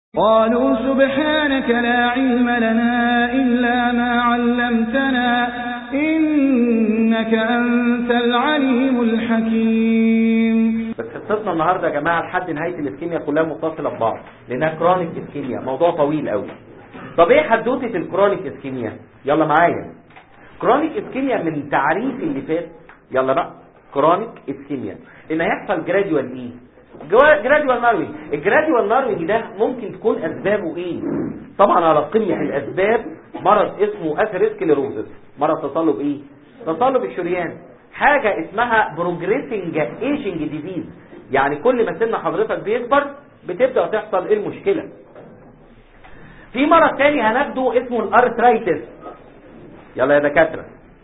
قالوا سبحانك لا علم لنا إلا ما علمتنا إنك أنت العليم الحكيم بس حصتنا النهارده يا جماعه لحد نهايه الاسكيميا كلها متصله ببعض لانها كرونيك اسكيميا موضوع طويل قوي طب ايه حدوته الكرونيك اسكيميا يلا معايا كرونيك اسكيميا من تعريف اللي فات يلا بقى كرونيك اسكيميا ان هيحصل جراديوال ايه جراديوال ناروينج الجراديوال ناروينج ده ممكن تكون اسبابه ايه طبعا على قمه الاسباب مرض اسمه اثيروسكليروزس مرض تصلب ايه تصلب الشريان حاجة اسمها بروجريسنج ايجنج ديزيز يعني كل ما سن حضرتك بيكبر بتبدأ تحصل ايه المشكلة في مرض تاني هناخده اسمه الارترايتس يلا يا دكاترة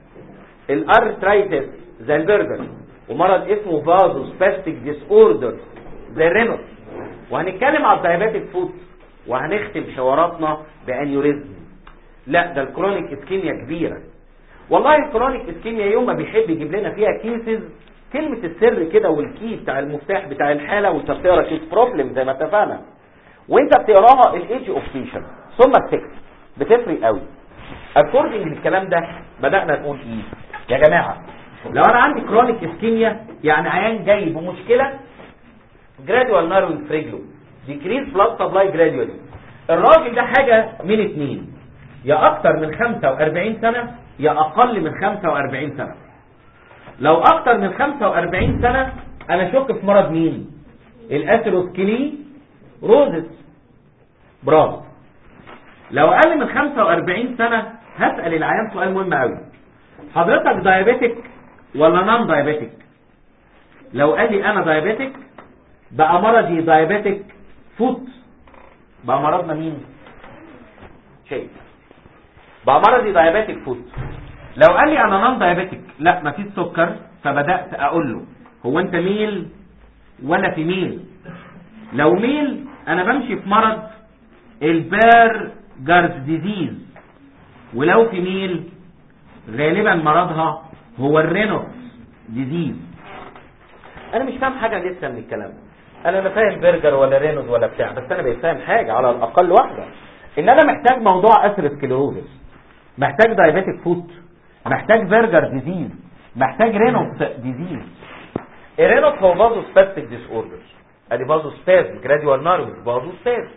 الارترايتس زي البرجر ومرض اسمه فازو سباستيك ديس اوردر زي الرينوس وهنتكلم على الدايابيتك فوت وهنختم حواراتنا بانيوريزم لا ده الكرونيك اسكيميا كبيره والله الكرونيك اسكيميا يوم ما بيحب يجيب لنا فيها كيسز كلمة السر كده والكي بتاع المفتاح بتاع الحالة وانت بتقرا كيس بروبلم زي ما اتفقنا وانت بتقراها الايدج اوف بيشن ثم التكست بتفرق قوي اكوردنج للكلام ده بدأنا نقول ايه يا جماعة لو انا عندي كرونيك اسكيميا يعني عيان جاي بمشكلة جراديوال ناروينج في رجله ديكريز بلاد سبلاي جراديوالي الراجل ده حاجة من اتنين يا اكتر من 45 سنة يا اقل من 45 سنة لو اكتر من 45 سنة انا شك في مرض مين الاثيروسكلي روزس برافو لو اقل من 45 سنة هسأل العيان سؤال مهم قوي حضرتك دايابيتك ولا نان دايابيتك لو قال لي انا دايابيتك بقى مرضي دايابيتك فوت بقى مرضنا مين شيء بقى مرضي دايابيتك فوت لو قال لي انا نان دايابيتك لا مفيش سكر فبدات اقول له هو انت ميل ولا في ميل لو ميل انا بمشي في مرض البرجرز ديزيز ولو في ميل غالبا مرضها هو الرينوس ديزيز انا مش فاهم حاجه لسه من الكلام انا لا فاهم برجر ولا رينوس ولا بتاع بس انا بقيت فاهم حاجه على الاقل واحده ان انا محتاج موضوع اثيروسكليروزس محتاج دايابيتك فوت محتاج برجر ديزيز محتاج رينوس ديزيز الرينوس هو بازو سباستيك ديس اوردر ادي بازو سباز جراديوال نارو بازو سباز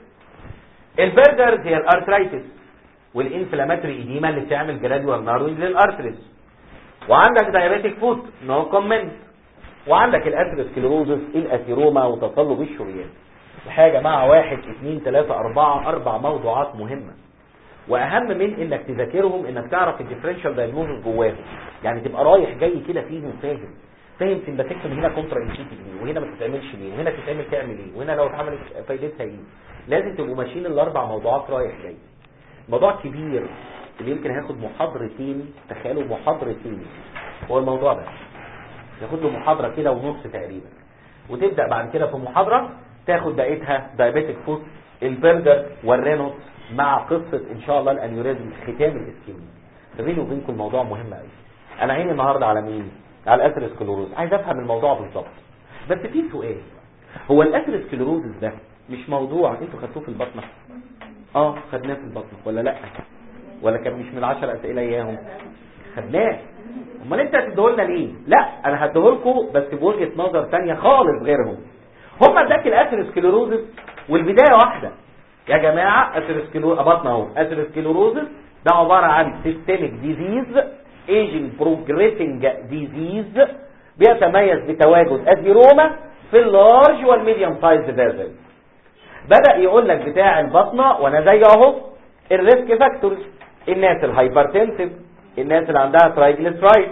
البرجرز هي الارترايتس والانفلاماتوري ايديما اللي بتعمل جراديوال ناروينج للارتريز وعندك دايابيتك فوت نو كومنت وعندك الاثيروسكليروزس الاثيروما وتصلب الشريان الحقيقه يا جماعه واحد اثنين ثلاثة أربعة أربع موضوعات مهمة واهم من انك تذاكرهم انك تعرف الديفرنشال دايجنوزس جواهم يعني تبقى رايح جاي كده فيهم فاهم فاهم سمباتكتوم هنا كونترا انديكيتيف ليه وهنا ما تتعملش ليه وهنا تتعمل تعمل ايه وهنا لو اتعملت فايدتها ايه لازم تبقوا ماشيين الاربع موضوعات رايح جاي موضوع كبير اللي يمكن هياخد محاضرتين تخيلوا محاضرتين هو الموضوع ده ياخد له محاضره كده ونص تقريبا وتبدا بعد كده في محاضره تاخد بقيتها دايابيتك فوت البرجر والرينوس مع قصة ان شاء الله الانيوريزم ختام الاسكيميا بيني وبينكم الموضوع مهم قوي انا عيني النهارده على مين على الاثيروسكليروز عايز افهم الموضوع بالظبط بس في سؤال هو الاثيروسكليروز ده مش موضوع انتوا خدتوه في البطنه اه خدناه في البطنه ولا لا ولا كان مش من العشر اسئله اياهم خدناه امال انت هتديهولنا ليه لا انا هديهولكم بس بوجهه نظر ثانيه خالص غيرهم هم اداك الاثيروسكليروز والبدايه واحده يا جماعة اثيروسكليروز بطنه اهو اثيروسكليروزس ده عبارة عن سيستميك ديزيز ايجنج بروجريسنج ديزيز بيتميز بتواجد اثيروما في اللارج والميديوم سايز فيزل بدأ يقول لك بتاع البطنة وانا زي اهو الريسك فاكتورز الناس الهايبرتنسيف الناس اللي عندها ترايجليسرايد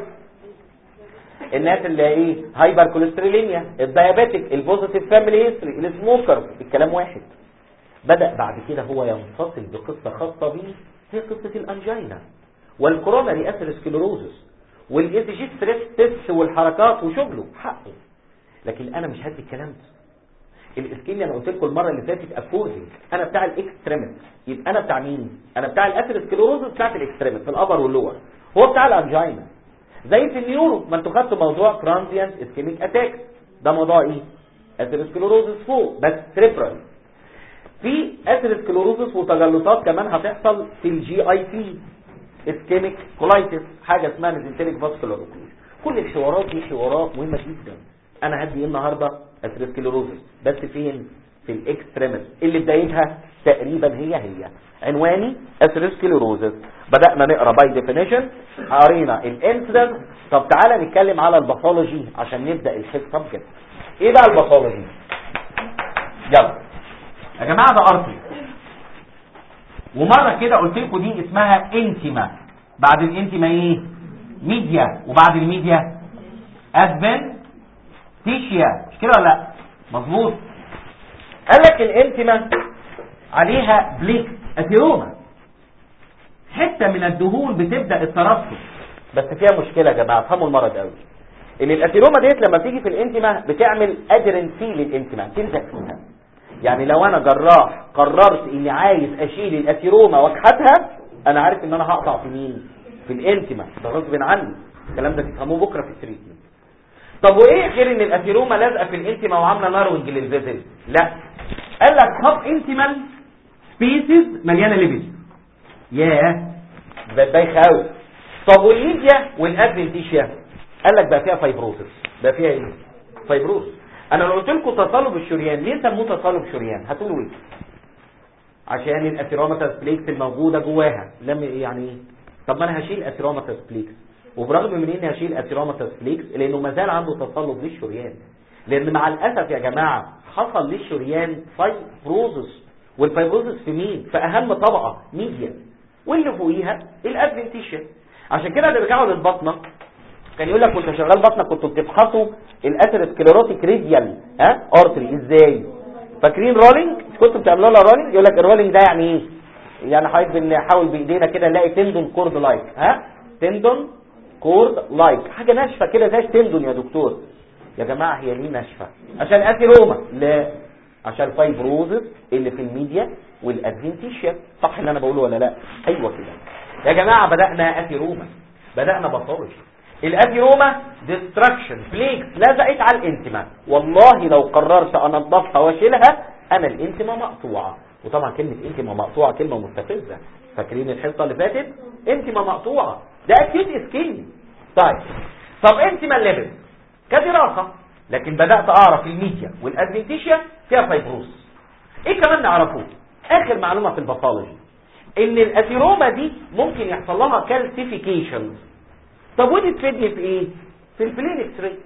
الناس اللي ايه هايبر كوليسترولينيا الدايابيتك البوزيتيف فاميلي هيستوري السموكر الكلام واحد بدأ بعد كده هو ينفصل بقصة خاصة به هي قصة الأنجينا والكوروناري اثيروسكليروزس والاي سي جي ستريس تيست والحركات وشغله حقه لكن انا مش هدي الكلام ده الاسكيميا انا قلت لكم المره اللي فاتت افوزنج انا بتاع الاكستريمت يبقى انا بتاع مين انا بتاع الاثيروسكليروزس بتاعت الاكستريمت في الابر واللور هو بتاع الانجينا زي في النيورو ما انتوا خدتوا موضوع ترانزيانت اسكيميك اتاك ده موضوع ايه اثيروسكليروزس فوق بس سريبرال في اثيروسكلوروزس وتجلطات كمان هتحصل في الجي اي تي اسكيميك كولايتس حاجه اسمها ميزنتريك فاسكولار كل الحوارات دي حوارات مهمه جدا انا هدي ايه النهارده اثيروسكلوروزس بس فين في الاكستريمس اللي بدايتها تقريبا هي هي عنواني اثيروسكلوروزس بدانا نقرا باي ديفينيشن قرينا الانسيدنت طب تعالى نتكلم على الباثولوجي عشان نبدا الحصه بجد ايه بقى الباثولوجي يلا يا جماعه ده ارتري ومره كده قلت لكم دي اسمها انتما بعد الانتما ايه ميديا وبعد الميديا ادفن تيشيا مش كده ولا لا مظبوط قال لك الانتما عليها بليك اثيروما حته من الدهون بتبدا الترسب بس فيها مشكله يا جماعه افهموا المرض قوي ان الاثيروما ديت لما بتيجي في الانتما بتعمل ادرنسي للانتما تلزق فيها يعني لو انا جراح قررت اني عايز اشيل الاثيروما واكحتها انا عارف ان انا هقطع في مين في الانتما ده غصب عني الكلام ده تفهموه بكره في التريتمنت طب وايه غير ان الاثيروما لازقه في الانتما وعامله ناروينج للفيزل لا قال لك هاب انتمال سبيسيز مليانه ليبيد ياه ده بايخه قوي طب والليديا والادفنتيشيا قال لك بقى فيها فايبروسس بقى فيها ايه فايبروسس انا لو قلت لكم تصلب الشريان ليه سموه تصلب شريان هتقولوا ايه عشان الاثيروماتاس بليكس الموجوده جواها لما يعني ايه طب ما انا هشيل اثيروماتاس بليكس وبرغم من اني هشيل اثيروماتاس بليكس لانه ما زال عنده تصلب للشريان لان مع الاسف يا جماعه حصل للشريان فايبروزس والفايبروزس في مين في اهم طبقه ميديا واللي فوقيها الادفنتيشن عشان كده اللي بيرجعوا للبطنه كان يقول لك وانت شغال بطنك كنتوا بتفحصوا الاثيروسكليروتيك ريديال ها ارتري ازاي فاكرين رولينج مش كنتوا بتعملوا لها رولينج يقول لك الرولينج ده يعني ايه يعني حضرتك بنحاول بايدينا كده نلاقي تندون كورد لايك ها تندون كورد لايك حاجه ناشفه كده زي تندون يا دكتور يا جماعه هي ليه ناشفه عشان اثيروما لا عشان فايبروزس اللي في الميديا والادفنتيشيا صح اللي انا بقوله ولا لا ايوه كده يا جماعه بدانا اثيروما بدانا باثولوجي الاثيروما ديستراكشن فليكس لزقت على الانتما والله لو قررت انضفها واشيلها انا الانتما مقطوعه وطبعا كلمه انتما مقطوعه كلمه مستفزه فاكرين الحصه اللي فاتت انتما مقطوعه ده اكيد اسكين طيب طب انتما ليفل كدراسه لكن بدات اعرف الميديا والادفنتيشيا فيها فايبروس ايه كمان نعرفه اخر معلومه في الباثولوجي ان الاثيروما دي ممكن يحصل لها كالسيفيكيشن طب ودي تفيدني في ايه في البلين اكس راي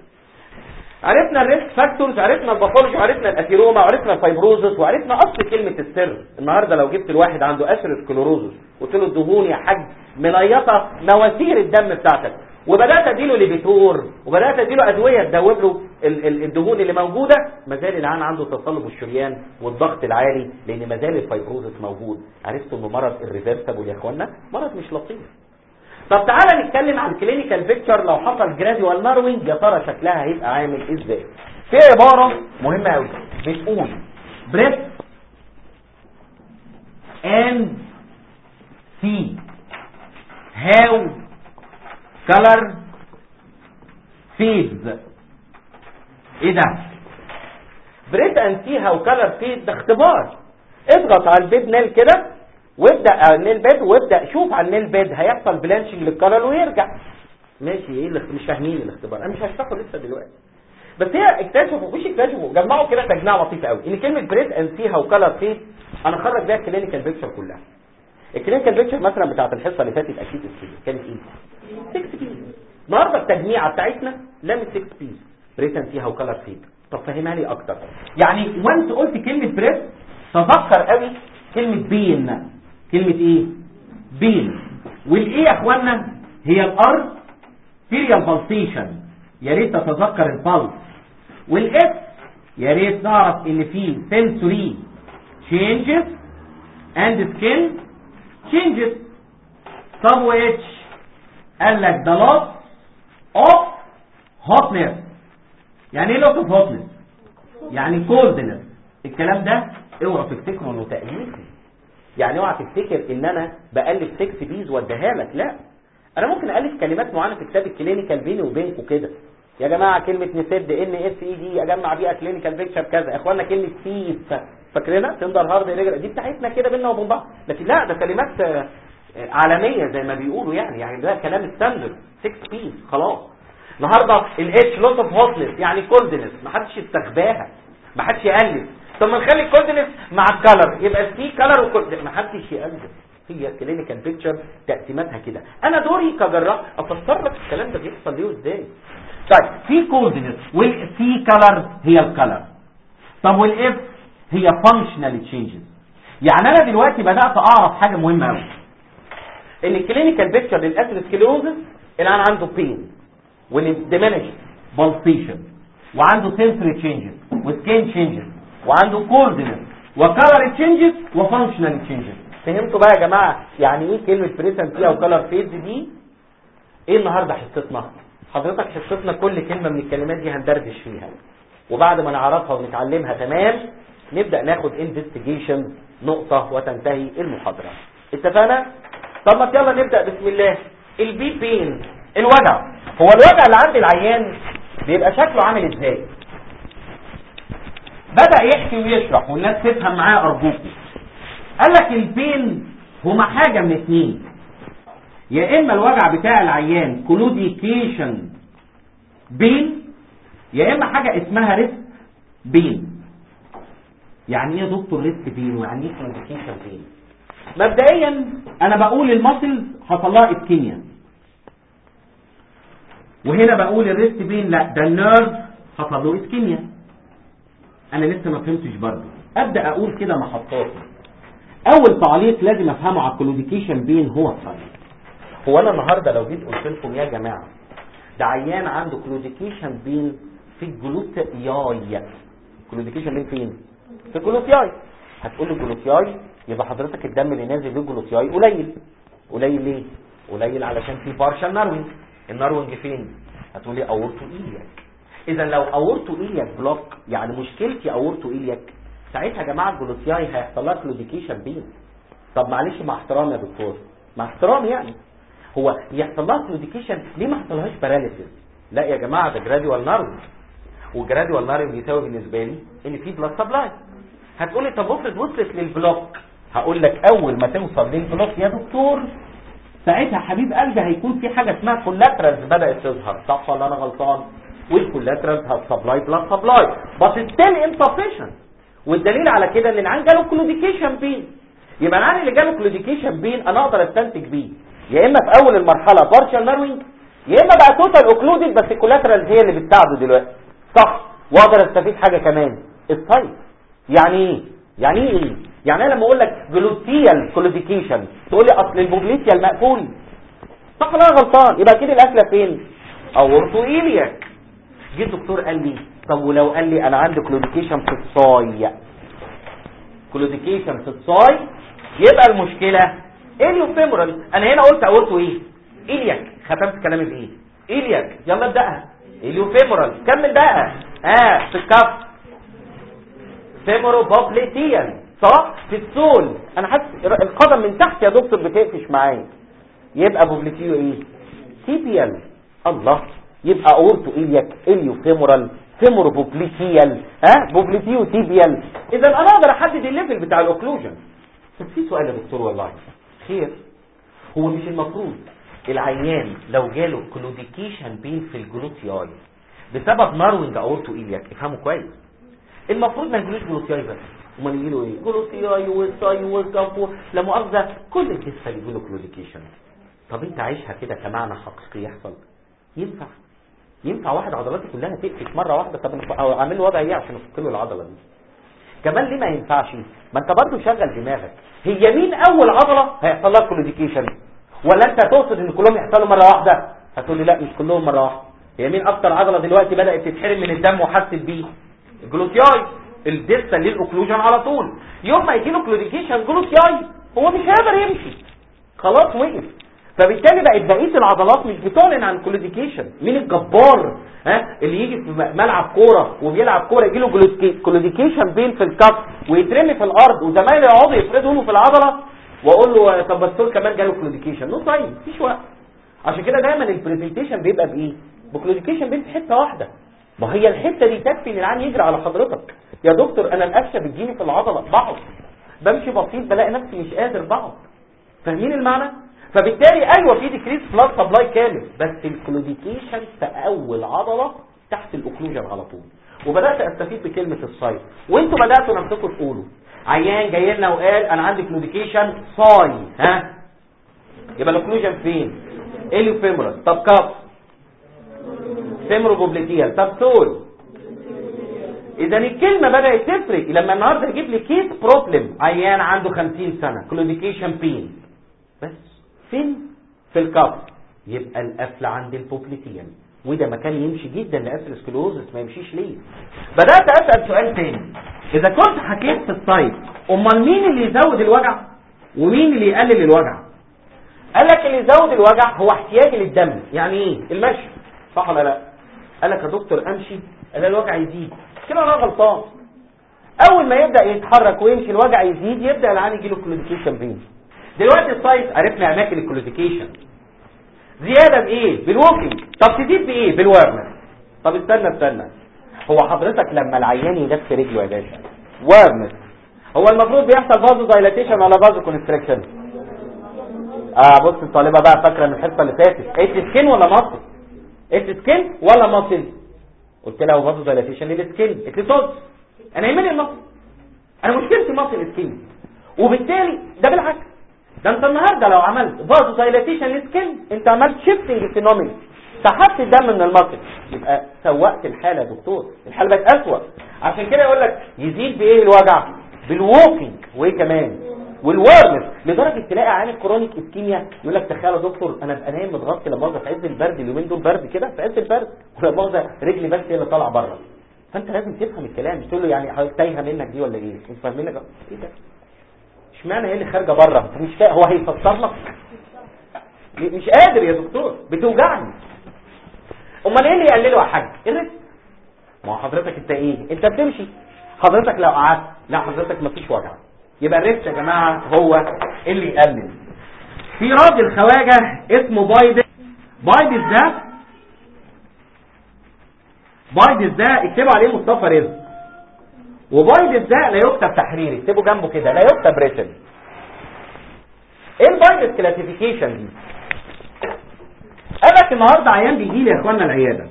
عرفنا الريسك فاكتورز عرفنا الباثولوجي عرفنا الاثيروما عرفنا الفايبروزس وعرفنا اصل كلمه السر النهارده لو جبت الواحد عنده اثيروسكلوروزس قلت له الدهون يا حاج منيطه مواسير الدم بتاعتك وبدات اديله ليبيتور وبدات اديله ادويه تدوب له الدهون اللي موجوده ما زال العيان عنده تصلب الشريان والضغط العالي لان ما زال الفايبروزس موجود عرفتوا انه مرض الريفرسبل يا اخوانا مرض مش لطيف طب تعالى نتكلم عن كلينيكال بيكتشر لو حصل جراديوال ناروينج يا ترى شكلها هيبقى عامل ازاي في عباره مهمه قوي بتقول بريس and see how color fades ايه ده بريد اند سي هاو كلر فيد ده اختبار اضغط على البيد نيل كده وابدا على النيل بيد وابدا شوف على النيل بيد هيحصل بلانشنج للكلر ويرجع ماشي ايه اللي مش فاهمين الاختبار انا مش هشرحه لسه دلوقتي بس هي اكتشفوا مش اكتشفوا جمعوا كده تجميع لطيف قوي ان كلمه بريد اند سي هاو كلر فيد انا خرج بيها الكلينيكال بيكتشر كلها الكلينيكال بيكتشر مثلا بتاعت الحصه اللي فاتت اكيد السيدي كانت ايه 6 بيز النهارده التجميعه بتاعتنا لم 6 بيز ريتن فيها وكلر فيك طب فهمها لي اكتر يعني وانت قلت كلمه بريس تذكر قوي كلمه بين كلمه ايه بين والايه يا اخوانا هي الارض سيريال بالسيشن يا ريت تتذكر البلس والاس يا ريت نعرف ان في sensory changes and skin changes طب واتش قال لك the loss of hotness يعني ايه loss of hotness يعني coldness الكلام ده اوعى تفتكروا انه تأليفي يعني اوعى تفتكر ان انا بألف 6 بيز واديها لك لا انا ممكن الف كلمات معينه في كتاب الكلينيكال بيني وبينكم كده يا جماعه كلمه نسد ان اس اي دي اجمع بيها كلينيكال بيكتشر كذا يا اخوانا كلمه سيف فاكرينها تندر هارد ريجر دي بتاعتنا كده بينا وبين بعض لكن لا ده كلمات آه، آه، عالميه زي ما بيقولوا يعني يعني ده كلام ستاندرد 6 بيس خلاص النهارده الاتش لوس اوف هوتنس يعني كولدنس ما حدش يستخباها ما حدش يقلب طب ما نخلي الكولدنس مع الكلر يبقى في كلر وكولدنس ما حدش يقلب هي كلينيكال بيكتشر تقسيماتها كده انا دوري كجراح افسر لك الكلام ده بيحصل ليه وازاي طيب في كولدنس والسي كلر هي الكلر طب والاف هي فانكشنال تشينجز يعني انا دلوقتي بدات اعرف حاجه مهمه قوي ان الكلينيكال بيكتشر للاسيدوسكليروزس الان عنده بين والديمينش بالسيشن وعنده سنسوري تشينجز وسكين تشينجز وعنده كولدنس وكلر تشينجز وفانكشنال تشينجز فهمتوا بقى يا جماعه يعني ايه كلمه بريسنتي او كلر فيز دي ايه النهارده حصتنا حضرتك حصتنا كل كلمه من الكلمات دي هندردش فيها وبعد ما نعرفها ونتعلمها تمام نبدا ناخد انفستيجيشن نقطه وتنتهي المحاضره اتفقنا طب ما يلا نبدا بسم الله البي بين الوجع هو الوجع اللي عند العيان بيبقى شكله عامل ازاي بدا يحكي ويشرح والناس تفهم معاه ارجوكم قال لك البين هما حاجه من اتنين يا اما الوجع بتاع العيان كلوديكيشن بين يا اما حاجه اسمها ريست بين يعني ايه يا دكتور ريست بين ويعني ايه كلوديكيشن بين مبدئيا انا بقول الماسلز حصل لها اسكيميا وهنا بقول الريست بين لا ده النيرف حصل له اسكيميا انا لسه ما فهمتش برضه ابدا اقول كده محطات اول تعليق لازم افهمه على الكلوديكيشن بين هو التعليق هو انا النهارده لو جيت قلت لكم يا جماعه ده عيان عنده كلوديكيشن بين في الجلوتياي كلوديكيشن بين فين في الجلوتياي هتقول لي جلوتياي يبقى حضرتك الدم اللي نازل للجلوتياي قليل قليل ليه قليل علشان في بارشال ناروينج الناروينج فين هتقول لي اورتو ايلياك اذا لو اورتو ايلياك بلوك يعني مشكلتي اورتو ايلياك ساعتها يا جماعه الجلوتياي هيحصل لها كلوديكيشن بين طب معلش مع احترامي يا دكتور مع احترامي يعني هو يحصل لها كلوديكيشن ليه ما حصلهاش باراليسيس لا يا جماعه ده جراديوال نارو والجراديوال نارو بيساوي بالنسبه لي ان في بلاد سبلاي هتقولي طب وصلت وصلت للبلوك هقول لك اول ما توصل للبلوك يا دكتور ساعتها حبيب قلبي هيكون في حاجه اسمها كولاترالز بدات تظهر صح ولا انا غلطان والكولاترالز هتسبلاي بلاد سبلاي بس ستيل انسفيشنت والدليل على كده ان العيان جاله كلوديكيشن بين يبقى العيان اللي جاله كلوديكيشن بين انا اقدر استنتج بيه يا اما في اول المرحله بارشال ناروينج يا اما بقى توتال اوكلودد بس الكولاترالز هي اللي بتساعده دلوقتي صح واقدر استفيد حاجه كمان السايت يعني ايه يعني ايه يعني انا لما اقول لك جلوتيال كلوديكيشن تقول لي اصل البوبليتيا المقفول صح ولا انا غلطان يبقى اكيد القفله فين اورتو ايلياك جه الدكتور قال لي طب ولو قال لي انا عندي كلوديكيشن في الصاي كلوديكيشن في الصاي يبقى المشكله اليو فيمورال انا هنا قلت اورتو ايه ايلياك ختمت كلامي بايه ايلياك يلا ابداها اليو فيمورال كمل بقى اه في الكف فيمورو بوبليتيان صح في السول انا حاسس القدم من تحت يا دكتور بتقفش معايا يبقى بوبليتيو ايه تيبيال الله يبقى اورتو ايلياك اليو فيمورال فيمورو بوبليتيال ها بوبليتيو تيبيال اذا انا اقدر احدد الليفل بتاع الاوكلوجن بس في سؤال يا دكتور والله خير هو مش المفروض العيان لو جاله كلوديكيشن بين في الجلوتياي بسبب ناروينج اورتو ايلياك افهموا كويس المفروض ما يجيلوش جلوتياي بس امال يجيله ايه جلوتياي والساي والكفو لا مؤاخذه كل الجسم يجيله كلوديكيشن طب انت عايشها كده كمعنى حقيقي يحصل ينفع ينفع واحد عضلاته كلها تقفش مره واحده طب أنا أو اعمل له وضع ايه عشان افك له العضله دي كمان ليه ما ينفعش ما انت برضه شغل دماغك هي مين اول عضله هيحصل لها كلوديكيشن ولا انت تقصد ان كلهم يحصلوا مره واحده هتقول لي لا مش كلهم مره واحده هي مين اكتر عضله دلوقتي بدات تتحرم من الدم وحست بيه الجلوتياي الديستا للاوكلوجن على طول يوم ما يجي له كلوديكيشن جلوتياي هو مش هيقدر يمشي خلاص وقف فبالتالي بقت بقيه العضلات مش بتعلن عن كلوديكيشن مين الجبار ها اللي يجي في ملعب كوره وبيلعب كوره يجي له كلوديكيشن بين في الكف ويترمي في الارض وزمايله يقعدوا يفردوا له في العضله واقول له طب بس دول كمان جاله كلوديكيشن نو طيب مفيش وقت عشان كده دايما البرزنتيشن بيبقى بايه بكلوديكيشن بين في حته واحده ما هي الحته دي تكفي ان العين يجري على حضرتك يا دكتور انا القشه بتجيني في العضله بقعد بمشي بسيط بلاقي نفسي مش قادر بقعد فاهمين المعنى فبالتالي ايوه في ديكريس بلاد سبلاي كامل بس الكلوديكيشن في اول عضله تحت الاوكلوجن على طول وبدات استفيد بكلمه السايت وانتوا بداتوا نفسكم تقولوا عيان جاي لنا وقال انا عندي كلوديكيشن صاي ها يبقى الاوكلوجن فين اليو فيمورال طب كاب فيمرو بوبليتيال طب سول اذا الكلمه بدات تفرق لما النهارده يجيب لي كيس بروبلم عيان عنده 50 سنه كلوديكيشن بين بس فين في الكاب يبقى القفل عند البوبليتيال وده مكان يمشي جدا لاسلسكلوزس ما يمشيش ليه بدات اسال سؤال تاني اذا كنت حكيت في السايت امال مين اللي يزود الوجع ومين اللي يقلل الوجع قال لك اللي يزود الوجع هو احتياجي للدم يعني ايه المشي صح ولا لا قال لك يا دكتور امشي قال الوجع يزيد كده انا غلطان اول ما يبدا يتحرك ويمشي الوجع يزيد يبدا العين يجي له كلوديكيشن بين دلوقتي السايت عرفنا اماكن الكلوديكيشن زياده بايه بالووكينج طب تزيد بايه بالورمر طب استنى استنى هو حضرتك لما العيان يلف رجله يا باشا ورمر هو المفروض بيحصل فازو دايلاتيشن ولا فازو كونستريكشن اه بص الطالبه بقى فاكره من الحصه اللي فاتت اتس سكين ولا مصل اتس سكين ولا مصل قلت لها فازو دايلاتيشن للسكين اتس صوت انا يهمني المصل انا مشكلتي مصل سكين وبالتالي ده بالعكس ده انت النهارده لو عملت فازو دايلاتيشن للسكين انت عملت شيفتنج فينومين سحبت الدم من المصل يبقى سوقت الحاله يا دكتور الحاله بقت اسوء عشان كده يقول لك يزيد بايه الوجع بالووكينج وايه كمان والورمز لدرجه تلاقي عين الكرونيك اسكيميا يقول لك تخيل يا دكتور انا ابقى نايم متغطي لما مؤاخذه في عز البرد اليومين دول برد كده في عز البرد ولا مؤاخذه رجلي بس هي اللي طالعه بره فانت لازم تفهم الكلام تقول له يعني حضرتك تايهه منك دي ولا ايه مش فاهمينك ايه ده اشمعنى هي اللي خارجه بره انت مش فاهم هو هيفسر لك مش قادر يا دكتور بتوجعني امال ايه اللي يقلله يا حاج الرزق ما هو حضرتك انت ايه انت بتمشي حضرتك لو قعدت لا حضرتك مفيش وجع يبقى الريست يا جماعة هو اللي يقلل في راجل خواجة اسمه بايدس بايدس ده بايدس ده اكتبوا عليه مصطفى رزق وبايدس ده لا يكتب تحريري اكتبوا جنبه كده لا يكتب ريتن ايه البايدس كلاسيفيكيشن دي قال لك النهارده عيان بيجي لي يا اخوانا العياده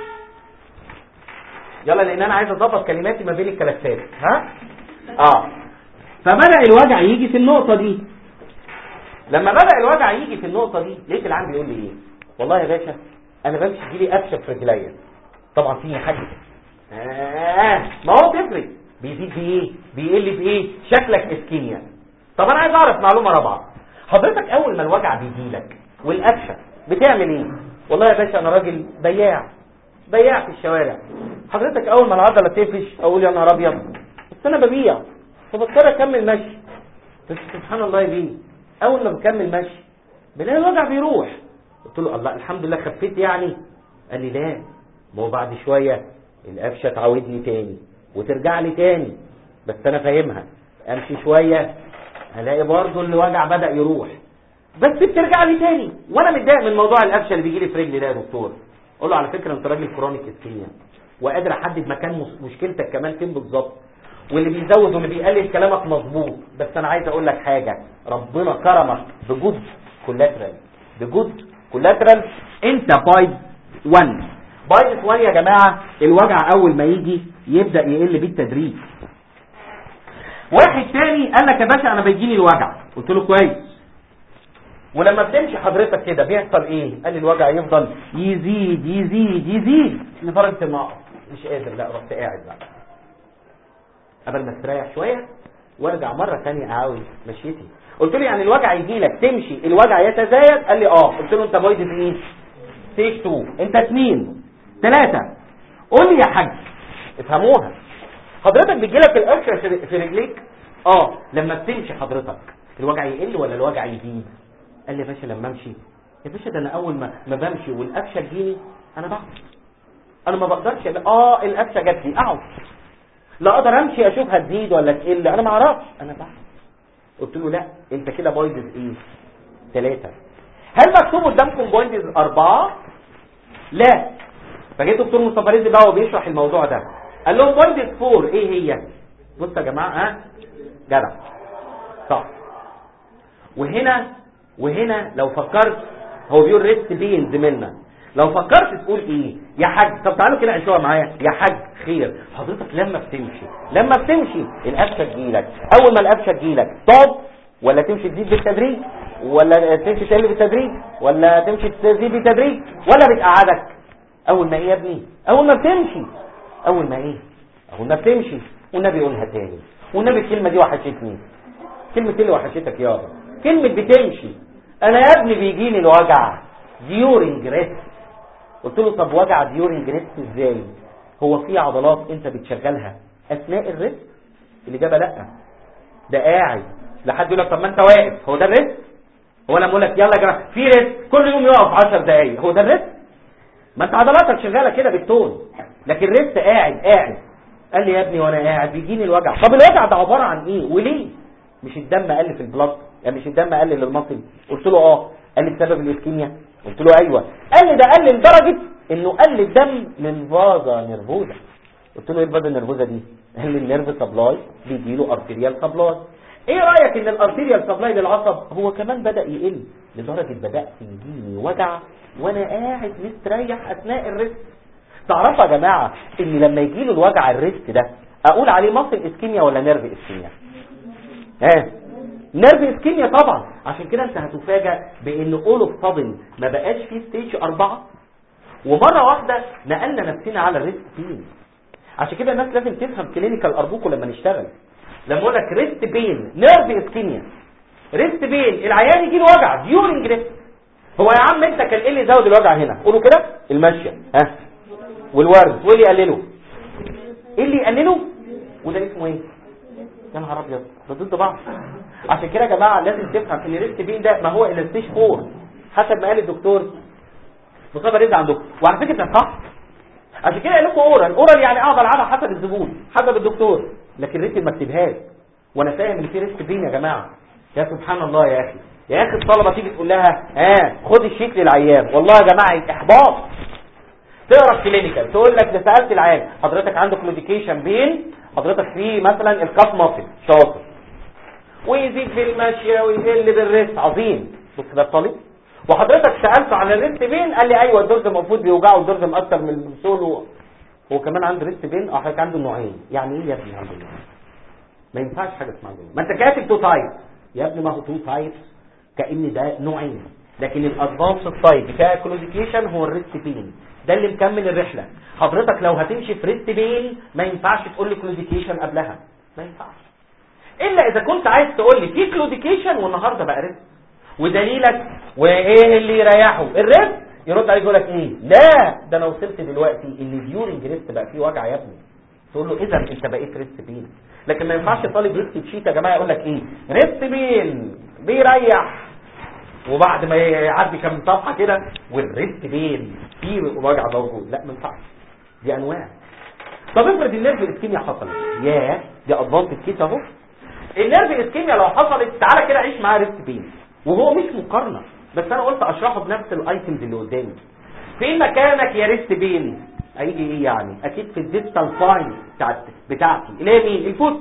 يلا لان انا عايز اظبط كلماتي ما بين الكلاسات ها اه فبدأ الوجع يجي في النقطة دي لما بدأ الوجع يجي في النقطة دي لقيت العام بيقول لي ايه والله يا باشا انا بمشي يجي لي قفشه في رجليا طبعا في حاجة آه ما هو تفرق بيزيد بايه بيقل بايه شكلك اسكيميا طب انا عايز اعرف معلومة رابعة حضرتك اول ما الوجع بيجي لك والقفشه بتعمل ايه والله يا باشا انا راجل بياع بياع في الشوارع حضرتك اول ما العضله تقفش اقول يا نهار ابيض بس انا ببيع فبضطر اكمل مشي بس سبحان الله يا بيه اول ما بكمل مشي بلاقي الوجع بيروح قلت له الله الحمد لله خفيت يعني قال لي لا ما هو بعد شويه القفشه تعودني تاني وترجع لي تاني بس انا فاهمها امشي شويه الاقي برضه الوجع بدا يروح بس بترجع لي تاني وانا متضايق من موضوع القفشه اللي بيجي لي في رجلي ده يا دكتور اقول له على فكره انت راجل كرونيك اسكيميا وقادر احدد مكان مشكلتك كمان فين بالظبط واللي بيزود واللي بيقلل كلامك مظبوط بس انا عايز اقول لك حاجه ربنا كرمك بجود كولاترال بجود كولاترال انت بايد 1 بايد 1 يا جماعه الوجع اول ما يجي يبدا يقل بالتدريج واحد تاني قال لك يا باشا انا بيجيني الوجع قلت له كويس ولما بتمشي حضرتك كده بيحصل ايه قال لي الوجع يفضل يزيد يزيد يزيد لدرجه ما مش قادر لا رحت قاعد بقى قبل ما استريح شويه وارجع مره ثانيه اعاود مشيتي قلت له يعني الوجع يجي لك تمشي الوجع يتزايد قال لي اه قلت له انت بايد في ايه ستيج 2 انت اثنين ثلاثه قول لي يا حاج افهموها حضرتك بيجي لك القفشه في رجليك اه لما بتمشي حضرتك الوجع يقل ولا الوجع يزيد قال لي يا باشا لما امشي يا باشا ده انا اول ما ما بمشي والقفشه تجيني انا بقعد انا ما بقدرش اه القفشه جات لي اقعد لا اقدر امشي اشوف هتزيد ولا تقل انا ما اعرفش انا بقعد قلت له لا انت كده بايدز ايه ثلاثة هل مكتوب قدامكم بايدز اربعة لا فجيت دكتور مصطفى رزق بقى وبيشرح الموضوع ده قال لهم بوينت فور ايه هي بصوا يا جماعه ها جدع صح وهنا وهنا لو فكرت هو بيقول ريست بين زميلنا لو فكرت تقول ايه يا حاج طب تعالوا كده عيشوها معايا يا حاج خير حضرتك لما بتمشي لما بتمشي القفشه تجيلك اول ما القفشه تجيلك تقعد ولا تمشي تزيد بالتدريج ولا تمشي تقل بالتدريج ولا تمشي تزيد بالتدريج ولا بتقعدك اول ما ايه يا ابني اول ما بتمشي اول ما ايه اول ما بتمشي والنبي يقولها تاني والنبي الكلمه دي وحشتني كلمه اللي وحشتك يابا كلمه بتمشي انا يا ابني بيجيني الوجع ديورنج ريست قلت له طب وجع ديورنج ريست ازاي هو في عضلات انت بتشغلها اثناء الريست الاجابه لا ده قاعد لحد يقول لك طب ما انت واقف هو ده الريست هو انا بقول لك يلا يا جماعه في ريست كل يوم يقف 10 دقايق هو ده الريست ما انت عضلاتك شغاله كده بالتون لكن الريست قاعد قاعد قال لي يا ابني وانا قاعد بيجيني الوجع طب الوجع ده عباره عن ايه وليه مش الدم قل في البلط يعني مش الدم قل للمصل قلت له اه قال لي بسبب الاسكيميا قلت له ايوه قال لي ده قل لدرجه انه قل الدم للفازا نيرفوزا قلت له ايه الفازا نيرفوزا دي قال لي النيرف سبلاي بيجي له ارتيريال سبلاي ايه رايك ان الارتيريال سبلاي للعصب هو كمان بدا يقل لدرجه بدات يجيني وجع وانا قاعد مستريح اثناء الريست تعرفوا يا جماعه ان لما يجي له الوجع الريست ده اقول عليه مصل اسكيميا ولا نيرف اسكيميا ها نيرف اسكيميا طبعا عشان كده انت هتفاجئ بان اول اوف صدن ما بقاش فيه ستيج أربعة ومره واحده نقلنا نفسنا على الريست بين عشان كده الناس لازم تفهم كلينيكال اربوكو لما نشتغل لما اقول لك ريست بين نيرف اسكيميا ريست بين العيان يجي له وجع ديورنج ريست هو يا عم انت كان ايه اللي يزود الوجع هنا قولوا كده المشيه ها والورد وايه اللي يقلله ايه اللي يقلله وده اسمه ايه يا نهار ابيض ده ضد بعض عشان كده يا جماعه لازم تفهم ان ريست بين ده ما هو الا ستيج 4 حسب ما قال الدكتور مصطفى رزق عندكم وعلى فكره ده صح عشان كده قال لكم اورال اورال يعني اقعد العبها حسب الزبون حسب الدكتور لكن ريت ما اكتبهاش وانا فاهم ان في ريسك بين يا جماعه يا سبحان الله يا اخي يا اخي الطلبه تيجي تقول لها ها آه خد الشيك للعيان والله يا جماعه احباط تقرا كلينيكال تقول لك ده سالت العيان حضرتك عندك موديكيشن بين حضرتك في مثلا الكاف ماسل شاطر ويزيد في المشيه ويقل بالريست عظيم بص ده الطالب وحضرتك سالته على الريست بين قال لي ايوه الدرز المفروض بيوجعه الدرز اكتر من السول هو كمان عنده ريست بين اه حضرتك عنده نوعين يعني ايه يا ابني عنده نوعين ما ينفعش حاجه اسمها نوعين ما انت كاتب تو تايب يا ابني ما هو تو تايب كان ده نوعين لكن الادفانس تايب بتاع كلوديكيشن هو الريست بين ده اللي مكمل الرحله حضرتك لو هتمشي في ريست بين ما ينفعش تقول لي كلوديكيشن قبلها ما ينفعش الا اذا كنت عايز تقول لي في كلوديكيشن والنهارده بقى ريست ودليلك وايه اللي يريحه الريست يرد عليك يقول لك ايه لا ده انا وصلت دلوقتي ان ديورنج ريست بقى فيه وجع يا ابني تقول له اذا انت بقيت ريست بين لكن ما ينفعش طالب يكتب شيت يا جماعه يقول لك ايه ريست بين بيريح وبعد ما يعدي كام صفحه كده والريست بين في وجع موجود لا ما ينفعش دي انواع طب افرض النيرف اسكيميا حصلت ياه دي ادفانتج كيس اهو النيرف اسكيميا لو حصلت تعالى كده عيش معاه ريست بين وهو مش مقارنه بس انا قلت اشرحه بنفس الايتمز اللي قدامي فين مكانك يا ريست بين هيجي ايه يعني اكيد في الديستال فاين بتاعت بتاعتي اللي هي مين الفوت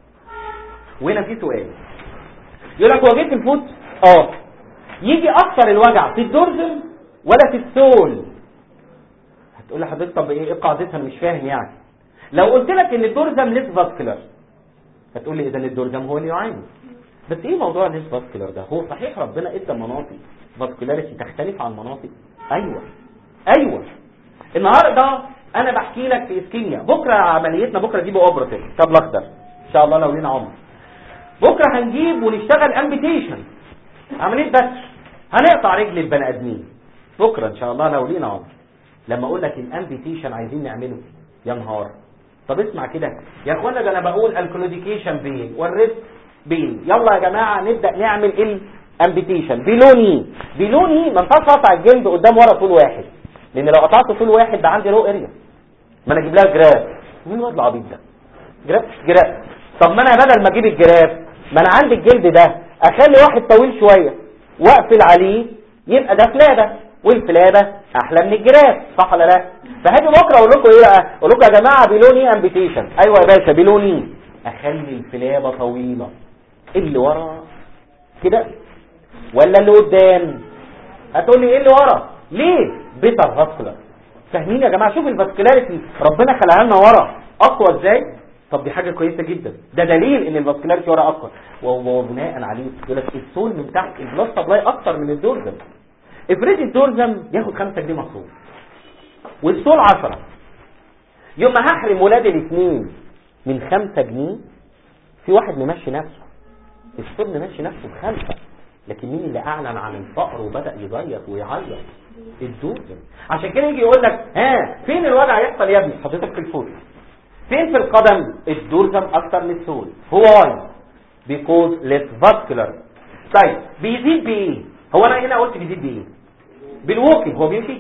وهنا في سؤال يقول لك هو جيت الفوت اه يجي اكتر الوجع في الدورزم ولا في السول هتقول لي حضرتك طب ايه قاعدتها انا مش فاهم يعني لو قلت لك ان الدورزم ليس فاسكولار هتقول لي اذا الدورزم هو اللي يعاني بس ايه موضوع الليس فاسكولار ده هو صحيح ربنا ادى مناطق فاسكولاريتي تختلف عن مناطق ايوه ايوه النهارده انا بحكي لك في اسكيميا بكره عمليتنا بكره دي اوبراتيف طب الاخضر ان شاء الله لو لينا عمر بكره هنجيب ونشتغل امبيتيشن عمليه بس هنقطع رجل البني ادمين بكره ان شاء الله لو لينا عمر لما اقول لك الامبيتيشن عايزين نعمله يا نهار طب اسمع كده يا اخوانا ده انا بقول الكلوديكيشن بين والريست بين يلا يا جماعه نبدا نعمل الامبيتيشن بلوني بلوني ما ينفعش اقطع الجلد قدام ورا طول واحد لان لو قطعته طول واحد ده عندي رو اريا ما انا اجيب لها جراف مين الواد العبيط ده جراف جراف طب ما انا بدل ما اجيب الجراف ما انا عندي الجلد ده اخلي واحد طويل شويه واقفل عليه يبقى ده فلاده والفلابه احلى من الجراف صح ولا لا فهاجي بكره اقول لكم ايه بقى اقول لكم يا جماعه بيلوني امبيتيشن ايوه يا باشا بيلوني اخلي الفلابه طويله اللي ورا كده ولا اللي قدام هتقول لي ايه اللي ورا ليه بيتر فاسكولار فاهمين يا جماعه شوف الفاسكولاريتي ربنا خلقها لنا ورا اقوى ازاي طب دي حاجه كويسه جدا ده دليل ان الفاسكولاريتي ورا اقوى وبناء عليه يقول لك السول من تحت البلاد سبلاي اكتر من الدورزم افرضي الدورزم ياخد 5 جنيه مصروف والسول 10 يوم ما هحرم ولاد الاثنين من 5 جنيه في واحد ممشي نفسه السول ممشي نفسه بخمسه لكن مين اللي اعلن عن الفقر وبدا يزيط ويعيط الدورزم عشان كده يجي يقول لك ها فين الوجع يحصل يا ابني حضرتك في الفوت فين في القدم الدورزم اكتر من السول هو واي because less vascular طيب بيزيد بايه هو انا هنا قلت بيزيد بايه بالووكينج هو بيمشي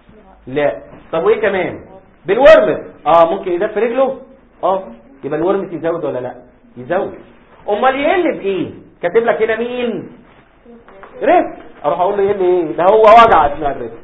لا طب وايه كمان بالورمت اه ممكن يزيد في رجله اه يبقى الورمت يزود ولا لا يزود امال يقل بايه كاتب لك هنا مين ريسك اروح اقول له يقل ايه ده هو وجع اثناء الريسك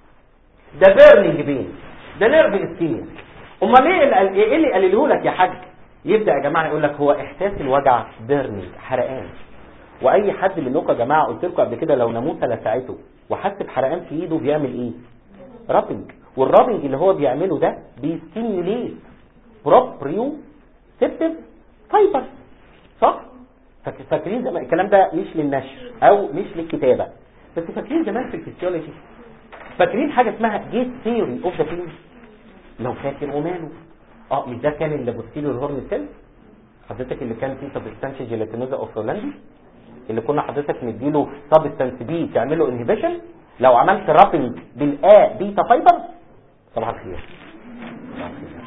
ده بيرنينج بين ده نيرف اسكيميا امال ايه اللي قال- ايه اللي قلله لك يا حاج يبدا يا جماعه يقول لك هو احساس الوجع بيرنينج حرقان واي حد منكم يا جماعه قلت لكم قبل كده لو ناموسه لسعته وحس بحرقان في ايده بيعمل ايه رابنج والرابنج اللي هو بيعمله ده بيستيميوليت بروبريو سيبتيف فايبر صح فاك- فاكرين زمان الكلام ده مش للنشر او مش للكتابه بس فاكرين زمان في الفسيولوجي فاكرين حاجه اسمها جيت ثيوري اوف ذا فيلم لو فاكر وماله اه مش ده كان اللي بوستيريور هورن سيل حضرتك اللي كان فيه سبستانشي جيلاتينوزا اوف رولاندي اللي كنا حضرتك مديله سبستانس بي تعمل له انهبيشن لو عملت رابنج بالا بيتا فايبر صباح الخير صباح الخير.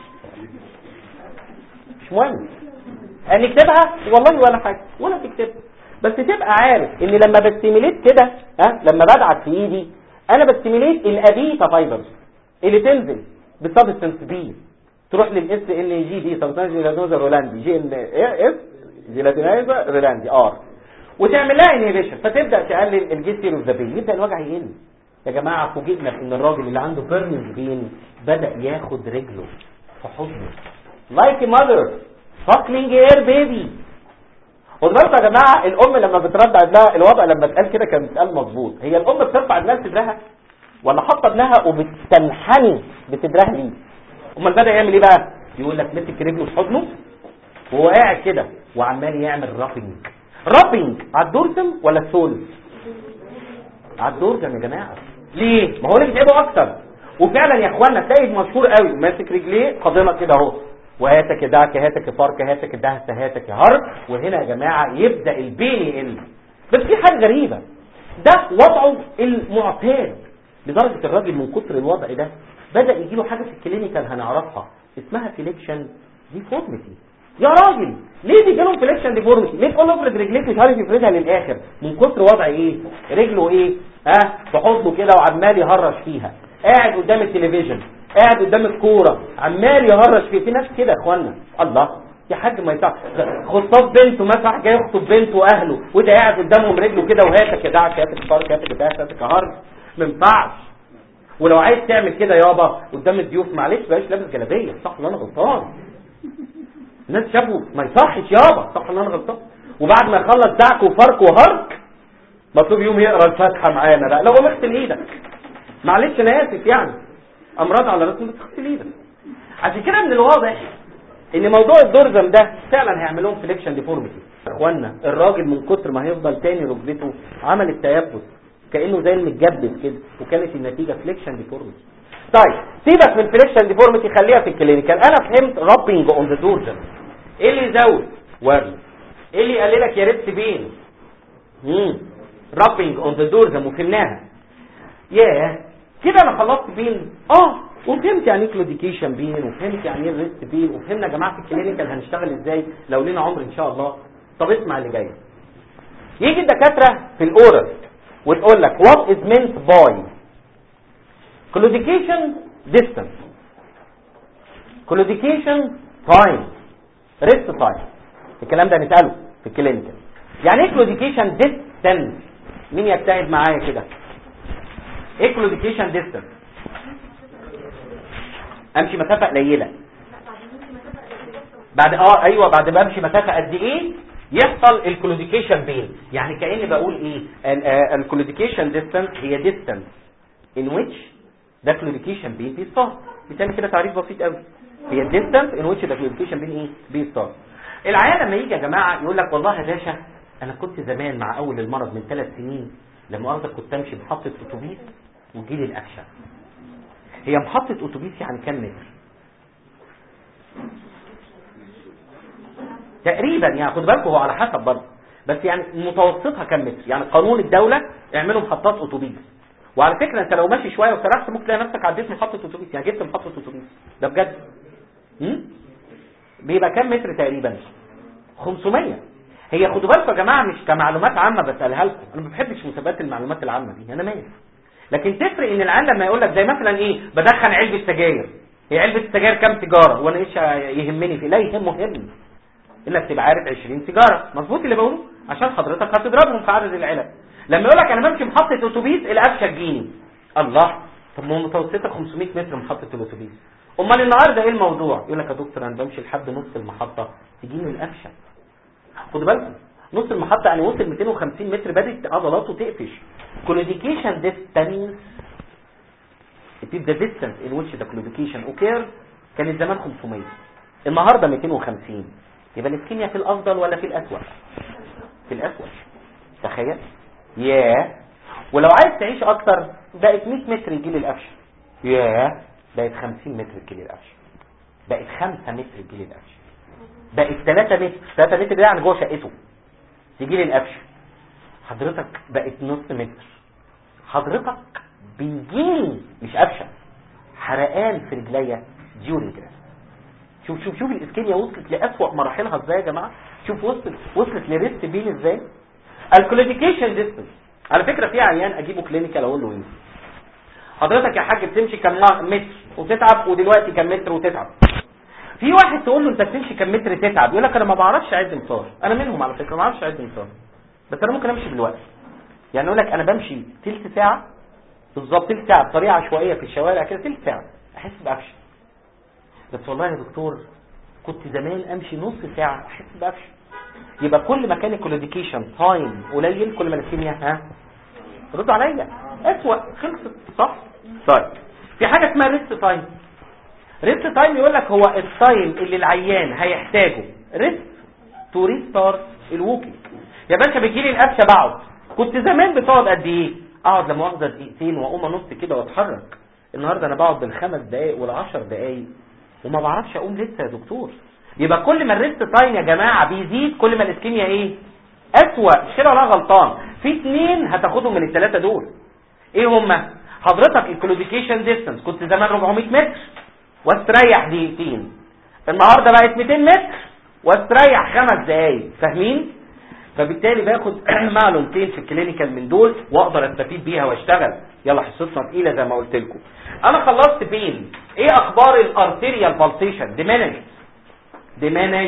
مش مهم نكتبها والله ولا حاجه ولا تكتبها بس تبقى عارف ان لما بستيميليت كده ها لما بدعك في ايدي انا بستيميليت الابيتا فايبرز اللي تنزل بالسبستنس بي تروح للاس ان جي دي سبستانس جيلاتينوزا رولاندي جي ان اس جيلاتينوزا رولاندي ار وتعمل لها انهبيشن فتبدا تقلل الجيستير اوف ذا بين يبدا الوجع يقل يا جماعه فوجئنا بان الراجل اللي عنده بيرنينج بين بدا ياخد رجله في حضنه لايك ماذر فاكلينج اير بيبي خد بالكم يا جماعه الام لما بترضع ابنها الوضع لما اتقال كده كان اتقال مظبوط هي الام بترفع ابنها صدرها ولا حاطه ابنها وبتنحني بصدرها ليه امال بدا يعمل ايه بقى يقول لك مسك رجله في حضنه وهو قاعد كده وعمال يعمل رابنج رابنج على الدورسم ولا السول على الدورسم يا جماعه ليه ما هو اللي بيتعبه اكتر وفعلا يا اخوانا تلاقي مشهور قوي ماسك رجليه قادمه كده اهو وهاتك دعك هاتك فارك هاتك دهس هاتك هرب وهنا يا جماعه يبدا البين يقل بس في حاجه غريبه ده وضعه المعتاد لدرجه الراجل من كتر الوضع ده بدا يجي له حاجه في الكلينيكال هنعرفها اسمها فيليكشن ديفورميتي يا راجل ليه بيجي لهم فيليكشن ديفورميتي ليه تقول له افرد رجليك مش عارف يفردها للاخر من كتر وضع ايه رجله ايه ها في حضنه كده وعمال يهرش فيها قاعد قدام التلفزيون قاعد قدام الكوره عمال يهرش فيه في ناس كده يا اخوانا الله يا حاج ما ينفعش خطاب بنته مثلا جاي يخطب بنته واهله وده قاعد قدامهم رجله كده وهاتك يا دعك هاتك فارك هاتك دهس هاتك هرب ما ينفعش ولو عايز تعمل كده يابا قدام الضيوف معلش بلاش لابس جلابيه صح ولا انا غلطان الناس شافوا ما يصحش يابا صح ولا انا غلطان وبعد ما يخلص دعك وفرك وهرك مطلوب يوم يقرا الفاتحه معانا لا لو اغسل ايدك معلش انا اسف يعني امراض على راسهم بس اغسل ايدك عشان كده من الواضح ان موضوع الدورزم ده فعلا هيعمل لهم فليكشن ديفورميتي اخوانا الراجل من كتر ما هيفضل تاني ركبته عمل التيبس كانه زي المتجبس كده وكانت النتيجه فليكشن ديفورميتي طيب سيبك من فليكشن ديفورميتي خليها في الكلينيكال انا فهمت رابنج اون ذا دورزم ايه اللي يزود ورم ايه اللي يقللك يا ريت بين امم رابنج اون ذا دورزم وفهمناها ياه كده انا خلصت بين اه وفهمت يعني ايه كلوديكيشن بين وفهمت يعني ايه الريست بين وفهمنا يا جماعه في الكلينيكال هنشتغل ازاي لو لينا عمر ان شاء الله طب اسمع اللي جاي يجي الدكاتره في الاورال وتقول لك what is meant by claudication distance claudication time rest time الكلام ده هنساله في الكلينيكال يعني ايه claudication distance مين يجتهد معايا كده ايه كلوديكيشن ديستانس امشي مسافه قليله بعد اه ايوه بعد ما امشي مسافه قد ايه يحصل الكلوديكيشن بين يعني كاني بقول ايه الكلوديكيشن ديستانس هي ديستانس in which the clarification بين بيستار بتعمل كده تعريف بسيط قوي هي distance in which the clarification بين ايه بيستار العيان لما يجي يا جماعه يقول لك والله يا باشا انا كنت زمان مع اول المرض من ثلاث سنين لما اخذ كنت امشي محطه اتوبيس وجي لي الاكشن هي محطه اتوبيس يعني كام متر تقريبا يعني خد بالكم هو على حسب برضه بس يعني متوسطها كام متر يعني قانون الدوله اعملوا محطات اتوبيس وعلى فكره انت لو ماشي شويه وسرحت ممكن تلاقي نفسك عديت محطه اتوبيس يعني جبت محطه اتوبيس ده بجد امم بيبقى كام متر تقريبا 500 هي خدوا بالكم يا جماعه مش كمعلومات عامه بسالها لكم انا ما بحبش مسابقات المعلومات العامه دي انا مالي لكن تفرق ان العيال لما يقول لك زي مثلا ايه بدخن علبه سجاير هي علبه السجاير كام سيجاره وانا ايش يهمني في لا يهم مهم الا تبقى عارف 20 سيجاره مظبوط اللي بقوله عشان حضرتك هتضربهم في عدد العلب لما يقول لك انا بمشي محطه اتوبيس القفشه تجيني الله طب ما هو متوسطه 500 متر محطه الاتوبيس امال النهارده ايه الموضوع يقول لك يا دكتور انا بمشي لحد نص المحطه تجيني القفشه خدوا بالكم نص المحطه يعني وصل 250 متر بدات عضلاته تقفش كلوديكيشن ديستانس it is the distance in which the claudication occurs كانت زمان 500 النهارده 250 يبقى الاسكيميا في الافضل ولا في الاسوأ في الاسوأ تخيل ياه ولو عايز تعيش اكتر بقت 100 متر يجي لي القفشه ياه بقت 50 متر تجي لي القفشه بقت 5 متر تجي لي القفشه بقت 3 متر 3 متر ده يعني جوه شقته تجي لي القفشه حضرتك بقت نص متر حضرتك بيجيني مش قفشه حرقان في رجليا ديورنج شوف شوف شوف الاسكيميا وصلت لاسوأ مراحلها ازاي يا جماعه شوف وصلت وصلت لريست بين ازاي الكلوديكيشن ديستنس على فكره في عيان اجيبه كلينيكال اقول له ايه حضرتك يا حاج بتمشي كم متر وتتعب ودلوقتي كم متر وتتعب في واحد تقول له انت بتمشي كم متر تتعب يقول لك انا ما بعرفش اعد امتار انا منهم على فكره ما بعرفش اعد امتار بس انا ممكن امشي بالوقت يعني يقول لك انا بمشي تلت ساعه بالظبط تلت ساعه بطريقه عشوائيه في الشوارع كده تلت ساعه احس بقفشه بس والله يا دكتور كنت زمان امشي نص ساعه احس بقفشه يبقى كل ما كان الكولوديكيشن تايم قليل كل ما الكيميا ها ردوا عليا اسوأ خلصت صح طيب في حاجه اسمها ريست تايم ريست تايم يقول لك هو التايم اللي العيان هيحتاجه ريست تو ريستارت الووكينج يا باشا بيجي لي القفشه بقعد كنت زمان بتقعد قد ايه اقعد لما اخذ دقيقتين واقوم انط كده واتحرك النهارده انا بقعد بالخمس دقائق والعشر دقائق وما بعرفش اقوم لسه يا دكتور يبقى كل ما الريست تايم يا جماعه بيزيد كل ما الاسكيميا ايه اسوأ مش كده ولا غلطان في اثنين هتاخدهم من الثلاثه دول ايه هما حضرتك الكلوديكيشن ديستانس كنت زمان 400 متر واستريح دقيقتين النهارده بقت 200 متر واستريح خمس دقايق فاهمين فبالتالي باخد معلومتين في الكلينيكال من دول واقدر استفيد بيها واشتغل يلا حصتنا تقيله زي ما قلت لكم انا خلصت بين ايه اخبار الارتيريال بالسيشن ديمينج ديمينج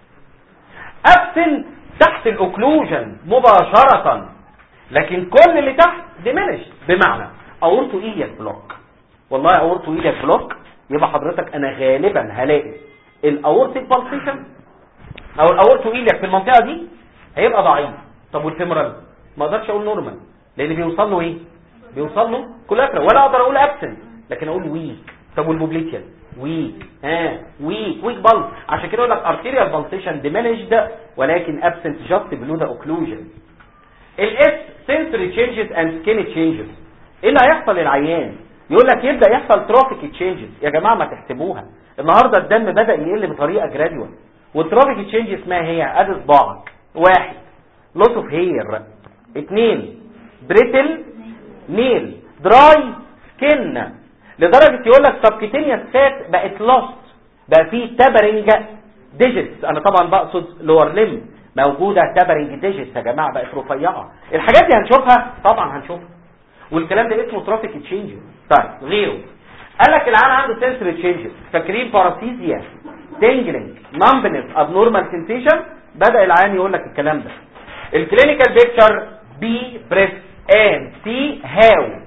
ابسن تحت الاوكلوجن مباشره لكن كل اللي تحت ديمينج بمعنى اورتو ايلياك بلوك والله اورتو ايلياك بلوك يبقى حضرتك انا غالبا هلاقي الاورتيك بالسيشن او الاورتو ايلياك في المنطقه دي هيبقى ضعيف طب والفيمورال ما اقدرش اقول نورمال لان بيوصل له ايه بيوصل له كولاترا ولا اقدر اقول ابسنت لكن اقول ويك طب والبوبليتيال ويك ها ويك ويك بلس عشان كده اقول لك ارتيريال بالسيشن ديمينجد ولكن ابسنت جاست بلو ذا اوكلوجن الاس سنسوري تشينجز اند سكين تشينجز ايه اللي هيحصل للعيان يقول لك يبدا يحصل تروفيك تشينجز يا جماعه ما تحسبوها النهارده الدم بدا يقل بطريقه جراديوال والتروفيك تشينجز ما هي ادي صباعك واحد لوس اوف هير اثنين بريتل نيل دراي سكن لدرجة يقول لك سبكتينيا فات بقت لوست بقى في تبرنج ديجيتس انا طبعا بقصد لور لم موجودة تبرنج ديجيتس يا جماعة بقت رفيعة الحاجات دي هنشوفها طبعا هنشوفها والكلام ده اسمه ترافيك تشينجز طيب غيره قال لك العيان عنده سنسوري تشينجز فاكرين باراسيزيا تنجلينج نمبنس ابنورمال سنسيشن بدا العيان يقول لك الكلام ده الكلينيكال بيكتشر بي بريس ان سي هاو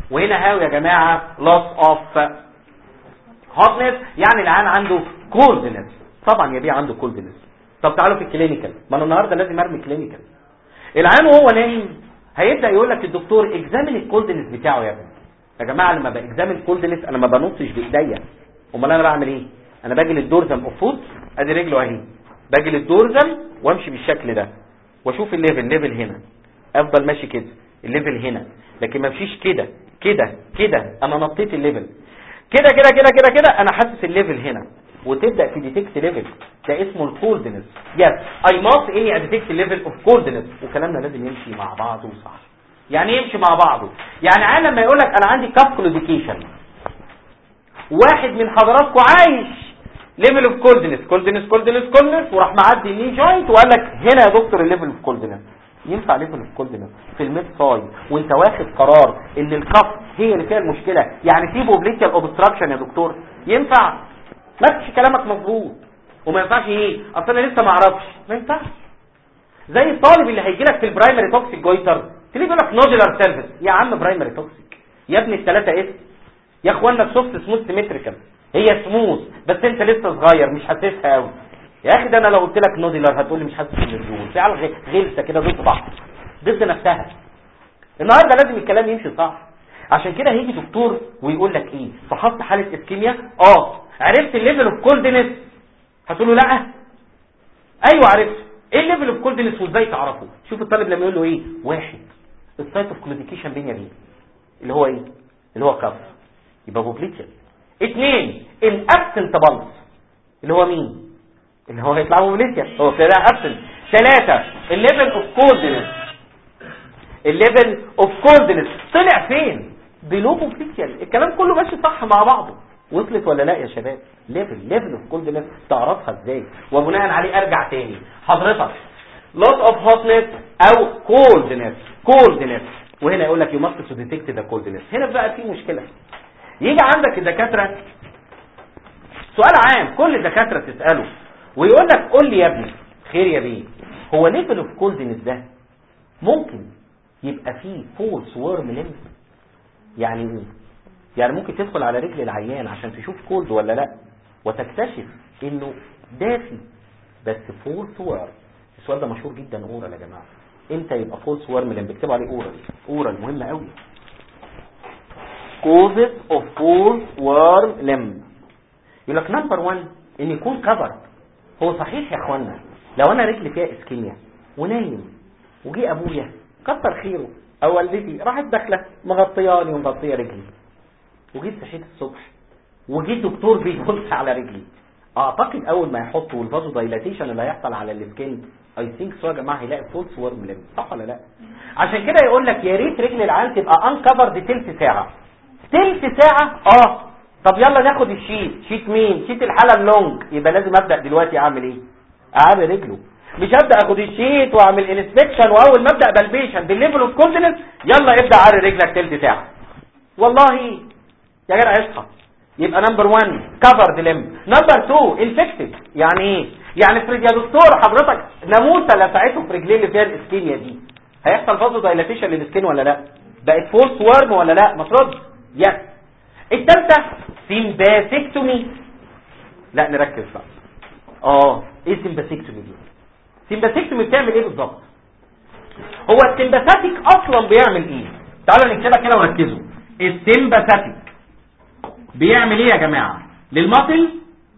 وهنا هاو يا جماعه loss of hotness يعني العيان عنده coldness طبعا يا بيه عنده coldness طب تعالوا في الكلينيكال ما انا النهارده لازم ارمي كلينيكال العيان وهو نايم هيبدا يقول لك الدكتور اكزامن الكولدنس بتاعه يا ابني يا جماعه لما باكزامن الكولدنس انا ما بنصش بايديا امال انا بعمل ايه انا باجي للدورزم اوف فوت ادي رجله اهي باجي للدورزم وامشي بالشكل ده واشوف الليفل ليفل هنا افضل ماشي كده الليفل هنا لكن ما امشيش كده كده كده انا نطيت الليفل كده كده كده كده كده انا حاسس الليفل هنا وتبدا تديتكت ليفل ده اسمه الكولدنس يس اي ماست اني اديتكت ليفل اوف كولدنس وكلامنا لازم يمشي مع بعضه صح يعني يمشي مع بعضه يعني عالم ما يقول لك انا عندي كاف كلوديكيشن واحد من حضراتكم عايش ليفل اوف كولدنس كولدنس كولدنس كولدنس وراح معدي الني جوينت وقال لك هنا يا دكتور الليفل اوف كولدنس ينفع ليفل اوف كولدنس في الميد ساي وانت واخد قرار ان الكف هي اللي فيها المشكله يعني في بوبليكال اوبستراكشن يا دكتور ينفع ما تمشي كلامك مظبوط وما ينفعش ايه اصل انا لسه ما اعرفش ما ينفعش زي الطالب اللي هيجي لك في البرايمري توكسيك جويتر تلاقيه بيقول لك نودولار سيرفيس يا عم برايمري توكسيك يا ابني الثلاثه اس يا اخوانا السوفت سموث سيمتريكال هي سموث بس انت لسه صغير مش حاسسها قوي يا اخي ده انا لو قلت لك نودولار هتقول لي مش حاسس بالنزول في عيال غلسه كده ضد بعض ضد نفسها النهارده لازم الكلام يمشي صح عشان كده هيجي دكتور ويقول لك ايه فحصت حاله اسكيميا اه عرفت الليفل اوف كولدنس هتقول له لا ايوه عرفت ايه الليفل اوف كولدنس وازاي تعرفه شوف الطالب لما يقول له ايه واحد السايت اوف كلوديكيشن بين يمين اللي هو ايه اللي هو كف يبقى بوبليكيا اثنين الابسنت بالانس اللي هو مين اللي هو هيطلع بوبليكيا هو كده ابسنت ثلاثة الليفل اوف كولدنس الليفل اوف كولدنس طلع فين بلو بوبليكيا الكلام كله ماشي صح مع بعضه وصلت ولا لا يا شباب ليفل ليفل اوف كولدنس تعرفها ازاي وبناء عليه ارجع تاني حضرتك لوس اوف هوتنس او كولدنس كولدنس وهنا يقول لك يو ماست تو ديتكت ذا كولدنس هنا بقى في مشكله يجي عندك الدكاتره سؤال عام كل الدكاتره تساله ويقول لك قول لي يا ابني خير يا بيه هو ليفل اوف كولدنس ده ممكن يبقى فيه فولس ورم ليمف يعني ايه يعني ممكن تدخل على رجل العيان عشان تشوف كولد ولا لا وتكتشف انه دافي بس فولس وورم السؤال ده مشهور جدا اورال يا جماعه امتى يبقى فولس وورم لما بيكتبوا عليه اورال اورال مهم قوي causes of false worm limb يقول لك نمبر 1 ان يكون كفر هو صحيح يا اخوانا لو انا رجلي فيها اسكيميا ونايم وجي ابويا كتر خيره او والدتي راحت داخله مغطياني ومغطيه رجلي وجيت صحيت الصبح وجيت دكتور بيبص على رجلي اعتقد اول ما يحطوا الفازو دايلاتيشن اللي هيحصل على السكين اي ثينك سو يا جماعه هيلاقي فولس ورم ليم صح ولا لا عشان كده يقول لك يا ريت رجل العيان تبقى انكفرد تلت ساعه تلت ساعه اه طب يلا ناخد الشيت شيت مين شيت الحاله اللونج يبقى لازم ابدا دلوقتي اعمل ايه اعمل رجله مش هبدا اخد الشيت واعمل انسبكشن واول ما ابدا بالبيشن بالليفل اوف كونفدنس يلا ابدا عري رجلك تلت ساعه والله يا جدع اصحى يبقى نمبر 1 كفرد لم نمبر 2 انفكتد يعني ايه يعني افرض يا دكتور حضرتك ناموسه لسعته في رجليه اللي فيها الاسكيميا دي هيحصل فازو دايلاتيشن للسكين ولا لا بقت فولس ورم ولا لا ما ترد يس الثالثه سيمباسيكتومي لا نركز بقى اه ايه سيمباسيكتومي دي سيمباسيكتومي بتعمل ايه بالظبط هو السيمباثيك اصلا بيعمل ايه تعالوا نكتبها كده وركزوا السيمباثيك بيعمل ايه يا جماعه للمصل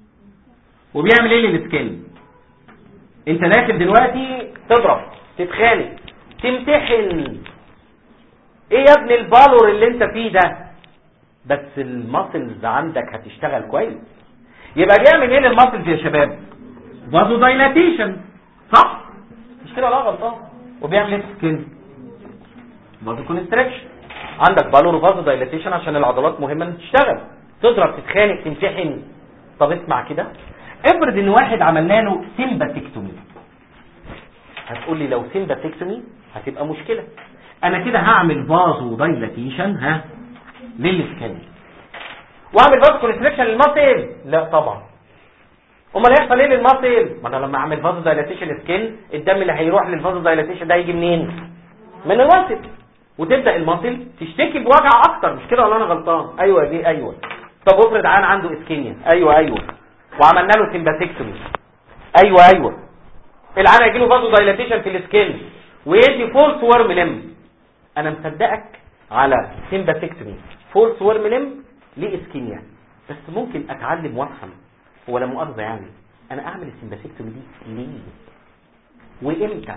وبيعمل ايه للسكين انت داخل دلوقتي تضرب تتخانق تمتحن ايه يا ابني البالور اللي انت فيه ده بس الماسلز عندك هتشتغل كويس يبقى بيعمل ايه للماسلز يا شباب فازو دايلاتيشن صح مش كده ولا غلطان وبيعمل ايه في السكين فازو كونستريكشن عندك بالور وفازو دايلاتيشن عشان العضلات مهمه انها تشتغل تضرب تتخانق تمتحن طب اسمع كده افرض ان واحد عملنا له سيمباتيكتومي هتقول لي لو سيمباتيكتومي هتبقى مشكله انا كده هعمل فازو دايلاتيشن ها للسكن واعمل فازو كونستريكشن للماسل لا طبعا امال هيحصل ايه للماسل ما انا لما اعمل فازو دايلاتيشن سكين الدم اللي هيروح للفازو دايلاتيشن ده هيجي منين من الماسل وتبدا المصل تشتكي بوجع اكتر مش كده ولا انا غلطان ايوه دي ايوه طب افرض عيان عنده اسكيميا ايوه ايوه وعملنا له سمباثيكتومي ايوه ايوه العيان هيجي له فازو دايلاتيشن في السكين ويدي فولس ورم لم انا مصدقك على سمباثيكتومي فولس ورم لم لاسكيميا بس ممكن اتعلم وافهم هو لا مؤاخذه يعني انا اعمل السمباثيكتومي دي ليه وامتى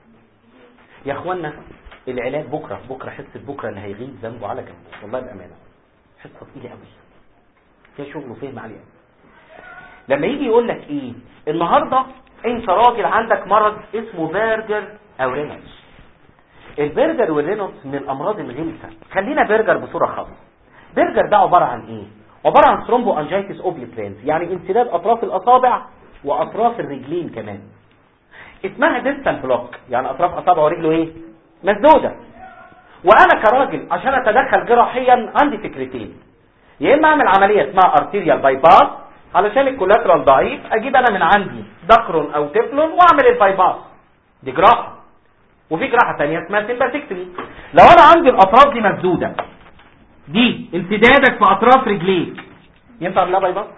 يا اخوانا العلاج بكره بكره حصه بكره اللي هيغيب ذنبه على جنبه والله بامانه حصه تقيله قوي فيها شغل وفهم عالي قوي لما يجي يقول لك ايه النهارده انت راجل عندك مرض اسمه برجر او رينوس البرجر والرينوس من الامراض الغلسه خلينا برجر بصوره خاصه برجر ده عباره عن ايه عباره عن ثرومبو انجيتس اوبليترينز يعني انسداد اطراف الاصابع واطراف الرجلين كمان اسمها ديستال بلوك يعني اطراف اصابعه ورجله ايه مسدوده وانا كراجل عشان اتدخل جراحيا عندي فكرتين يا اما اعمل عمليه اسمها ارتيريال باي باس علشان الكولاترال ضعيف اجيب انا من عندي دقر او تفلون واعمل الباي باس دي جراحه وفي جراحه ثانيه اسمها سيمباثيكتومي لو انا عندي الاطراف دي مسدوده دي انسدادك في اطراف رجليك ينفع اعملها باي باس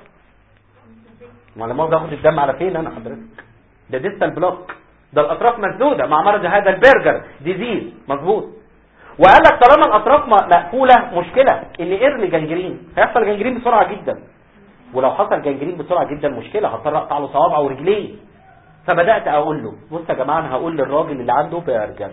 ما لما اخد الدم على فين انا حضرتك ده ديستال بلوك ده الاطراف مسدوده مع مرض هذا البرجر ديزيز مظبوط وقال لك طالما الاطراف مقفوله مشكله ان ايرلي جنجرين هيحصل جنجرين بسرعه جدا ولو حصل جنجرين بسرعه جدا مشكله هضطر اقطع له صوابعه ورجليه فبدات اقول له بص يا جماعه انا هقول للراجل اللي عنده برجر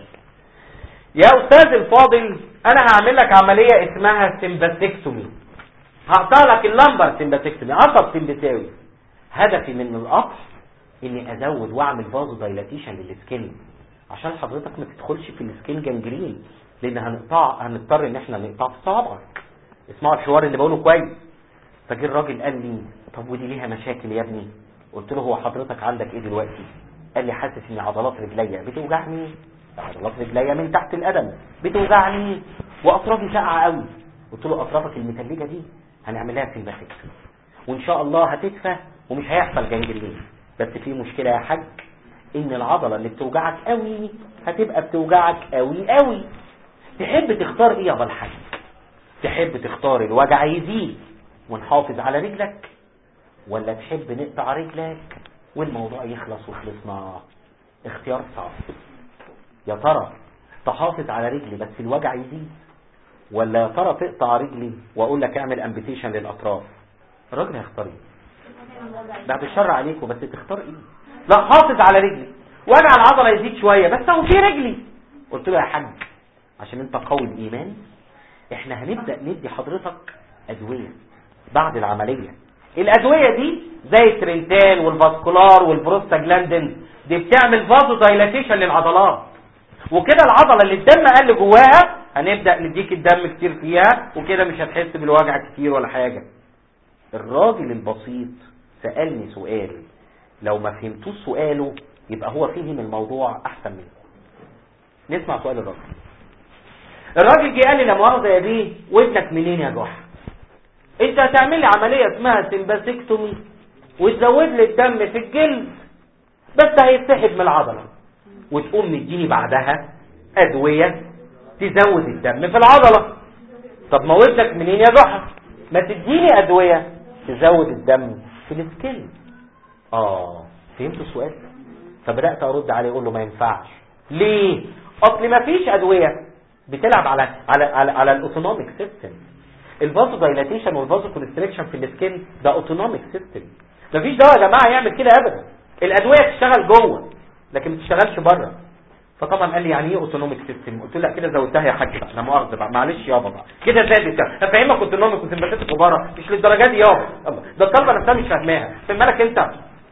يا استاذ الفاضل انا هعمل لك عمليه اسمها سمباثيكتومي هقطع لك اللمبر سمباثيكتومي عصب سمبثاوي هدفي من القطع اني ازود واعمل فازو دايلاتيشن للسكين عشان حضرتك ما تدخلش في السكين جنجرين لان هنقطع هنضطر ان احنا نقطع في صوابعك اسمعوا الحوار اللي بقوله كويس فجه الراجل قال لي طب ودي ليها مشاكل يا ابني قلت له هو حضرتك عندك ايه دلوقتي قال لي حاسس ان عضلات رجليا بتوجعني عضلات رجليا من تحت القدم بتوجعني واطرافي ساقعه قوي قلت له اطرافك المتلجه دي هنعمل لها سيمباثيك وان شاء الله هتدفى ومش هيحصل جنجرين بس في مشكله يا حاج ان العضله اللي بتوجعك قوي هتبقى بتوجعك قوي قوي تحب تختار ايه يا ابو الحاج تحب تختار الوجع يزيد ونحافظ على رجلك ولا تحب نقطع رجلك والموضوع يخلص وخلصنا اختيار صعب يا ترى تحافظ على رجلي بس الوجع يزيد ولا يا ترى تقطع رجلي واقول لك اعمل امبيتيشن للاطراف الراجل هيختار ايه بعد الشر عليكم بس تختار ايه لا حافظ على رجلي وجع العضله يزيد شويه بس اهو في رجلي قلت له يا حاج عشان انت قوي الايمان احنا هنبدا ندي حضرتك ادويه بعد العمليه الادويه دي زي الترينتال والفاسكولار والبروستاجلاندين دي بتعمل فازو دايلاتيشن للعضلات وكده العضله اللي الدم قل جواها هنبدا نديك الدم كتير فيها وكده مش هتحس بالوجع كتير ولا حاجه الراجل البسيط سالني سؤال لو ما فهمتوش سؤاله يبقى هو فهم الموضوع احسن منكم نسمع سؤال الراجل الراجل جه قال لي لا مؤاخذه يا بيه ودنك منين يا جحا انت هتعمل لي عمليه اسمها سمباسيكتومي وتزود لي الدم في الجلد بس هيتسحب من العضله وتقوم مديني بعدها ادويه تزود الدم في العضله طب ما ودنك منين يا جحا ما تديني ادويه تزود الدم في السكين اه فهمتوا السؤال فبدات ارد عليه اقول له ما ينفعش ليه اصل ما فيش ادويه بتلعب على على على, على الاوتونوميك سيستم الفازو دايلاتيشن والفازو كونستريكشن في السكين ده اوتونوميك سيستم مفيش دواء يا جماعه يعمل كده ابدا الادويه تشتغل جوه لكن ما تشتغلش بره فطبعا قال لي يعني ايه اوتونوميك سيستم قلت له لا كده زودتها يا حاج بقى لا مؤاخذه بقى معلش يابا بقى كده زادت هفهمك اوتونوميك وسمباتيك كباره مش للدرجه دي يابا الله ده الطلبه نفسها مش فاهماها فهمك انت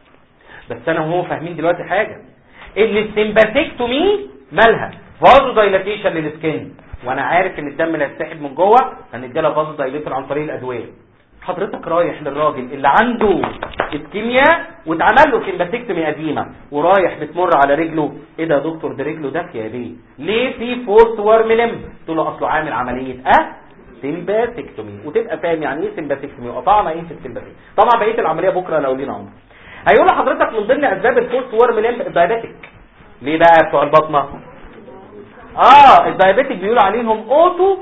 بس انا وهو فاهمين دلوقتي حاجه ان السمباتيكتومي مالها فازو دايلاتيشن للسكين وانا عارف ان الدم اللي هيتسحب من جوه هندي لها فازو دايليتر عن طريق الادويه حضرتك رايح للراجل اللي عنده اسكيميا واتعمل له سمباتيكتومي قديمه ورايح بتمر على رجله ايه ده يا دكتور ده رجله دافيه ليه ليه في فورس ورم لم قلت له اصله عامل عمليه اه سمباتيكتومي وتبقى فاهم يعني ايه سمباتيكتومي وقطعنا ايه في السمباتيك طبعا بقيه العمليه بكره لو لينا عمر هيقول لحضرتك من ضمن اسباب الفورس ورم لم الدايابيتك ليه بقى بتوع البطنه اه الدايابيتك بيقولوا عليهم اوتو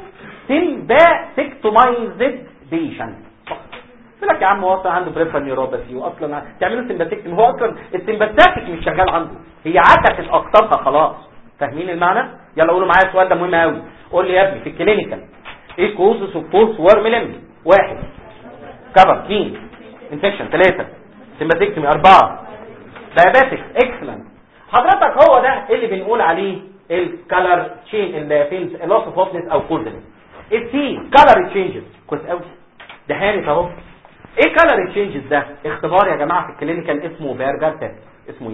سيمباتكتومايزد بيشنت يقول لك يا عم هو اصلا عنده بريفرال نيوروباثي واصلا تعملوا سيمباتكتومي هو اصلا السيمباتيك مش شغال عنده هي عكست اقطابها خلاص فاهمين المعنى يلا قولوا معايا السؤال ده مهم قوي قول لي يا ابني في الكلينيكال ايه كوزس اوف بوست ورم ليمب واحد كفر اثنين انفكشن ثلاثة سيمباتكتومي أربعة دايابيتكس اكسلنت حضرتك هو ده اللي بنقول عليه الكالر تشين الفيلز لوس اوف هوفنس او كوردنس السي كالر تشينجز كويس قوي ده هانت اهو ايه كالر تشينجز ده اختبار يا جماعه في الكلينيكال اسمه بيرجر تيست اسمه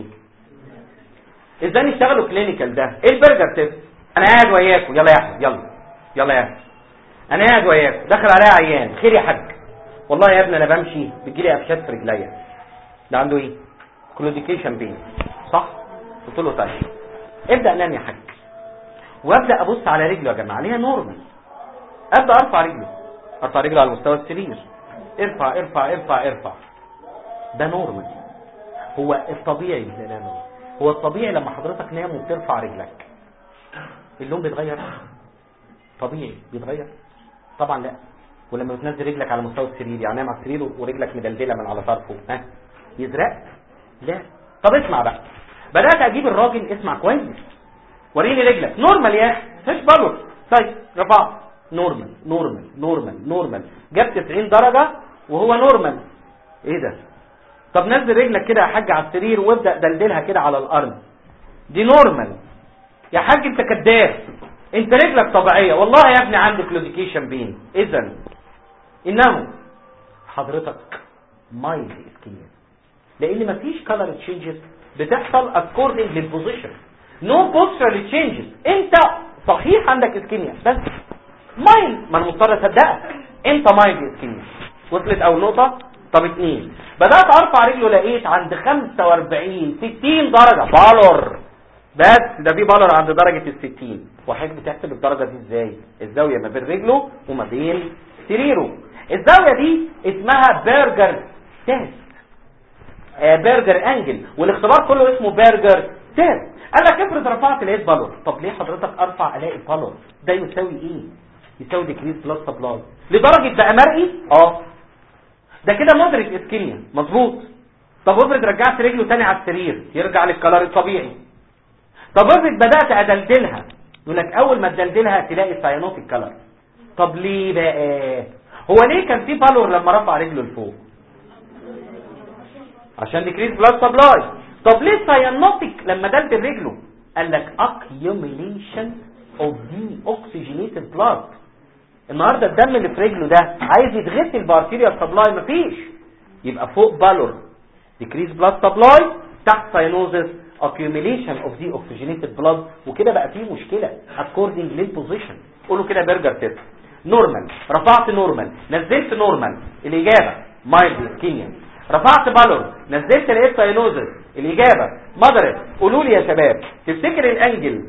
ايه ازاي نشتغلوا كلينيكال ده ايه البرجر تيست انا قاعد وياكم يلا يا احمد يلا يلا يا احمد انا قاعد وياكم دخل عليا عيان خير يا حاج والله يا ابني انا بمشي بتجيلي قفشات في رجليا ده عنده ايه كلوديكيشن بين صح قلت له طيب ابدا نام يا حاج وابدا ابص على رجله يا جماعه عليها نورمال ابدا ارفع رجله ارفع رجله على مستوى السرير ارفع ارفع ارفع ارفع ده نورمال هو الطبيعي لا لا لا هو الطبيعي لما حضرتك نام وبترفع رجلك اللون بيتغير طبيعي بيتغير طبعا لا ولما بتنزل رجلك على مستوى السرير يعني نام على السرير ورجلك مدلدله من على طرفه ها يزرق لا طب اسمع بقى بدات اجيب الراجل اسمع كويس وريني رجلك نورمال يا اخي مفيش بلور طيب رفعت نورمال نورمال نورمال نورمال جاب 90 درجه وهو نورمال ايه ده طب نزل رجلك كده يا حاج على السرير وابدا دلدلها كده على الارض دي نورمال يا حاج انت كداب انت رجلك طبيعيه والله يا ابني عندك لوديكيشن بين اذا انه حضرتك مايلد اسكيميا لان مفيش كلر تشينجز بتحصل اكوردنج للبوزيشن نو بوسترال تشينجز انت صحيح عندك اسكيميا بس مايلد ما انا مضطر اصدقك انت مايلد اسكيميا وصلت اول نقطه طب اتنين بدات ارفع رجله لقيت عند 45 60 درجه بالور بس ده في بالور عند درجه ال 60 وحضرتك بتحسب الدرجه دي ازاي الزاويه ما بين رجله وما بين سريره الزاويه دي اسمها برجر تيست آه برجر انجل والاختبار كله اسمه برجر تيست قال لك افرض رفعت لقيت بالور طب ليه حضرتك ارفع الاقي بالور ده يساوي ايه يساوي ديكريز بلس سبلاي لدرجه بقى مرئي اه ده كده مدرك اسكيميا مظبوط طب افرض رجعت رجله تاني على السرير يرجع للكلار الطبيعي طب افرض بدات ادلدلها يقول لك اول ما تدلدلها تلاقي ساينوتيك كلر طب ليه بقى هو ليه كان في بالور لما رفع رجله لفوق عشان ديكريز بلاد سبلاي طب ليه ساينوتيك لما دلدل رجله قال لك accumulation of deoxygenated blood النهارده الدم اللي في رجله ده عايز يتغسل بارتيريال سبلاي مفيش يبقى فوق بالور ديكريز بلاد سبلاي تحت ساينوزس accumulation of deoxygenated blood وكده بقى فيه مشكله according للبوزيشن قولوا كده برجر تيست نورمال رفعت نورمال نزلت نورمال الاجابه مايلد اسكيميا رفعت بالور نزلت لقيت ساينوزس الاجابه مدرت قولوا لي يا شباب تفتكر الانجل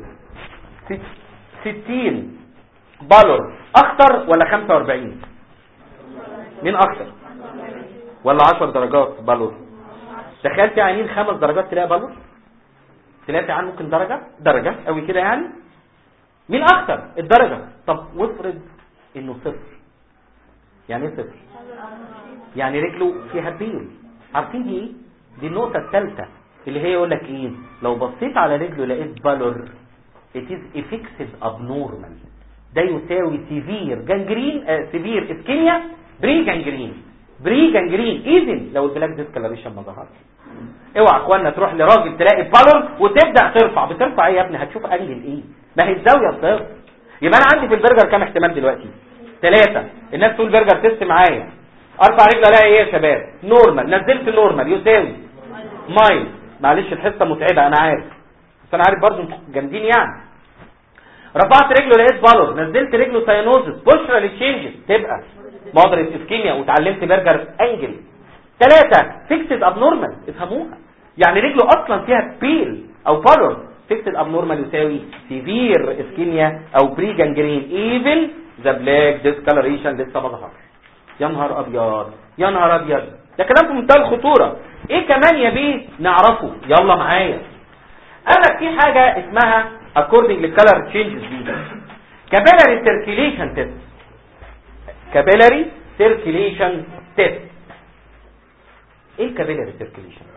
60 بالور اخطر ولا 45 مين اخطر ولا 10 درجات بالور تخيل في عينين خمس درجات تلاقي بالور تلاقي عن ممكن درجة درجة قوي كده يعني مين اكتر الدرجة طب وافرض انه صفر يعني ايه صفر يعني رجله فيها بيل عارفين دي ايه دي النقطة الثالثة اللي هي يقول لك ايه لو بصيت على رجله لقيت بالور it is a fixed abnormal ده يساوي سيفير جانجرين آه سيفير اسكيميا بري جانجرين بري جانجرين ايزن لو البلاك ديسكلاريشن ما ظهرش اوعى اخوانا تروح لراجل تلاقي بالون وتبدا ترفع بترفع ايه يا ابني هتشوف انجل ايه ما هي الزاويه صفر يبقى انا عندي في البرجر كام احتمال دلوقتي ثلاثه الناس تقول برجر تيست معايا ارفع رجل الاقي ايه يا شباب نورمال نزلت نورمال يساوي مايل معلش الحصه متعبه انا عارف بس انا عارف برضه انتوا جامدين يعني رفعت رجله لقيت بالور نزلت رجله ساينوزس بشرى للتشينجز تبقى مودريت اسكيميا وتعلمت برجر انجل ثلاثة فيكسد ابنورمال افهموها يعني رجله اصلا فيها بيل او بالور فيكسد ابنورمال يساوي سيفير اسكيميا او بري جانجرين ايفن ذا بلاك ديسكالريشن لسه ما ظهرش يا نهار ابيض يا نهار ابيض ده كلام في منتهى الخطوره ايه كمان يا بيه نعرفه يلا معايا قال لك في حاجه اسمها according للcolor changes دي capillary circulation test capillary circulation test ايه capillary circulation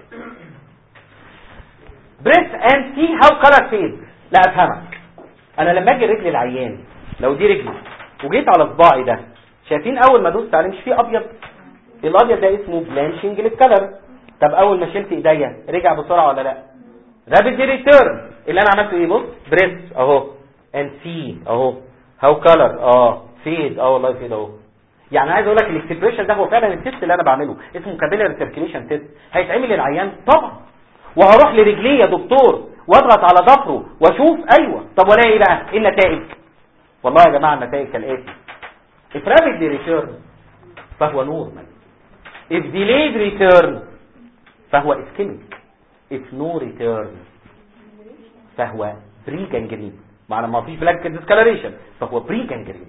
breath and see how color fades لا افهمك انا لما اجي رجل العيان لو دي رجلي وجيت على صباعي ده شايفين اول ما دوست عليه مش فيه ابيض الابيض ده اسمه بلانشنج للكلر طب اول ما شلت ايديا رجع بسرعه ولا لا رابيد ريتيرن اللي انا عملته ايه بص بريس اهو اند سي اهو هاو كلر اه فيد اه والله فيد اهو يعني عايز اقول لك الاكسبريشن ده هو فعلا التيست اللي انا بعمله اسمه كابيلاري سيركيليشن تيست هيتعمل للعيان طبعا وهروح لرجليه يا دكتور واضغط على ظفره واشوف ايوه طب ولا ايه بقى ايه النتائج والله يا جماعه النتائج كالاتي if rapidly return فهو normal if delayed return فهو ischemic if no return فهو بري جانجرين معنى ما فيش بلاك ديسكالريشن فهو بري جانجرين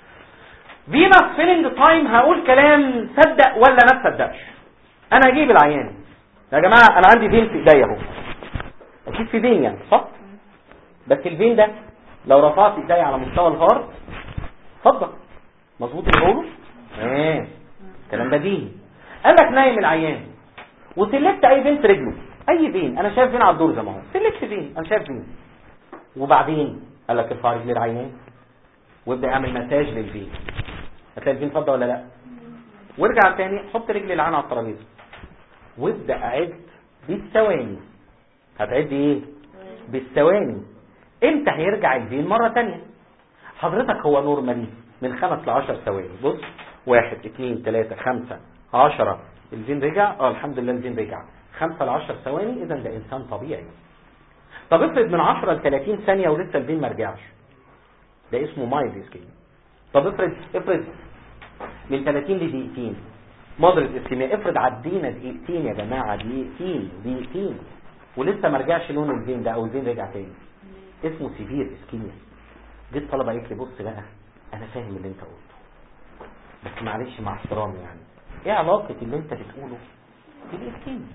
فينس فيلنج تايم هقول كلام صدق ولا ما تصدقش انا هجيب العيان يا جماعه انا عندي فين في ايديا اهو اكيد في فين يعني صح بس الفين ده لو رفعت ايديا على مستوى الهارت اتفضل مظبوط اللي بقوله ايه الكلام ده ديني قال لك نايم العيان وسلكت اي فين في رجله اي فين انا شايف فين على الدور زي ما هو سلكت فين انا شايف فين وبعدين قال لك ارفع رجل العيان وابدا اعمل مساج للفين هتلاقي الفين فضه ولا لا وارجع تاني حط رجل العين على الترابيزه وابدا اعد بالثواني هتعد ايه بالثواني امتى هيرجع الفين مره تانية حضرتك هو نورمالي من خمس لعشر ثواني بص واحد اتنين تلاتة خمسة عشرة الفين رجع اه الحمد لله الفين رجع خمسة لعشر ثواني اذا ده انسان طبيعي طب افرض من 10 ل 30 ثانية ولسه الفين ما رجعش ده اسمه مايلد اسكيميا طب افرض افرض من 30 لدقيقتين مودريت اسكيميا افرض عدينا دقيقتين يا جماعة دقيقتين دقيقتين ولسه ما رجعش لون الفين ده او الفين رجع تاني اسمه سيفير اسكيميا جيت الطلبه قالت لي بص بقى انا فاهم اللي انت قلته بس معلش مع احترامي يعني ايه علاقة اللي انت بتقوله بالاسكيميا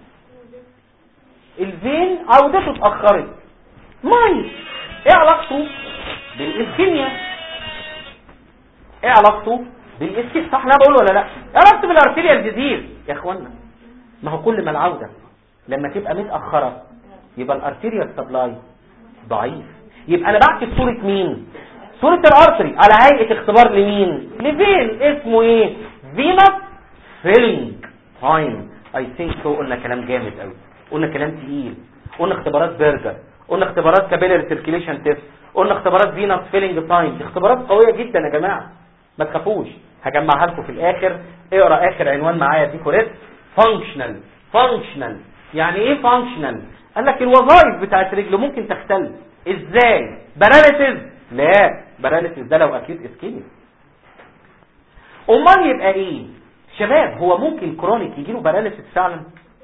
الفين عودته اتأخرت ماي ايه علاقته بالاسكيميا ايه علاقته بالاسكيميا صح انا بقول ولا لا ايه علاقته بالارتيريال ديزيز يا اخوانا ما هو كل ما العودة لما تبقى متأخرة يبقى الارتيريال سبلاي ضعيف يبقى انا بعكس صورة مين صورة الارتري على هيئة اختبار لمين لفين اسمه ايه فينس فيلينج تايم اي ثينك سو قلنا كلام جامد قوي قلنا كلام تقيل قلنا اختبارات برجر قلنا اختبارات كابيلاري سيركيليشن تيست قلنا اختبارات فينس فيلينج تايم دي اختبارات قويه جدا يا جماعه ما تخافوش هجمعها لكم في الاخر اقرا اخر عنوان معايا دي كوريت فانكشنال فانكشنال يعني ايه فانكشنال قال لك الوظائف بتاعت رجله ممكن تختل ازاي باراليسيس لا باراليسيس ده لو اكيد اسكيميا امال يبقى ايه شباب هو ممكن كرونيك يجيله باراليسيس فعلا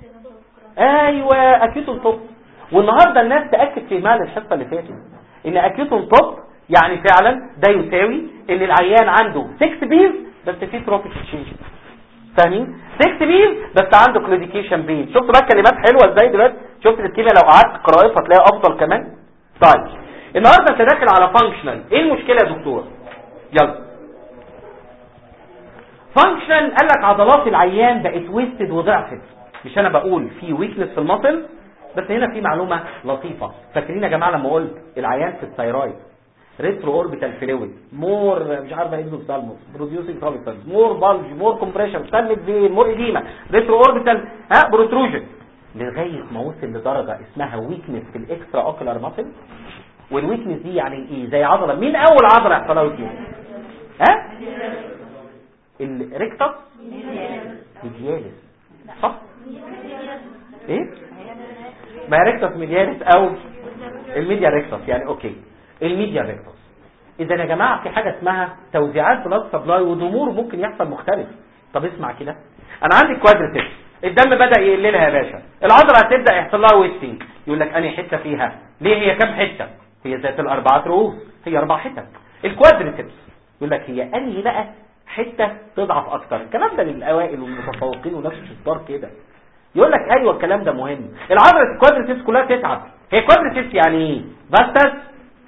ايوه اكيوتون توب والنهارده الناس تاكد في مال الحصه اللي فاتت ان اكيوتون توب يعني فعلا ده يساوي ان العيان عنده 6 بيز بس في تروبيك تشينج فاهمين 6 بيز بس عنده كلوديكيشن بين شفتوا بقى الكلمات حلوه ازاي دلوقتي شفت الكيمياء لو قعدت قراءتها تلاقيها افضل كمان طيب النهارده انت داخل على فانكشنال ايه المشكله يا دكتور يلا فانكشنال قال لك عضلات العيان بقت ويستد وضعفت مش انا بقول في ويكنس في المصل بس هنا في معلومه لطيفه فاكرين يا جماعه لما قلت العيان في الثايرويد ريترو اوربيتال فلويد مور مش عارف ايه سالموس بروديوسنج سوليترز مور بالج مور كومبريشن سلمت فين مور ايديما ريترو اوربيتال ها بروتروجن لغايه ما وصل لدرجه اسمها ويكنس في الاكسترا اوكولار ماسل والويكنس دي يعني ايه زي عضله مين اول عضله يحصل لها ويكنس ها الريكتس ميدياليس صح ايه ما هي ريكتس ميدياليس او الميديا ريكتس يعني اوكي الميديا ريكتس اذا يا جماعه في حاجه اسمها توزيعات بلاد سبلاي وضمور ممكن يحصل مختلف طب اسمع كده انا عندي كوادريتيك الدم بدا يقل لها يا باشا العضله هتبدا يحصل لها ويستنج يقول لك انهي حته فيها ليه هي كام حته هي ذات الاربعه رؤوس هي اربع حتت الكوادريتيبس يقول لك هي انهي بقى حته تضعف اكتر الكلام ده للاوائل والمتفوقين ونفس الشطار كده يقول لك ايوه الكلام ده مهم العضله الكوادريتيبس كلها تتعب هي كوادريتيبس يعني ايه فاستس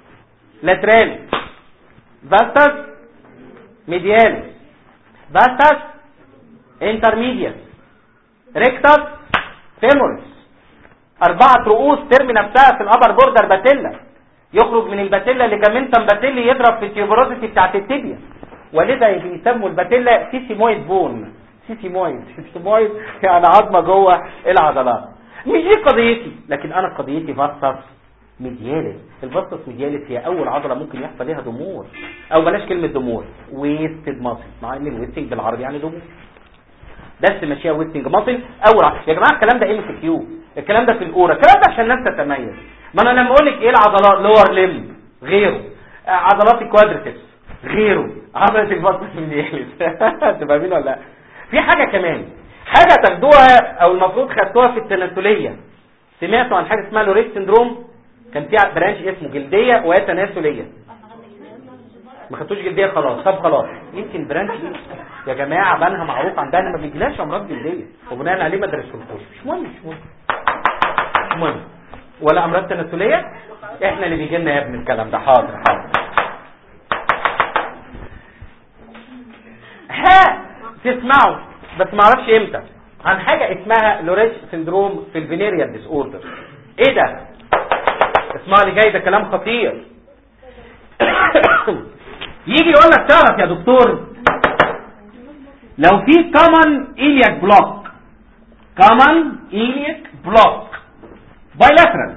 لاترالي فاستس ميديالي فاستس انترميديت ريكتس فيمورس أربعة رؤوس ترمي نفسها في الأبر بوردر باتيلا يخرج من الباتيلا ليجامنتم باتيلي يضرب في التيوبروزيتي بتاعت التibia ولذا بيسموا الباتيلا سيسيمويد بون سيسيمويد سيسيمويد يعني عظمة جوه العضلات مش دي قضيتي لكن أنا قضيتي فاسس ميدياليس الفاسس ميدياليس هي أول عضلة ممكن يحصل ليها ضمور أو بلاش كلمة ضمور ويستد ماسل مع إن الويستنج بالعربي يعني ضمور بس ماشيه ويستنج ماسل اول ع- يا جماعه الكلام ده ام في كيو الكلام ده في الاورا الكلام ده عشان الناس تتميز ما انا لما اقول لك ايه العضلات لور ليم غيره آه، عضلات الكوادريسبس غيره عضله البطن ميدياليس تبقى مين ولا لا في حاجه كمان حاجه تاخدوها او المفروض خدتوها في التناسليه سمعتوا عن حاجه اسمها لوريت سندروم كان في برانش اسمه جلديه وتناسليه ما خدتوش جلديه خلاص طب خلاص يمكن برانش دي يا جماعه بانها معروف عندها إن ما بيجيلاش امراض جلديه وبناء عليه ما درسولكوش مش مهم مش مهم مش مهم ولا امراض تناسليه احنا اللي بيجي لنا يا ابني الكلام ده حاضر حاضر ها تسمعوا بس ما اعرفش امتى عن حاجه اسمها لوريش سندروم في الفينيريال ديس اوردر ايه ده اسمع لي جاي ده كلام خطير يجي يقول لك تعرف يا دكتور لو في كومن ايلياك بلوك كومن ايلياك بلوك بايلاترال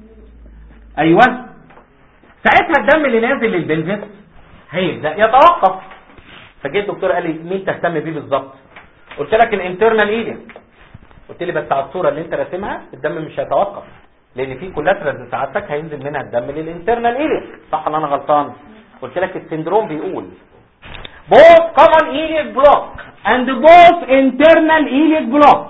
ايوه ساعتها الدم اللي نازل للبلفس هيبدا يتوقف فجيت الدكتور قال لي مين تهتم بيه بالظبط قلت لك الانترنال ايلياك قلت لي بس على الصوره اللي انت راسمها الدم مش هيتوقف لان في كولاترال ساعتك هينزل منها الدم للانترنال ايلياك صح ولا انا غلطان قلت لك السندروم بيقول both common iliac block and both internal iliac block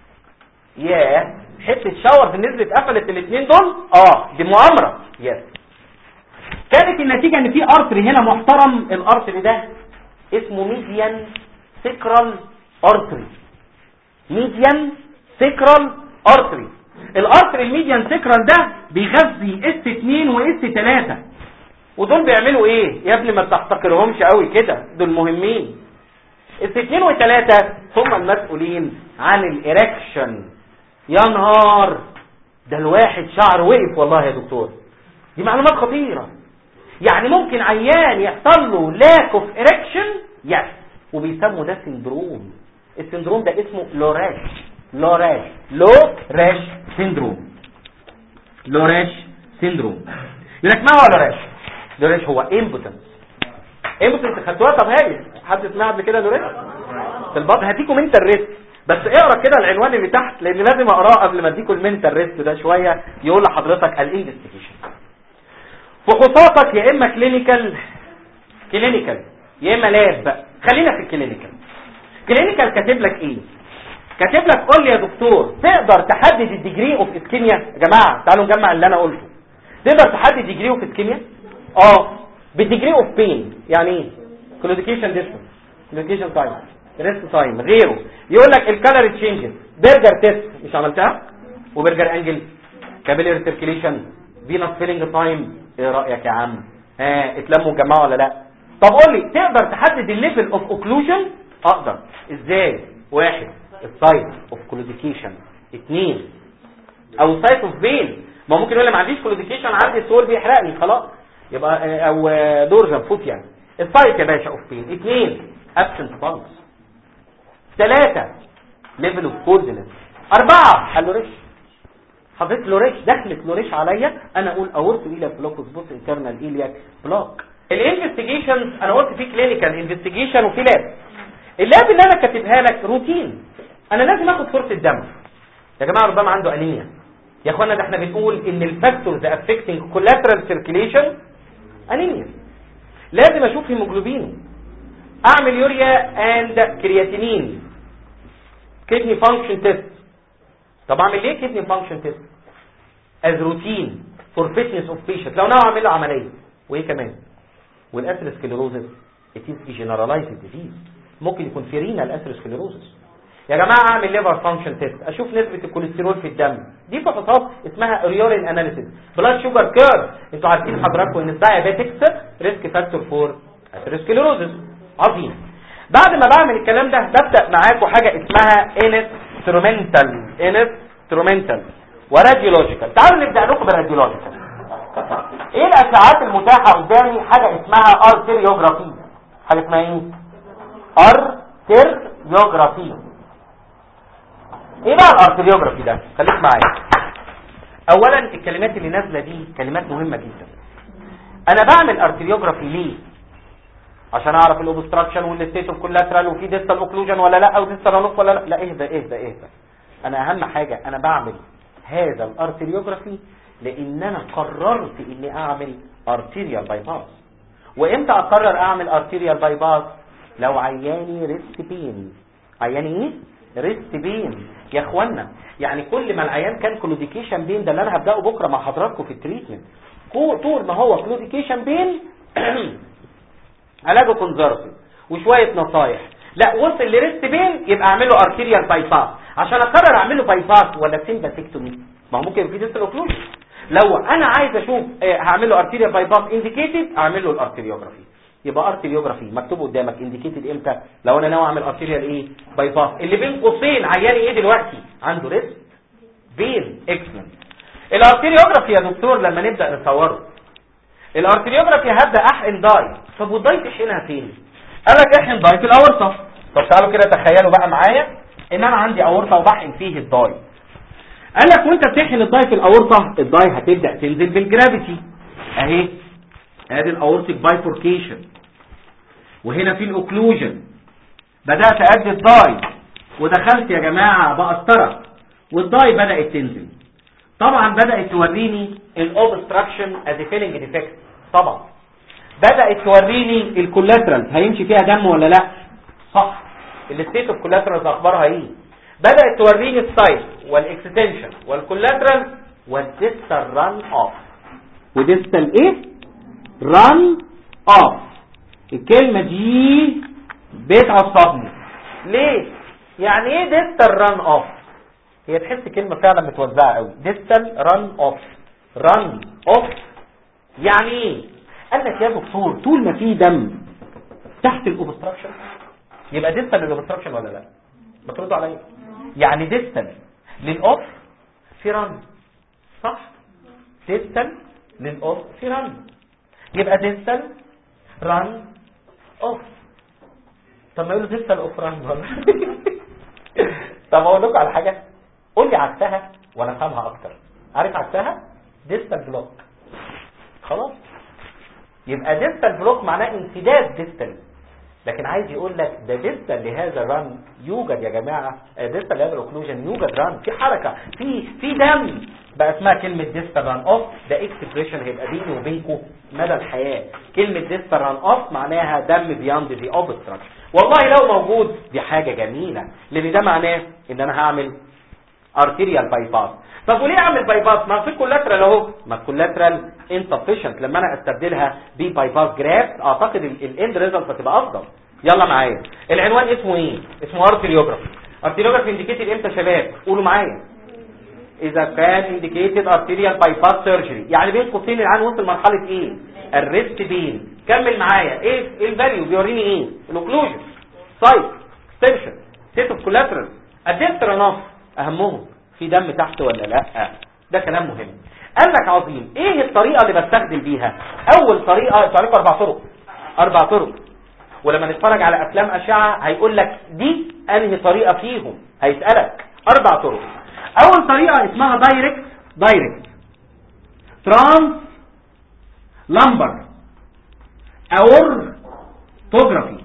ياه حته شاور نزلت قفلت الاثنين دول اه دي مؤامره يس كانت النتيجه ان في ارتري هنا محترم الارتري ده اسمه ميديان سيكرال ارتري ميديان سيكرال ارتري الارتري الميديان سيكرال ده بيغذي اس 2 واس 3 ودول بيعملوا ايه يا ابني ما تحتقرهمش قوي كده دول مهمين الاثنين والثلاثة هم المسؤولين عن الاريكشن يا نهار ده الواحد شعر وقف والله يا دكتور دي معلومات خطيرة يعني ممكن عيان يحصل له lack of erection يس وبيسموا ده سندروم السندروم ده اسمه لوراش لوراش لوراش سندروم لوراش سندروم يقول لك ما هو لوراش لوراش هو امبوتنس امبوتنس خدتوها طب هاي حد سمع قبل كده لوراش في البطن هديكم انت الريست بس اقرا كده العنوان اللي تحت لان لازم اقراه قبل ما اديكم المنتال ريست ده شويه يقول لحضرتك الانفستيجيشن فحوصاتك يا اما كلينيكال كلينيكال يا اما لاب خلينا في الكلينيكال كلينيكال كاتب لك ايه كاتب لك قول لي يا دكتور تقدر تحدد الديجري اوف اسكيميا يا جماعه تعالوا نجمع اللي انا قلته تقدر تحدد ديجري اوف اسكيميا اه بديجري اوف بين يعني ايه كلوديكيشن ديستنس كلوديكيشن تايم ريست تايم غيره يقول لك الكالر تشينجز برجر تيست مش عملتها وبرجر انجل كابيلر سيركيليشن فينس فيلينج تايم ايه رايك يا عم ها اتلموا الجماعه ولا لا طب قول لي تقدر تحدد الليفل اوف اوكلوجن اقدر ازاي واحد السايت اوف كلوديكيشن اثنين او السايت اوف فين ما ممكن يقول لي ما عنديش كلوديكيشن عندي السول بيحرقني خلاص يبقى او دورجن فوت يعني السايت يا باشا اوف فين اثنين ابسنت بالانس ثلاثة ليفل اوف كوردينيت أربعة اللوريش حضرتك لوريش دخلت لوريش عليا أنا أقول أورت إلى بلوكوس بوس انترنال إيلياك بلوك الانفستيجيشنز أنا قلت في كلينيكال انفستيجيشن وفي لاب اللاب اللي أنا كاتبها لك روتين أنا لازم آخد صورة الدم يا جماعة ربما عنده أنيميا يا اخوانا ده احنا بنقول ان الفاكتورز افكتنج collateral circulation انيميا لازم اشوف هيموجلوبينه اعمل يوريا اند كرياتينين كدني فانكشن تيست طب اعمل ليه كدني فانكشن تيست از روتين فور فيتنس اوف بيشنت لو ناوي اعمل له عمليه وايه كمان والاسيروسكليروزس ات از جنرالايزد ديزيز ممكن يكون في رينال اسيروسكليروزس يا جماعه اعمل ليفر فانكشن تيست اشوف نسبه الكوليسترول في الدم دي فحوصات اسمها ريورين اناليسيس بلاد شوجر كيرف انتوا عارفين حضراتكم ان الدايابيتكس ريسك فاكتور فور اثيروسكليروزس عظيم بعد ما بعمل الكلام ده ببدا معاكم حاجه اسمها انسترومنتال انسترومنتال وراديولوجيكال تعالوا نبدا لكم بالراديولوجيكال ايه الاشعاعات المتاحه قدامي حاجه اسمها ارتريوجرافي حاجه اسمها ايه ارتريوجرافي ايه بقى الارتريوجرافي ده خليك معايا اولا الكلمات اللي نازله دي كلمات مهمه جدا انا بعمل ارتريوجرافي ليه عشان اعرف الاوبستراكشن والستيت اوف كولاترال وفي ديستال اوكلوجن ولا لا او ديستال رانوف ولا لا لا اهدى اهدى اهدى انا اهم حاجه انا بعمل هذا الارتريوجرافي لان انا قررت اني اعمل ارتيريال باي باس وامتى اقرر اعمل ارتيريال باي باس لو عياني ريست بين عياني ايه ريست بين يا اخوانا يعني كل ما العيان كان كلوديكيشن بين ده اللي انا هبداه بكره مع حضراتكم في التريتمنت طول ما هو كلوديكيشن بين علاجه كونزرفي وشويه نصايح لا وصل لريست بين يبقى اعمل له ارتيريال باي باس عشان اقرر اعمل له باي باس ولا سيمباثيكتومي ما هو ممكن في ديستال اوكلوجن لو انا عايز اشوف هعمل له ارتيريال باي باس انديكيتد اعمل له الارتيريوجرافي يبقى ارتيريوجرافي مكتوب قدامك انديكيتد امتى لو انا ناوي اعمل ارتيريال ايه باي باس اللي بين قوسين عياني ايه دلوقتي عنده ريست بين اكسلنت الارتيريوجرافي يا دكتور لما نبدا نصوره الارتريوجرافي هبدا احقن داي طب والداي تحقنها فين قال لك احقن داي في الاورطه طب تعالوا كده تخيلوا بقى معايا ان انا عندي اورطه وبحقن فيه الداي قال لك وانت بتحقن الداي في الاورطه الداي هتبدا تنزل بالجرافيتي اهي ادي الاورتيك بايفوركيشن وهنا في الاوكلوجن بدات ادي الداي ودخلت يا جماعه بقسطره والداي بدات تنزل طبعا بدات توريني الاوبستراكشن از فيلنج ديفكت طبعا بدات توريني الكولاترال هيمشي فيها دم ولا لا صح الستيت اوف كولاترال اخبارها ايه بدات توريني السايز والاكستنشن والكولاترال والديستال ران اوف وديستال ايه ران اوف الكلمه دي بتعصبني ليه يعني ايه ديستال ران اوف هي تحس كلمة فعلا متوزعة قوي ديستال ران اوف ران اوف يعني ايه قال لك يا دكتور طول ما في دم تحت الاوبستراكشن يبقى ديستال للاوبستراكشن ولا لا ما تردوا عليا يعني ديستال للاوف في ران صح ديستال للاوف في ران يبقى ديستال ران اوف طب ما يقولوا ديستال اوف ران ولا طب اقول لكم على حاجه قول لي عكسها وانا افهمها اكتر عارف عكسها ديستال بلوك خلاص يبقى ديستال بلوك معناه انسداد ديستال لكن عايز يقول لك ده ديستال لهذا الرن يوجد يا جماعه ديستال لهذا الاوكلوجن يوجد رن في حركه في في دم بقى اسمها كلمه ديستال ران اوف ده اكسبريشن هيبقى بيني وبينكم مدى الحياه كلمه ديستال ران اوف معناها دم بياند ذا اوبستراكشن والله لو موجود دي حاجه جميله لان ده معناه ان انا هعمل ارتيريال باي باس طب وليه اعمل باي باس ما في كولاترال اهو ما الكولاترال انسفيشنت لما انا استبدلها بباي باس جرافت اعتقد الاند ريزلت هتبقى افضل يلا معايا العنوان اسمه ايه اسمه ارتيريوجرافي ارتيريوجرافي انديكيتد امتى يا شباب قولوا معايا اذا كان انديكيتد ارتيريال باي باس سيرجري يعني بين قوسين العين وصل مرحله ايه الريست بين كمل معايا ايه ايه الفاليو بيوريني ايه الاوكلوجن سايت اكستنشن سيت اوف كولاترال الديسترانوف اهمهم في دم تحت ولا لا ده كلام مهم قال لك عظيم ايه الطريقه اللي بستخدم بيها اول طريقه انتوا عارفين اربع طرق اربع طرق ولما نتفرج على افلام اشعه هيقول لك دي انهي طريقه فيهم هيسالك اربع طرق اول طريقه اسمها دايركت دايركت ترانس لامبر اور توجرافي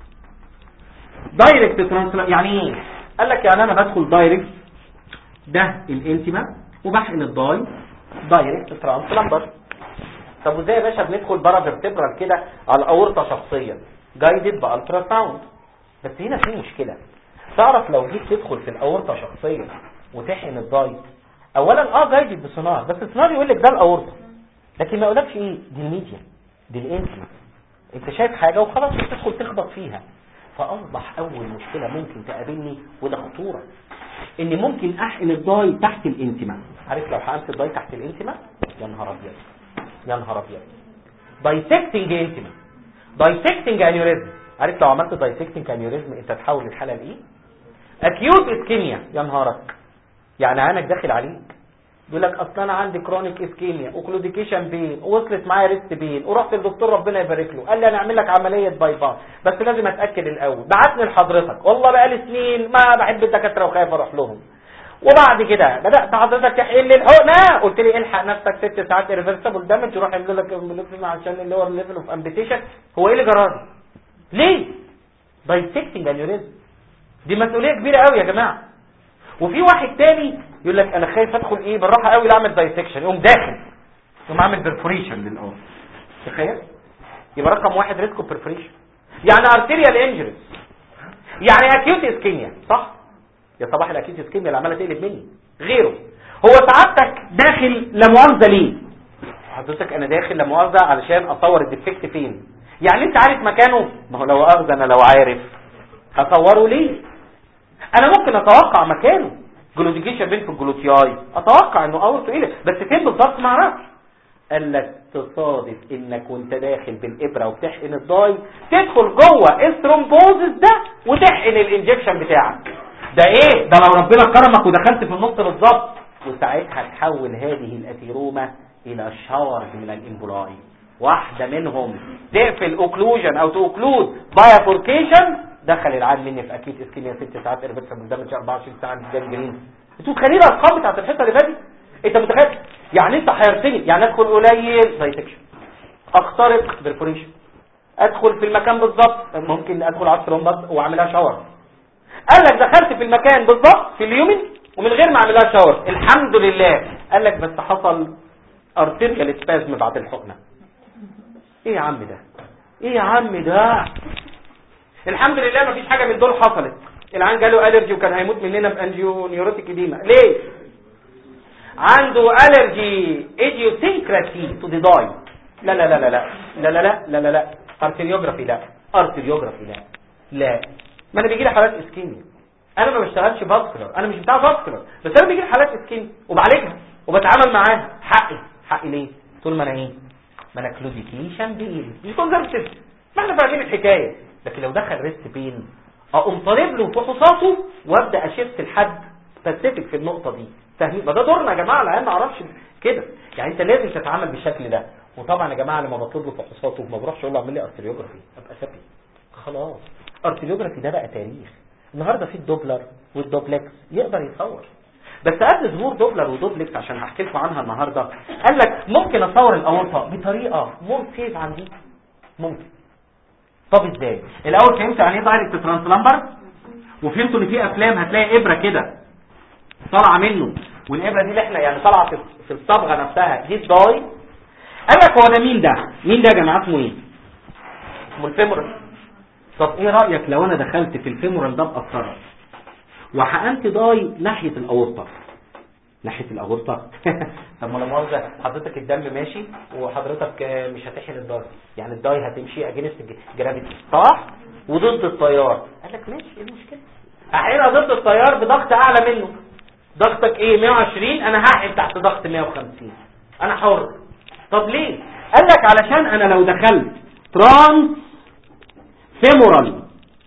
دايركت ترانس يعني ايه قال لك يعني انا بدخل دايركت ده الانتما وبحقن الضاي دايركت ترانس لامبر طب وازاي يا باشا بندخل برا فيرتبرال كده على الاورطه شخصيا جايدد بالترا ساوند بس هنا في مشكله تعرف لو جيت تدخل في الاورطه شخصيا وتحقن الضاي اولا اه جايدد بسونار بس السونار يقول لك ده الاورطه لكن ما يقولكش ايه دي الميديا دي الانتما انت شايف حاجه وخلاص بتدخل تخبط فيها فاصبح اول مشكله ممكن تقابلني وده خطوره ان ممكن احقن الضاي تحت الانتما عارف لو حقنت الضاي تحت الانتما يا نهار ابيض يا نهار ابيض دايسكتنج انتما دايسكتنج انيوريزم عارف لو عملت دايسكتنج انيوريزم انت تحول الحاله لايه اكيوت اسكيميا يا نهارك يعني عينك داخل عليك يقول لك اصل انا عندي كرونيك اسكيميا وكلوديكيشن بين وصلت معايا ريست بين ورحت للدكتور ربنا يبارك له قال لي انا اعمل لك عمليه باي باس بس لازم اتاكد الاول بعتني لحضرتك والله بقالي سنين ما بحب الدكاتره وخايف اروح لهم وبعد كده بدات حضرتك تحقن لي الحقنه قلت لي الحق نفسك ست ساعات ريفرسبل دامج تروح يعملوا لك مولكيول عشان اللي هو الليفل اوف امبيتيشن هو ايه اللي جرالي ليه دايسكتنج انيوريزم دي مسؤوليه كبيره قوي يا جماعه وفي واحد تاني يقول لك انا خايف ادخل ايه بالراحه قوي اعمل دايسكشن يقوم داخل يقوم عامل بيرفوريشن للأرض تخيل يبقى رقم واحد ريسكو بيرفوريشن يعني ارتيريال انجريز يعني اكيوت اسكيميا صح يا صباح الاكيوت اسكيميا اللي عماله تقلب مني غيره هو سعادتك داخل لا مؤاخذه ليه حضرتك انا داخل لا مؤاخذه علشان اصور الديفكت فين يعني انت عارف مكانه ما هو لو اخذ انا لو عارف هصوره ليه انا ممكن اتوقع مكانه جلوتيكيشن بين في الجلوتياي اتوقع انه اورته ايه بس فين بالظبط ما اعرفش قال لك تصادف انك وانت داخل بالابره وبتحقن الضاي تدخل جوه الثرومبوزس ده وتحقن الانجكشن بتاعك ده ايه ده لو ربنا كرمك ودخلت في النص بالظبط وساعتها تحول هذه الاثيروما الى شاور من الامبولاي واحده منهم تقفل اوكلوجن او توكلود بايفوركيشن دخل العيان مني في اكيد اسكيميا 6 ساعات اربكسا من دمج 24 ساعه جنجرين انتوا متخيلين الارقام بتاعت الحته اللي فاتت انت متخيل يعني انت حيرتني يعني ادخل قليل دايسكشن اخترق برفوريشن ادخل في المكان بالظبط ممكن ادخل على الثرومبس واعملها شاور قال لك دخلت في المكان بالظبط في اليومن ومن غير ما اعملها شاور الحمد لله قال لك بس حصل ارتيريال سبازم بعد الحقنه ايه يا عم ده ايه يا عم ده الحمد لله مفيش حاجه من دول حصلت العيان جاله الرجي وكان هيموت مننا بانجيو نيوروتيك اديما ليه عنده الرجي ايديوسينكراسي تو دي داي لا لا لا لا لا لا لا لا لا لا لا ارتريوجرافي لا ارتريوجرافي لا لا ما انا بيجي لي حالات اسكيميا انا ما بشتغلش فاسكولار انا مش بتاع فاسكولار بس انا بيجي لي حالات اسكيميا وبعالجها وبتعامل معاها حقي حقي ليه طول ما انا ايه ما انا كلوديكيشن بين دي كونزرفتيف ما احنا فاهمين الحكايه لكن لو دخل ريست بين اقوم طالب له فحوصاته وابدا اشفت لحد سبيسيفيك في النقطه دي فاهمين ما ده دورنا يا جماعه العيال ما اعرفش كده يعني انت لازم تتعامل بالشكل ده وطبعا يا جماعه لما بطلب له فحوصاته ما بروحش اقول له اعمل لي ارتريوجرافي ابقى سابي خلاص ارتريوجرافي ده بقى تاريخ النهارده في الدوبلر والدوبلكس يقدر يصور بس قبل ظهور دوبلر ودوبلكس عشان هحكي لكم عنها النهارده قال لك ممكن اصور الاورطه بطريقه مور سيف عن دي ممكن طب ازاي الاول فهمت يعني ايه دايركت ترانسلامبر وفهمتوا ان في افلام هتلاقي ابره كده طالعه منه والابره دي اللي احنا يعني طالعه في في الصبغه نفسها دي الداي قال لك هو ده مين ده مين ده يا جماعه اسمه ايه اسمه الفيمورال طب ايه رايك لو انا دخلت في الفيمورال ده بقسطره وحقنت داي ناحيه الاورطه ناحيه الاورطه طب ما لا مؤاخذه حضرتك الدم ماشي وحضرتك مش هتحقن الداي يعني الداي هتمشي اجنست جرافيتي صح وضد التيار قال لك ماشي ايه المشكله احقنها ضد التيار بضغط اعلى منه ضغطك ايه 120 انا هحقن تحت ضغط 150 انا حر طب ليه قال لك علشان انا لو دخلت ترانس فيمورال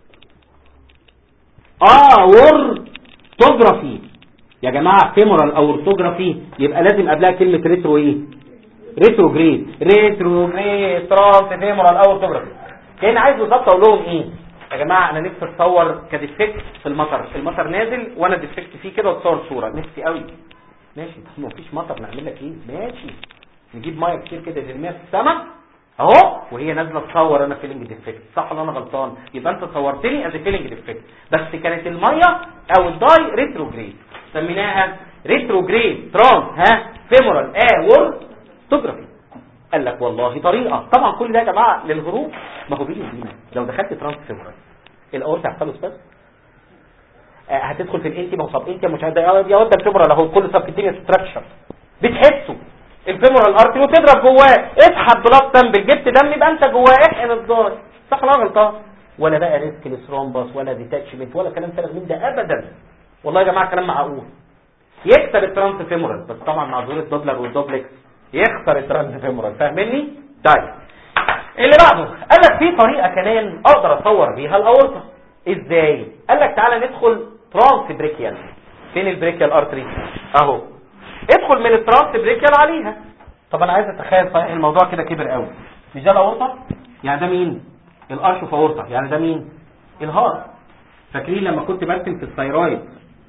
اورتوجرافي يا جماعة فيمورال اورتوجرافي يبقى لازم قبلها كلمة ريترو ايه ريتروجريد ريتروجريد ترانس فيمورال اورتوجرافي كان عايز بالظبط اقول لهم ايه يا جماعة انا نفسي اتصور كديفكت في المطر المطر نازل وانا ديفكت فيه كده واتصور صورة نفسي قوي ماشي طب ما فيش مطر نعمل لك ايه ماشي نجيب ميه كتير كده نرميها في السماء اهو وهي نازله تصور انا فيلينج ديفكت صح ولا انا غلطان يبقى انت صورتني از فيلينج ديفكت بس كانت الميه او الداي ريتروجريد سميناها ريتروجريد ترانس ها فيمورال اور توجرافي قال لك والله طريقه طبعا كل ده يا جماعه للهروب ما هو بيني وبينك لو دخلت ترانس فيمورال الاورتا هيحصل بس هتدخل في الانتيما وصب انتيما مش هيدا يا ولد الفيمورال اهو كل سبكتينيا ستراكشر بتحسه الفيمورال ارتري وتضرب جواه اسحب بلاد سامبل جبت دم يبقى انت جواه احقن الضار صح ولا غلطان ولا بقى ريسك لثرومبس ولا ديتاتشمنت ولا كلام فارغ من ده ابدا والله يا جماعه كلام معقول يكسب الترانس فيمورال بس طبعا مع ظهور الدوبلر والدوبلكس يخسر الترانس فيمورال فاهمني طيب اللي بعده قال لك في طريقه كمان اقدر اصور بيها الاورطه ازاي قال لك تعالى ندخل ترانس بريكيال فين البريكيال ارتري اهو ادخل من الترانس بريكيال عليها طب انا عايز اتخيل صحيح الموضوع كده كبر قوي مش ده الاورطه يعني ده مين الارش في اورطه يعني ده مين الهارت فاكرين لما كنت برسم في الثيرويد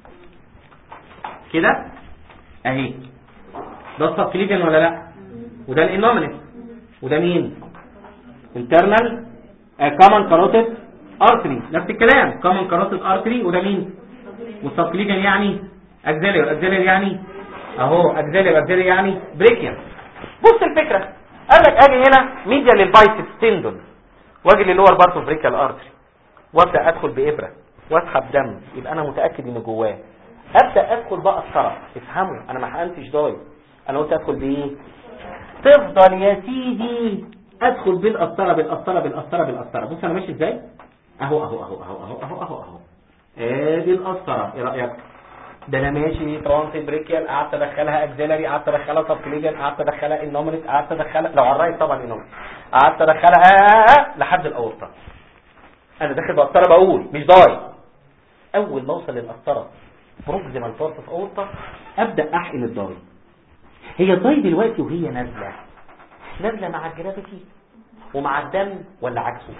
كده اهي ده السبكليفيان ولا لا وده الانومينس وده مين internal كومن كاروتيد ارتري نفس الكلام كومن كاروتيد ارتري وده مين والسبكليفيان يعني اكزيلير اكزيلير يعني اهو اكزيلير اكزيلير يعني بريكيان بص الفكره قال لك اجي هنا ميديا للبايسبس تندون واجي للور بارت اوف بريكال ارتري وابدا ادخل بابره واسحب دم يبقى انا متاكد ان جواه ابدا ادخل بقى الطرف افهموا انا ما حقنتش داي انا قلت ادخل بايه تفضل يا سيدي ادخل بالقسطره بالقسطره بالقسطره بالقسطره بص انا ماشي ازاي اهو اهو اهو اهو اهو اهو اهو اهو ادي القسطره ايه رايك ده انا ماشي ترانس بريكيال قعدت ادخلها اكزيلري قعدت ادخلها سبكليجن قعدت ادخلها انومينس قعدت ادخلها لو على الرايت طبعا انومينس قعدت ادخلها آه آه لحد الاورطه انا داخل بقسطره بقول مش ضاي اول ما اوصل للقسطره بروكسيمال بارت في اورطه ابدا احقن الضاي هي الضاي دلوقتي وهي نازله نازله مع الجرافيتي ومع الدم ولا عكسه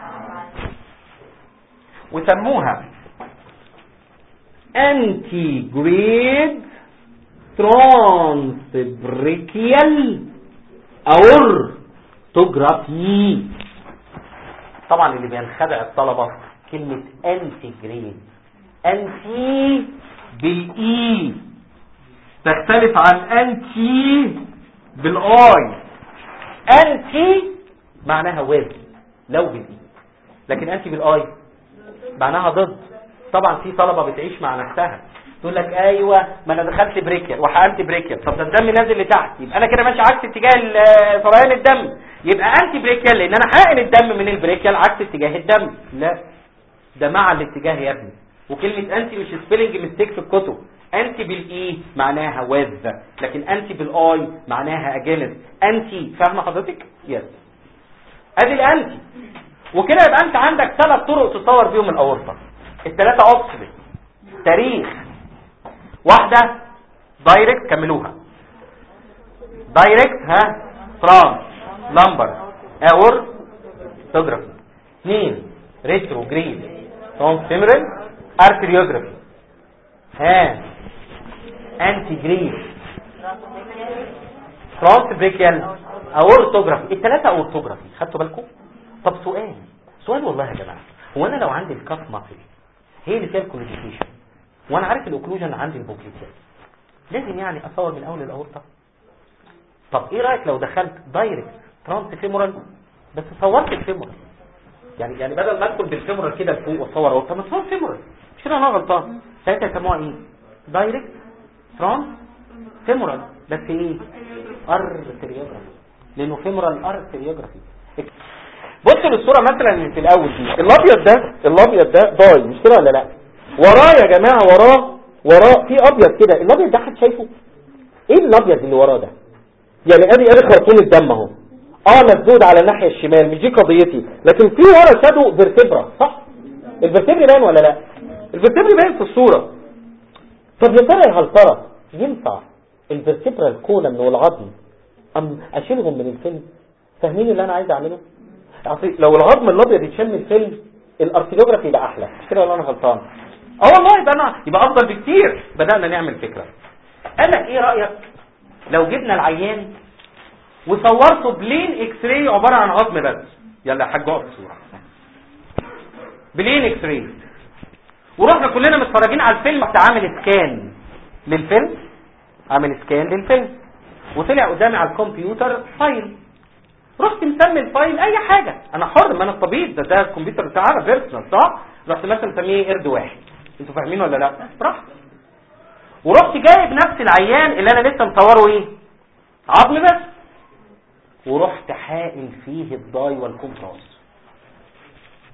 وسموها انتي جريد ترانسبريكيال اورتوجرافي طبعا اللي بينخدع الطلبة كلمة انتي جريد انتي بالاي تختلف عن انتي بالاي انتي معناها ويب لو بالاي لكن انتي بالاي معناها ضد طبعا في طلبه بتعيش مع نفسها تقول لك ايوه ما انا دخلت بريكيال وحقنت بريكيال طب ده الدم نازل لتحت يبقى انا كده ماشي عكس اتجاه سريان الدم يبقى انتي بريكيال لان انا حقن الدم من البريكيال عكس اتجاه الدم لا ده مع الاتجاه يا ابني وكلمه انتي مش سبيلنج ميستيك في الكتب انتي بالاي معناها وذ لكن انتي بالاي معناها اجينست انتي فاهمه حضرتك يس ادي الانتي وكده يبقى انت عندك ثلاث طرق تصور بيهم الاورطه الثلاثه اوبشنال تاريخ واحده دايركت كملوها دايركت ها فرانس لمبر اور توجرافي اثنين ريتروجريد فرانس فيمرال ارتريوجرافي ها انتي جريد فرانس بريكيال اورتوجرافي الثلاثه اورتوجرافي خدتوا بالكم طب سؤال سؤال والله يا جماعه هو انا لو عندي الكاف ماسل هي اللي فيها الكوليجيشن وانا عارف الاوكلوجن عندي البوكليتيا لازم يعني اصور من اول الاورطه طب ايه رايك لو دخلت دايركت ترانس فيمورال بس صورت الفيمورال يعني يعني بدل ما ادخل بالفيمورال كده لفوق واصور اورطه ما تصور فيمورال مش كده انا غلطان ساعتها يسموها ايه دايركت ترانس فيمورال بس ايه ارتريوجرافي لانه فيمورال ارتريوجرافي بص للصوره مثلا اللي في الاول دي الابيض ده الابيض ده ضاي مش كده ولا لا وراه يا جماعه وراه وراه في ابيض كده الابيض ده حد شايفه ايه الابيض اللي وراه ده يعني ادي ادي خرطوم الدم اهو اه مسدود على الناحيه الشمال مش دي قضيتي لكن في ورا شادو فيرتبرا صح الفيرتبري باين ولا لا الفيرتبري باين في الصوره طب يا ترى يا هل ترى ينفع الفيرتبرا الكولم والعظم ام اشيلهم من الفيلم فاهمين اللي انا عايز اعمله لو العظم الابيض يتشال من الفيلم الارتيوجرافي يبقى احلى مش كده ولا انا غلطان اه والله يبقى انا يبقى افضل بكتير بدانا نعمل فكره قال لك ايه رايك لو جبنا العيان وصورته بلين اكس راي عباره عن عظم بس يلا يا حاج اقف الصوره بلين اكس راي ورحنا كلنا متفرجين على الفيلم بتاع عامل سكان للفيلم عامل سكان للفيلم وطلع قدامي على الكمبيوتر فايل رحت مسمي الفايل اي حاجة انا حر ما انا الطبيب ده ده الكمبيوتر بتاعنا بيرسونال صح رحت مثلا مسميه قرد واحد انتوا فاهمين ولا لا براحتك ورحت جايب نفس العيان اللي انا لسه مصوره ايه عظم بس ورحت حاقن فيه الضاي والكومبراس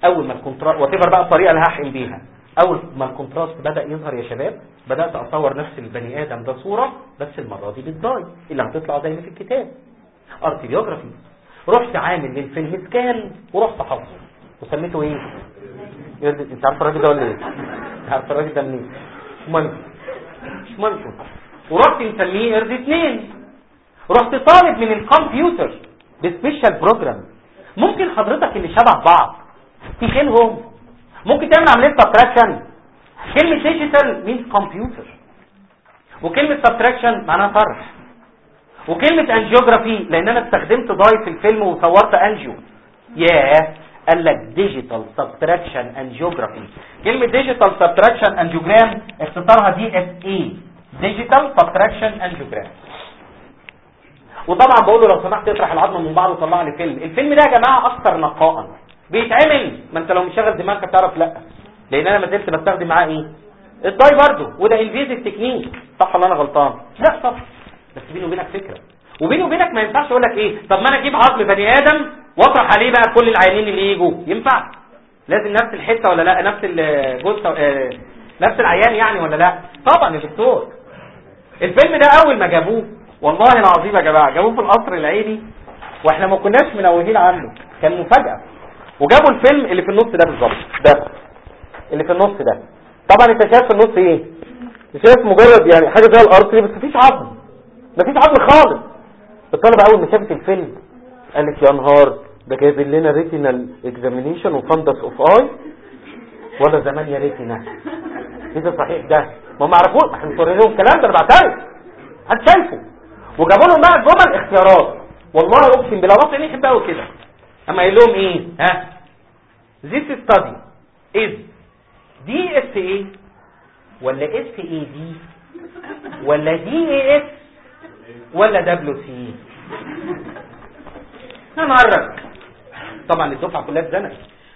اول ما الكونتراست وتبقى بقى الطريقه اللي هحقن بيها اول ما الكونتراست بدا يظهر يا شباب بدات اصور نفس البني ادم ده صوره بس المره دي بالداي اللي هتطلع زي ما في الكتاب ارتيبيوجرافي رحت عامل للفيلم سكان ورحت حافظه وسميته ايه انت عارف الراجل ده ولا ايه عارف الراجل ده منين مانكو مش مانكو ورحت مسميه ارض اتنين رحت طالب من الكمبيوتر بسبيشال بروجرام ممكن حضرتك اللي شبه بعض تشيلهم ممكن تعمل عمليه سبتراكشن كلمه ديجيتال مين كمبيوتر وكلمه سبتراكشن معناها طرح وكلمه انجيوجرافي لان انا استخدمت داي في الفيلم وصورت انجيو ياه قال لك ديجيتال سبتراكشن انجيوجرافي كلمه ديجيتال سبتراكشن انجيوجرام اختصارها دي اس اي ديجيتال سبتراكشن انجيوجرام وطبعا بقول له لو سمحت اطرح العظم من بعض وطلع لي فيلم الفيلم ده يا جماعه اكثر نقاء بيتعمل ما انت لو مشغل دماغك تعرف لا لان انا ما زلت بستخدم معاه ايه الداي برضه وده انفيزيف تكنيك صح ولا انا غلطان لا صح بس بيني وبينك فكره وبيني وبينك ما ينفعش اقول لك ايه طب ما انا اجيب عظم بني ادم واطرح عليه بقى كل العيانين اللي يجوا ينفع لازم نفس الحته ولا لا نفس الجثه آه نفس العيان يعني ولا لا طبعا يا دكتور الفيلم ده اول ما جابوه والله العظيم يا جماعه جابوه في القصر العيني واحنا ما كناش منوهين عنه كان مفاجاه وجابوا الفيلم اللي في النص ده بالظبط ده اللي في النص ده طبعا انت شايف في النص ايه شايف مجرد يعني حاجه زي الارض بس مفيش عظم مفيش عظم خالص الطالب اول ما شافت الفيلم قالت يا نهار ده جايب لنا ريتينال اكزامينيشن وفندس اوف اي ولا زمان يا ريتينا ايه ده صحيح ده ما هم عرفوش احنا مصورين لهم الكلام ده انا بعترف حد شايفه وجابوا لهم بقى جمل اختيارات والله اقسم بالله مصر اللي يحب قوي كده اما قايل لهم ايه ها this study is دي اس اي ولا اس اي دي ولا دي اي اس ولا دبليو سي نمرك طبعا الدفعه كلها اتزنقت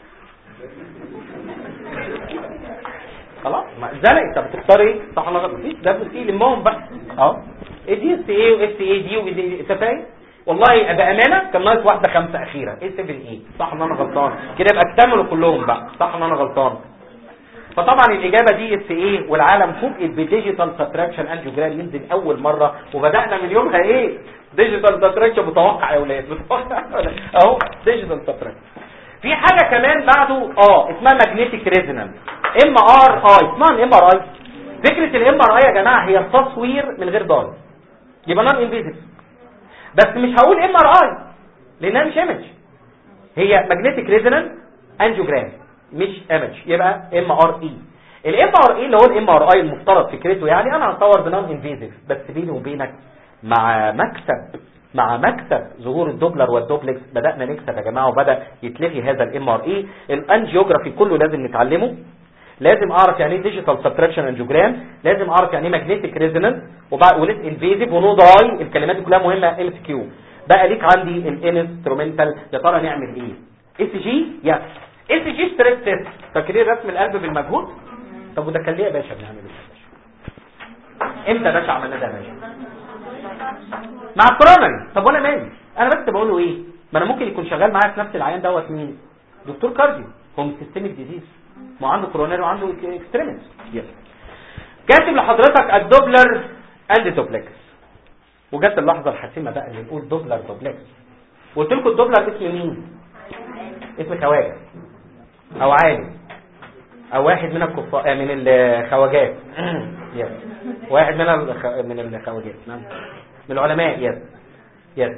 خلاص ما اتزنقت طب تختار ايه صح ولا غلط مفيش دبليو سي لمهم بقى اهو دي اس اي واس اي دي ودي انت فاهم والله بامانه كان ناقص واحده خمسه اخيره ايه 7 اي صح ان انا غلطان كده يبقى اكتملوا كلهم بقى صح ان انا غلطان فطبعا الاجابه دي اس ايه والعالم فوجئت بديجيتال سبتراكشن انجيوجرام ينزل اول مره وبدانا من يومها ايه ديجيتال سبتراكشن متوقع يا اولاد متوقع اهو ديجيتال سبتراكشن في حاجه كمان بعده اه اسمها ماجنتيك ريزونانس ام ار اي اسمها الام ار اي فكره الام ار اي يا جماعه هي التصوير من غير ضاي يبقى نون انفيزيف بس مش هقول ام ار اي لانها مش ايمج هي ماجنتيك ريزونانس انجيوجرام مش ايمج يبقى ام ار اي الام ار اي اللي هو الام ار اي المفترض فكرته يعني انا هصور بنون انفيزيف بس بيني وبينك مع مكسب مع مكسب ظهور الدوبلر والدوبلكس بدأنا نكسب يا جماعة وبدأ يتلغي هذا الام ار اي الانجيوجرافي كله لازم نتعلمه لازم اعرف يعني ايه ديجيتال سبتراكشن انجيوجرام لازم اعرف يعني ايه ماجنتيك ريزونانس وبعد وليس انفيزيف ونو داي الكلمات دي كلها مهمه ام سي كيو بقى ليك عندي الانسترومنتال يا ترى نعمل ايه اس جي يس اس جي ستريس تيست فاكرين رسم القلب بالمجهود طب وده كان ليه يا باشا بنعمل ايه امتى يا باشا عملنا ده يا باشا مع الكورونري طب وانا مالي انا بس بقول له ايه ما انا ممكن يكون شغال معايا في نفس العيان دوت مين دكتور كارديو هو سيستميك ديزيز ما عنده كورونري وعنده اكستريمز يس كاتب لحضرتك الدوبلر اند دوبلكس وجت اللحظه الحاسمه بقى اللي نقول دوبلر دوبلكس قلت لكم الدوبلر اسم مين اسم خواجه او عالم او واحد من الكفار من الخواجات يس واحد من الخ... من الخواجات نعم من العلماء يس يس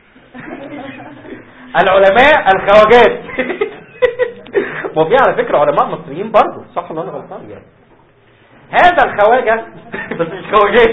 العلماء الخواجات ما في على فكره علماء مصريين برضه صح ولا انا غلطان يعني هذا الخواجه بس مش خواجات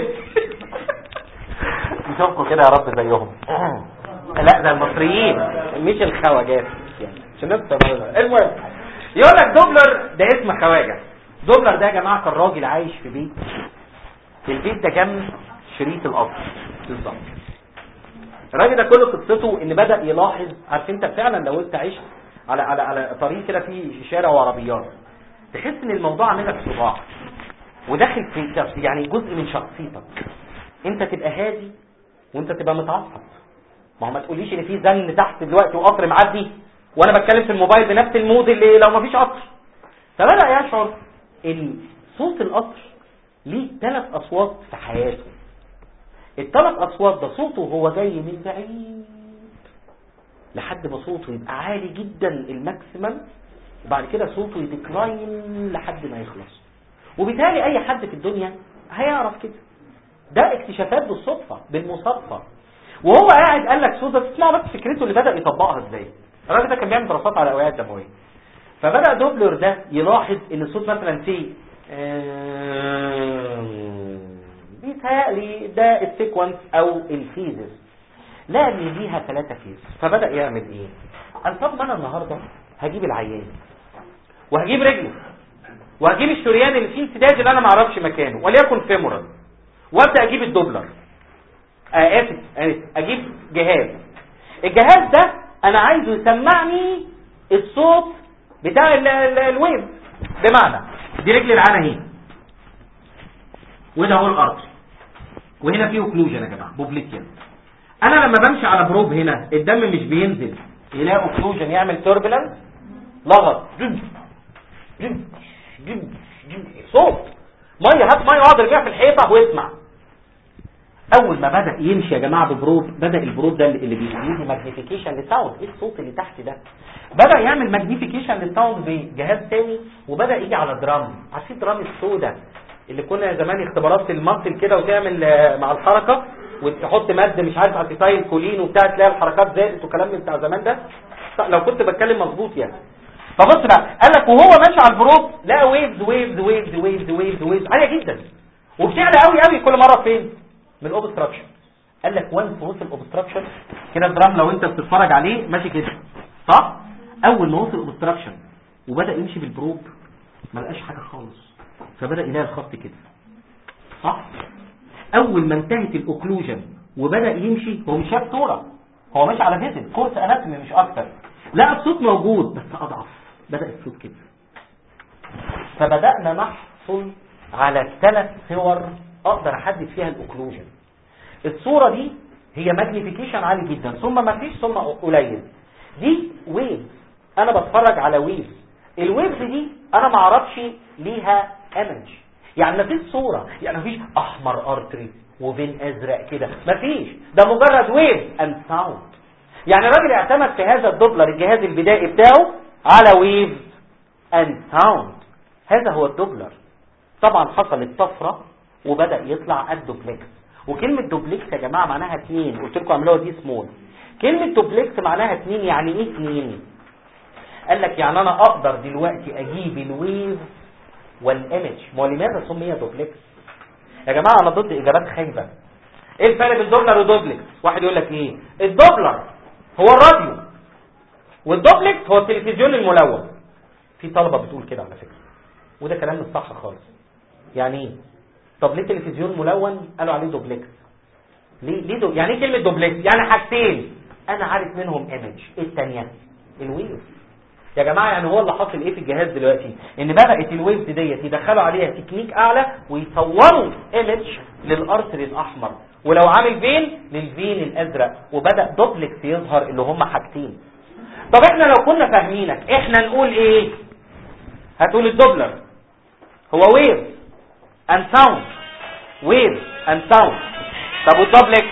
نشوفكم كده يا رب زيهم لا ده المصريين مش الخواجات يعني عشان نفس المهم يقول لك دوبلر ده اسم خواجه دوبلر ده يا جماعه كان راجل عايش في بيت البيت ده جنب شريط القطر بالظبط الراجل ده كل قصته ان بدا يلاحظ عارف انت فعلا لو انت عشت على على على طريق كده فيه شارع وعربيات تحس ان الموضوع عامل لك صداع وداخل في يعني جزء من شخصيتك انت تبقى هادي وانت تبقى متعصب ما هو ما تقوليش ان في زن تحت دلوقتي وقطر معدي وانا بتكلم في الموبايل بنفس المود اللي لو مفيش قطر فبدا يشعر ان صوت القطر ليه ثلاث اصوات في حياته الثلاث اصوات ده صوته وهو جاي من بعيد لحد ما صوته يبقى عالي جدا الماكسيمم وبعد كده صوته يديكلاين لحد ما يخلص وبالتالي اي حد في الدنيا هيعرف كده ده اكتشافات بالصدفه بالمصادفه وهو قاعد قال لك صوت ده تسمع بس فكرته اللي بدا يطبقها ازاي الراجل ده كان بيعمل دراسات على الاوعيه الدمويه فبدا دوبلر ده يلاحظ ان الصوت مثلا سي بيتهيألي ده السيكونس او الفيزز لا ان ليها ثلاثة فيز فبدأ يعمل ايه قال طب ما انا النهاردة هجيب العيان وهجيب رجله وهجيب الشريان اللي فيه انسداد اللي انا ما اعرفش مكانه وليكن فيمورال وابدا اجيب الدوبلر آه اسف اسف اجيب جهاز الجهاز ده انا عايزه يسمعني الصوت بتاع ال- ال- الويف بمعنى دي رجل العانه اهي وده هو الارض وهنا فيه اوكلوجن يا جماعه بوبليكيان انا لما بمشي على بروب هنا الدم مش بينزل يلاقي اوكلوجن يعمل توربulence لغط جم جم جم جم صوت ميه هات ميه اقعد ارميها في الحيطه واسمع اول ما بدا يمشي يا جماعه ببروب بدا البروب ده اللي بيدي ماجنيفيكيشن للساوند ايه الصوت اللي تحت ده بدا يعمل ماجنيفيكيشن للساوند بجهاز تاني وبدا يجي على درام عارفين درام السودا اللي كنا زمان اختبارات المصل كده وتعمل آه، مع الحركه وتحط ماده مش عارف اسيتايل كولين وبتاع تلاقي الحركات زادت وكلام من بتاع زمان ده لو كنت بتكلم مظبوط يعني فبص بقى قال لك وهو ماشي على البروب لقى ويفز ويفز ويفز ويفز ويفز ويفز عاليه جدا وبتعلى قوي قوي كل مره فين من الاوبستراكشن قال لك وانس وصل الاوبستراكشن كده الدرام لو انت بتتفرج عليه ماشي كده صح اول ما وصل الاوبستراكشن وبدا يمشي بالبروب ما لقاش حاجه خالص فبدا يلاقي الخط كده صح اول ما انتهت الاوكلوجن وبدا يمشي هو مش شاف صوره هو ماشي على فيزن كورس اناتومي مش اكتر لقى الصوت موجود بس اضعف بدا الصوت كده فبدانا نحصل على ثلاث صور اقدر احدد فيها الاوكلوجن الصوره دي هي ماجنيفيكيشن عالي جدا ثم ما فيش ثم قليل دي ويف انا بتفرج على ويف الويفز دي انا ما اعرفش ليها ايمج يعني ما فيش صوره يعني ما فيش احمر ارتري وفين ازرق كده ما فيش ده مجرد ويف اند ساوند يعني الراجل اعتمد في هذا الدوبلر الجهاز البدائي بتاعه على ويف اند ساوند هذا هو الدوبلر طبعا حصلت طفره وبدا يطلع الدوبلكس وكلمه دوبلكس يا جماعه معناها اتنين قلت لكم اعملوها دي سمول كلمه دوبلكس معناها اتنين يعني ايه اتنين قال لك يعني انا اقدر دلوقتي اجيب الويف والايمج ما هو لماذا سمي دوبلكس يا جماعه انا ضد اجابات خايبه ايه الفرق بين دوبلر ودوبلكس واحد يقول لك ايه الدوبلر هو الراديو والدوبلكس هو التلفزيون الملون في طلبه بتقول كده على فكره وده كلام مش صح خالص يعني ايه طب ليه تلفزيون ملون قالوا عليه دوبلكس ليه ليه دو... يعني ايه كلمه دوبلكس يعني حاجتين انا عارف منهم ايمج ايه الثانيه الويف يا جماعه يعني هو اللي حاصل ايه في الجهاز دلوقتي ان بدات الويفز ديت يدخلوا عليها تكنيك اعلى ويصوروا ايمج للارتري الاحمر ولو عامل فين للفين الازرق وبدا دوبلكس يظهر اللي هم حاجتين طب احنا لو كنا فاهمينك احنا نقول ايه هتقول الدوبلر هو ويف and sound wave and sound طب والدوبلكس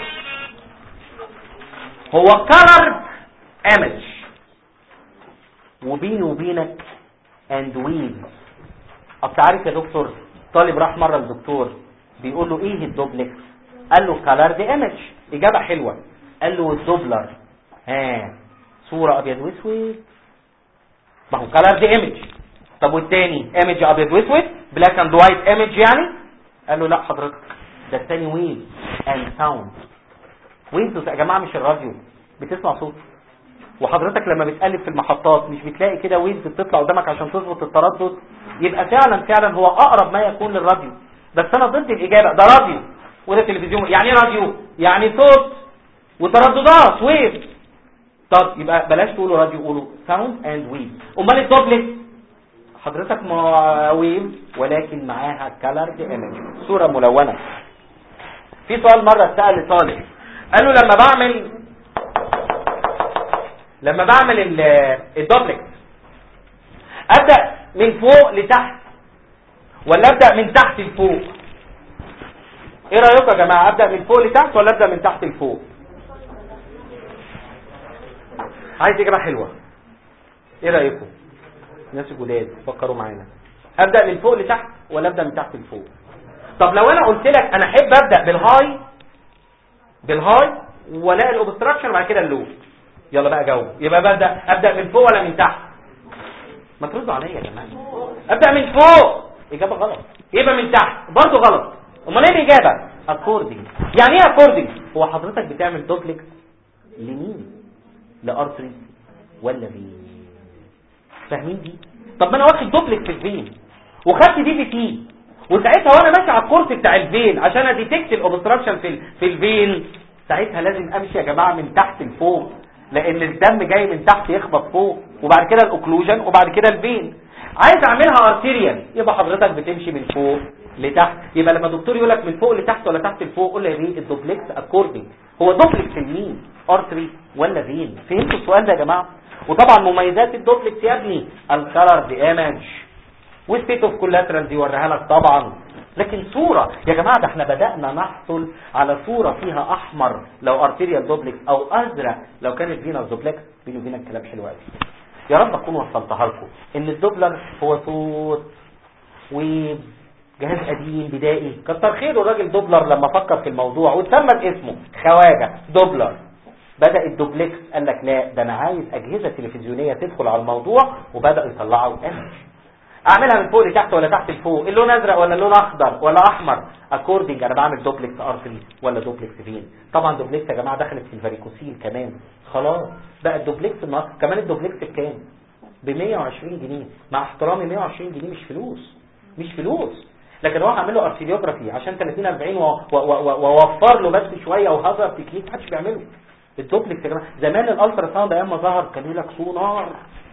هو colored image وبيني وبينك and waves اصل عارف يا دكتور طالب راح مره للدكتور بيقول له ايه الدوبلكس قال له colored image اجابه حلوه قال له الدوبلر ها صوره ابيض واسود ما هو colored image طب والتاني ايمج ابيض واسود بلاك اند وايت ايمج يعني قال له لا حضرتك ده التاني ويف اند ساوند ويفز يا جماعه مش الراديو بتسمع صوت وحضرتك لما بتقلب في المحطات مش بتلاقي كده ويفز بتطلع قدامك عشان تظبط التردد يبقى فعلا فعلا هو اقرب ما يكون للراديو بس انا ضد الاجابه ده راديو وده تلفزيون يعني ايه راديو يعني صوت وترددات ويف طب يبقى بلاش تقولوا راديو قولوا ساوند اند ويف امال الدوبلكس حضرتك ما ويف ولكن معاها كالرد ايمج صورة ملونة في سؤال مرة سأل طالب قال له لما بعمل لما بعمل الدوبلكس ابدا من فوق لتحت ولا ابدا من تحت لفوق ايه رايكم يا جماعه ابدا من فوق لتحت ولا ابدا من تحت لفوق عايز اجابه حلوه ايه رايكم الناس الجداد فكروا معانا ابدا من فوق لتحت ولا ابدا من تحت لفوق طب لو انا قلت لك انا احب ابدا بالهاي بالهاي والاقي الاوبستراكشن وبعد كده اللو يلا بقى جاوب يبقى ببدا ابدا من فوق ولا من تحت ما تردوا عليا يا جماعه ابدا من فوق اجابه غلط يبقى من تحت برضه غلط امال ايه الاجابه اكوردنج يعني ايه اكوردنج هو حضرتك بتعمل دوبلكس لمين لارتري ولا فين فاهمين دي طب ما انا واخد دوبلكس في الفين وخدت دي في تي وساعتها وانا ماشي على الكورس بتاع الفين عشان اديتكت الاوبستراكشن في في الفين ساعتها لازم امشي يا جماعه من تحت لفوق لان الدم جاي من تحت يخبط فوق وبعد كده الاوكلوجن وبعد كده الفين عايز اعملها ارتيريال يبقى حضرتك بتمشي من فوق لتحت يبقى لما الدكتور يقول لك من فوق لتحت ولا تحت لفوق قول له يا بيه الدوبلكس اكوردنج هو دوبلكس لمين ارتري ولا فين فهمتوا السؤال ده يا جماعه وطبعا مميزات الدوبلكس يا ابني الكلر دي ايمج والستيت اوف كولاترال دي وريها لك طبعا لكن صورة يا جماعة ده احنا بدأنا نحصل على صورة فيها احمر لو ارتيريال دوبلكس او ازرق لو كانت فينال دوبلكس بيني وبينك كلام حلو قوي يا رب اكون وصلتها لكم ان الدوبلر هو صوت وجهاز قديم بدائي كتر خيره الراجل دوبلر لما فكر في الموضوع واتسمى باسمه خواجة دوبلر بدأ الدوبلكس قال لك لا ده انا عايز اجهزة تلفزيونية تدخل على الموضوع وبدأوا يطلعوا ايمج اعملها من فوق لتحت ولا تحت لفوق اللون ازرق ولا اللون اخضر ولا احمر اكوردنج انا بعمل دوبلكس ارتري ولا دوبلكس فين طبعا دوبلكس يا جماعه دخلت في الفاريكوسيل كمان خلاص بقى الدوبلكس النهارده كمان الدوبلكس بكام ب 120 جنيه مع احترامي 120 جنيه مش فلوس مش فلوس لكن هو هعمل له ارتريوجرافي عشان 30 40 واوفر له بس شويه وهذا تكنيك محدش بيعمله الدوبلكس يا جماعه زمان الالترا ساوند ايام ما ظهر كان يقول لك سونار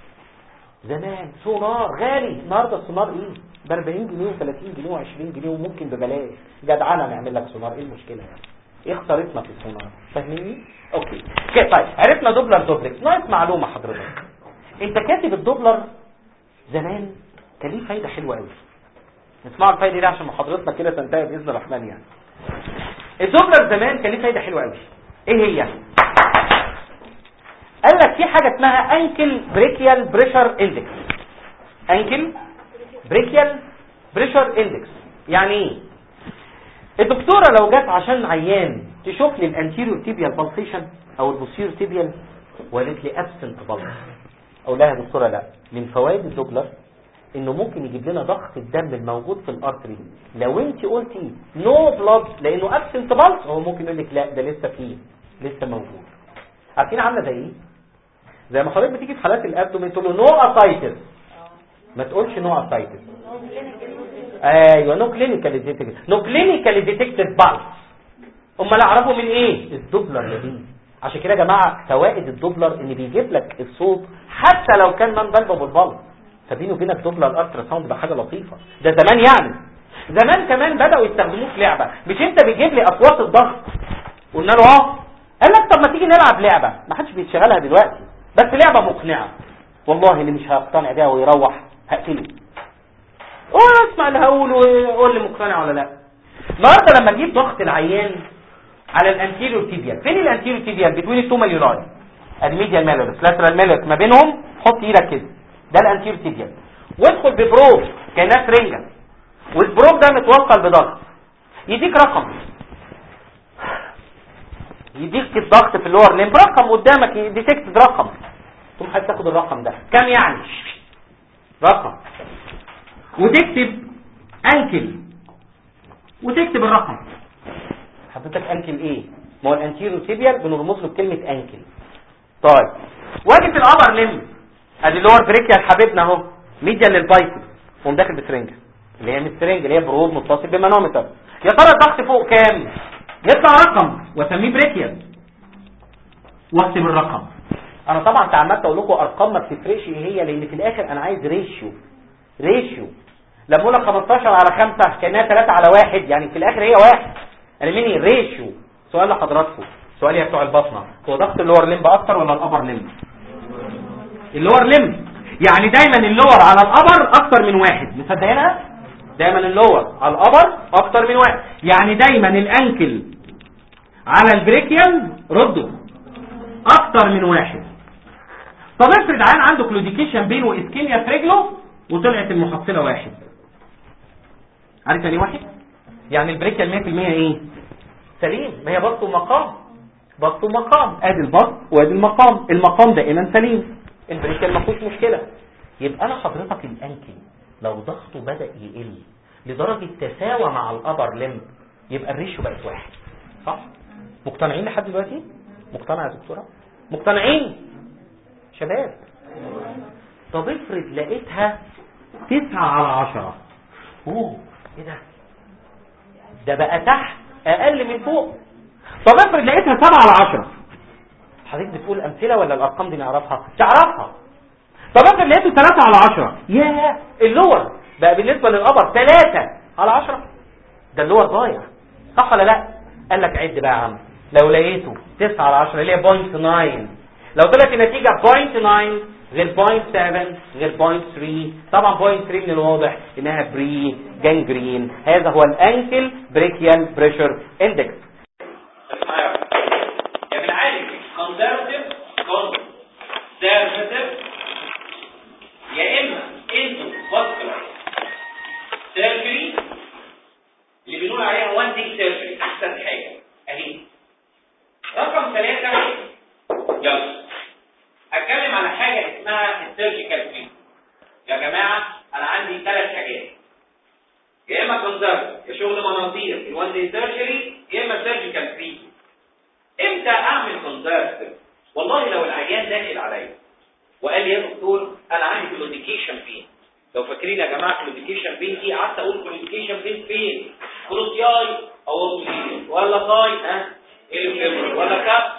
زمان سونار غالي النهارده السونار ايه ب 40 جنيه و30 جنيه و20 جنيه وممكن ببلاش جدعانه نعمل لك سونار ايه المشكله يعني ايه اختارتنا في السونار فاهميني اوكي كده طيب عرفنا دوبلر دوبلكس ناقص معلومه حضرتك انت كاتب الدوبلر زمان كان ليه فايده حلوه قوي نسمعوا الفايده دي عشان محاضرتنا كده تنتهي باذن الرحمن يعني الدوبلر زمان كان ليه فايده حلوه قوي ايه هي قال لك في حاجة اسمها انكل بريكيال بريشر اندكس انكل بريكيال بريشر اندكس يعني ايه الدكتورة لو جت عشان عيان تشوف لي الانتيريور تيبيال بالسيشن او البوستيريور تيبيال وقالت لي ابسنت بالس اقول لها يا دكتورة لا من فوائد الدوبلر انه ممكن يجيب لنا ضغط الدم الموجود في الارتري لو انت قلتي نو بلاد لانه ابسنت بالس هو ممكن يقول لك لا ده لسه فيه لسه موجود عارفين عامله زي ايه زي ما حضرتك بتيجي في حالات الابدومين تقول له نو اسايتس ما تقولش نو اسايتس ايوه نو كلينيكال ديتكتد نو كلينيكال ديتكتد بالس امال اعرفه من ايه الدوبلر يا بيه عشان كده يا جماعه فوائد الدوبلر ان بيجيب لك الصوت حتى لو كان نون بالبابل بالس فبيني وبينك دوبلر الترا ساوند ده حاجه لطيفه ده زمان يعني زمان كمان بداوا يستخدموه في لعبه مش انت بتجيب لي اصوات الضغط قلنا له اه قال لك طب ما تيجي نلعب لعبه ما حدش بيشغلها دلوقتي بس لعبة مقنعة والله اللي مش هيقتنع بيها ويروح هقتله واسمع اللي هقوله وقول لي مقتنع ولا لا النهارده لما اجيب ضغط العيان على الانتيريور تيبيال فين الانتيريور تيبيال بتوين التو ماليوناي الميديال مالورس لاترال مالورس ما بينهم حط ايدك كده ده الانتيريور تيبيال وادخل ببروب كانها سرنجه والبروب ده متوصل بضغط يديك رقم يديك الضغط في اللور لين رقم قدامك يديتكت رقم تقوم هتاخد الرقم ده كام يعني رقم وتكتب انكل وتكتب الرقم حضرتك انكل ايه ما هو الانتيرو تيبيال بنرمز له بكلمه انكل طيب واجي في الابر لم ادي اللور بريكيال حبيبنا اهو ميديا للبايسب قوم داخل بسرنجه اللي هي مش سرنجه اللي هي بروب متصل بمانومتر يا ترى الضغط فوق كام يطلع رقم واسميه بريكيال واكتب الرقم انا طبعا تعمدت اقول لكم ارقام ما بتفرقش ايه هي لان في الاخر انا عايز ريشيو ريشيو لما اقول لك 15 على 5 كانها 3 على 1 يعني في الاخر هي واحد انا مني ريشيو سؤال لحضراتكم سؤال يا بتوع البطنه هو ضغط اللور لمب اكتر ولا الابر لمب اللور لم يعني دايما اللور على الابر اكتر من واحد مصدقينها دايما اللور على الابر اكتر من واحد يعني دايما الانكل على البريكيال ردوا اكتر من واحد طب افرض عيان عنده كلوديكيشن بين واسكيميا في رجله وطلعت المحصله واحد عارف يعني واحد يعني البريكيال 100% ايه سليم ما هي بسط ومقام بسط ومقام ادي البسط وادي المقام المقام دائما سليم البريكيال ما فيهوش مشكله يبقى انا حضرتك الانكل لو ضغطه بدا يقل لدرجه تساوى مع الابر لمب يبقى الريشيو بقت واحد صح مقتنعين لحد دلوقتي مقتنع يا دكتوره مقتنعين شباب طب افرض لقيتها تسعة على عشرة اوه ايه ده ده بقى تحت اقل من فوق طب افرض لقيتها سبعة على عشرة حضرتك بتقول امثلة ولا الارقام دي نعرفها تعرفها طب افرض لقيته ثلاثة على عشرة ياه اللور بقى بالنسبة للقبر ثلاثة على عشرة ده اللور ضايع صح ولا لا قال لك عد بقى يا عم لو لقيته 9 على 10 اللي هي 0.9 لو طلعت النتيجة 0.9 غير 0.7 غير 0.3 طبعا 0.3 من الواضح انها بري جانجرين هذا هو الانكل بريكيال بريشر اندكس يا بنعالج conservative conservative يا اما انتو vascular surgery اللي بنقول عليها one day surgery احسن حاجه اهي رقم ثلاثة يلا هتكلم على حاجة اسمها السيرجيكال تريت يا جماعة انا عندي ثلاث حاجات يا اما كونزرف يا شغل مناظير الوان دي سيرجري يا اما سيرجيكال تريت امتى اعمل كونزرف والله لو العيان داخل عليا وقال لي يا دكتور انا عندي كلوديكيشن فين لو فاكرين يا جماعه كلوديكيشن فين دي قعدت اقول كلوديكيشن فين فين كلوتياي او ولا طاي ها الفيبر ولا كاب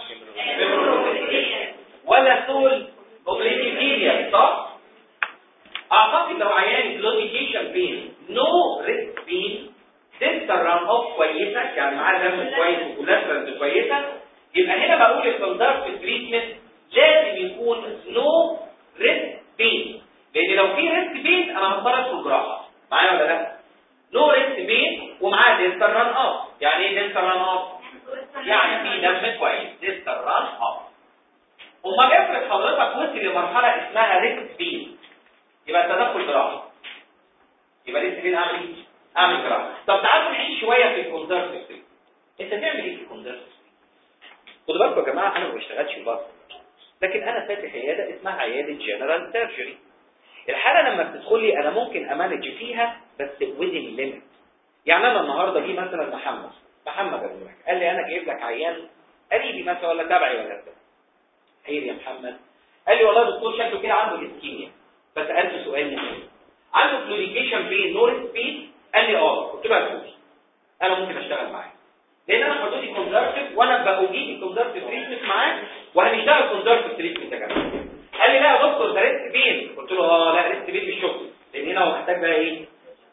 ولا سول اوبليتيريا صح اعتقد لو عيان كلوديكيشن بين نو ريسك بين سنتر ران اوف كويسه يعني معاه دم كويس وكولاترالز كويسه يبقى هنا بقول الكونزرف تريتمنت لازم يكون نو ريسك بين لان لو في ريسك بين انا هضطر ادخل جراحه معايا ولا لا نو ريسك بين ومعاه ديستر ران اوف يعني ايه ديستر ران اوف يعني في دم كويس ديستر ران اوف وما افرض حضرتك وصل لمرحله اسمها ريسك بين يبقى تدخل جراحه يبقى ريسك بين اعمل ايه اعمل جراحه طب تعالوا نعيش شويه في الكونزرفتيف انت تعمل ايه في الكونزرفتيف خدوا بالكم يا جماعه انا ما بشتغلش في بطن لكن انا فاتح عياده اسمها عياده جنرال سيرجري الحاله لما بتدخل لي انا ممكن امانج فيها بس within limit يعني انا النهارده جه مثلا محمد محمد ابو قال لي انا جايب لك عيان قريبي مثلا ولا تبعي ولا بتاع خير يا محمد قال لي والله يا دكتور شكله كده عنده اسكيميا فسالته سؤال مهم عنده كلوديكيشن بين نور سبيد قال لي اه قلت له يا دكتور انا ممكن اشتغل معاه لان انا حدودي كونزرفتيف وانا بأجيب الكونزرفتيف تريتمنت معاه وهنشتغل كونزرفتيف تريتمنت يا جماعه قال لي لا يا دكتور ده ريسك بين قلت له اه لا ريسك بين مش شغل لان هنا هو محتاج بقى ايه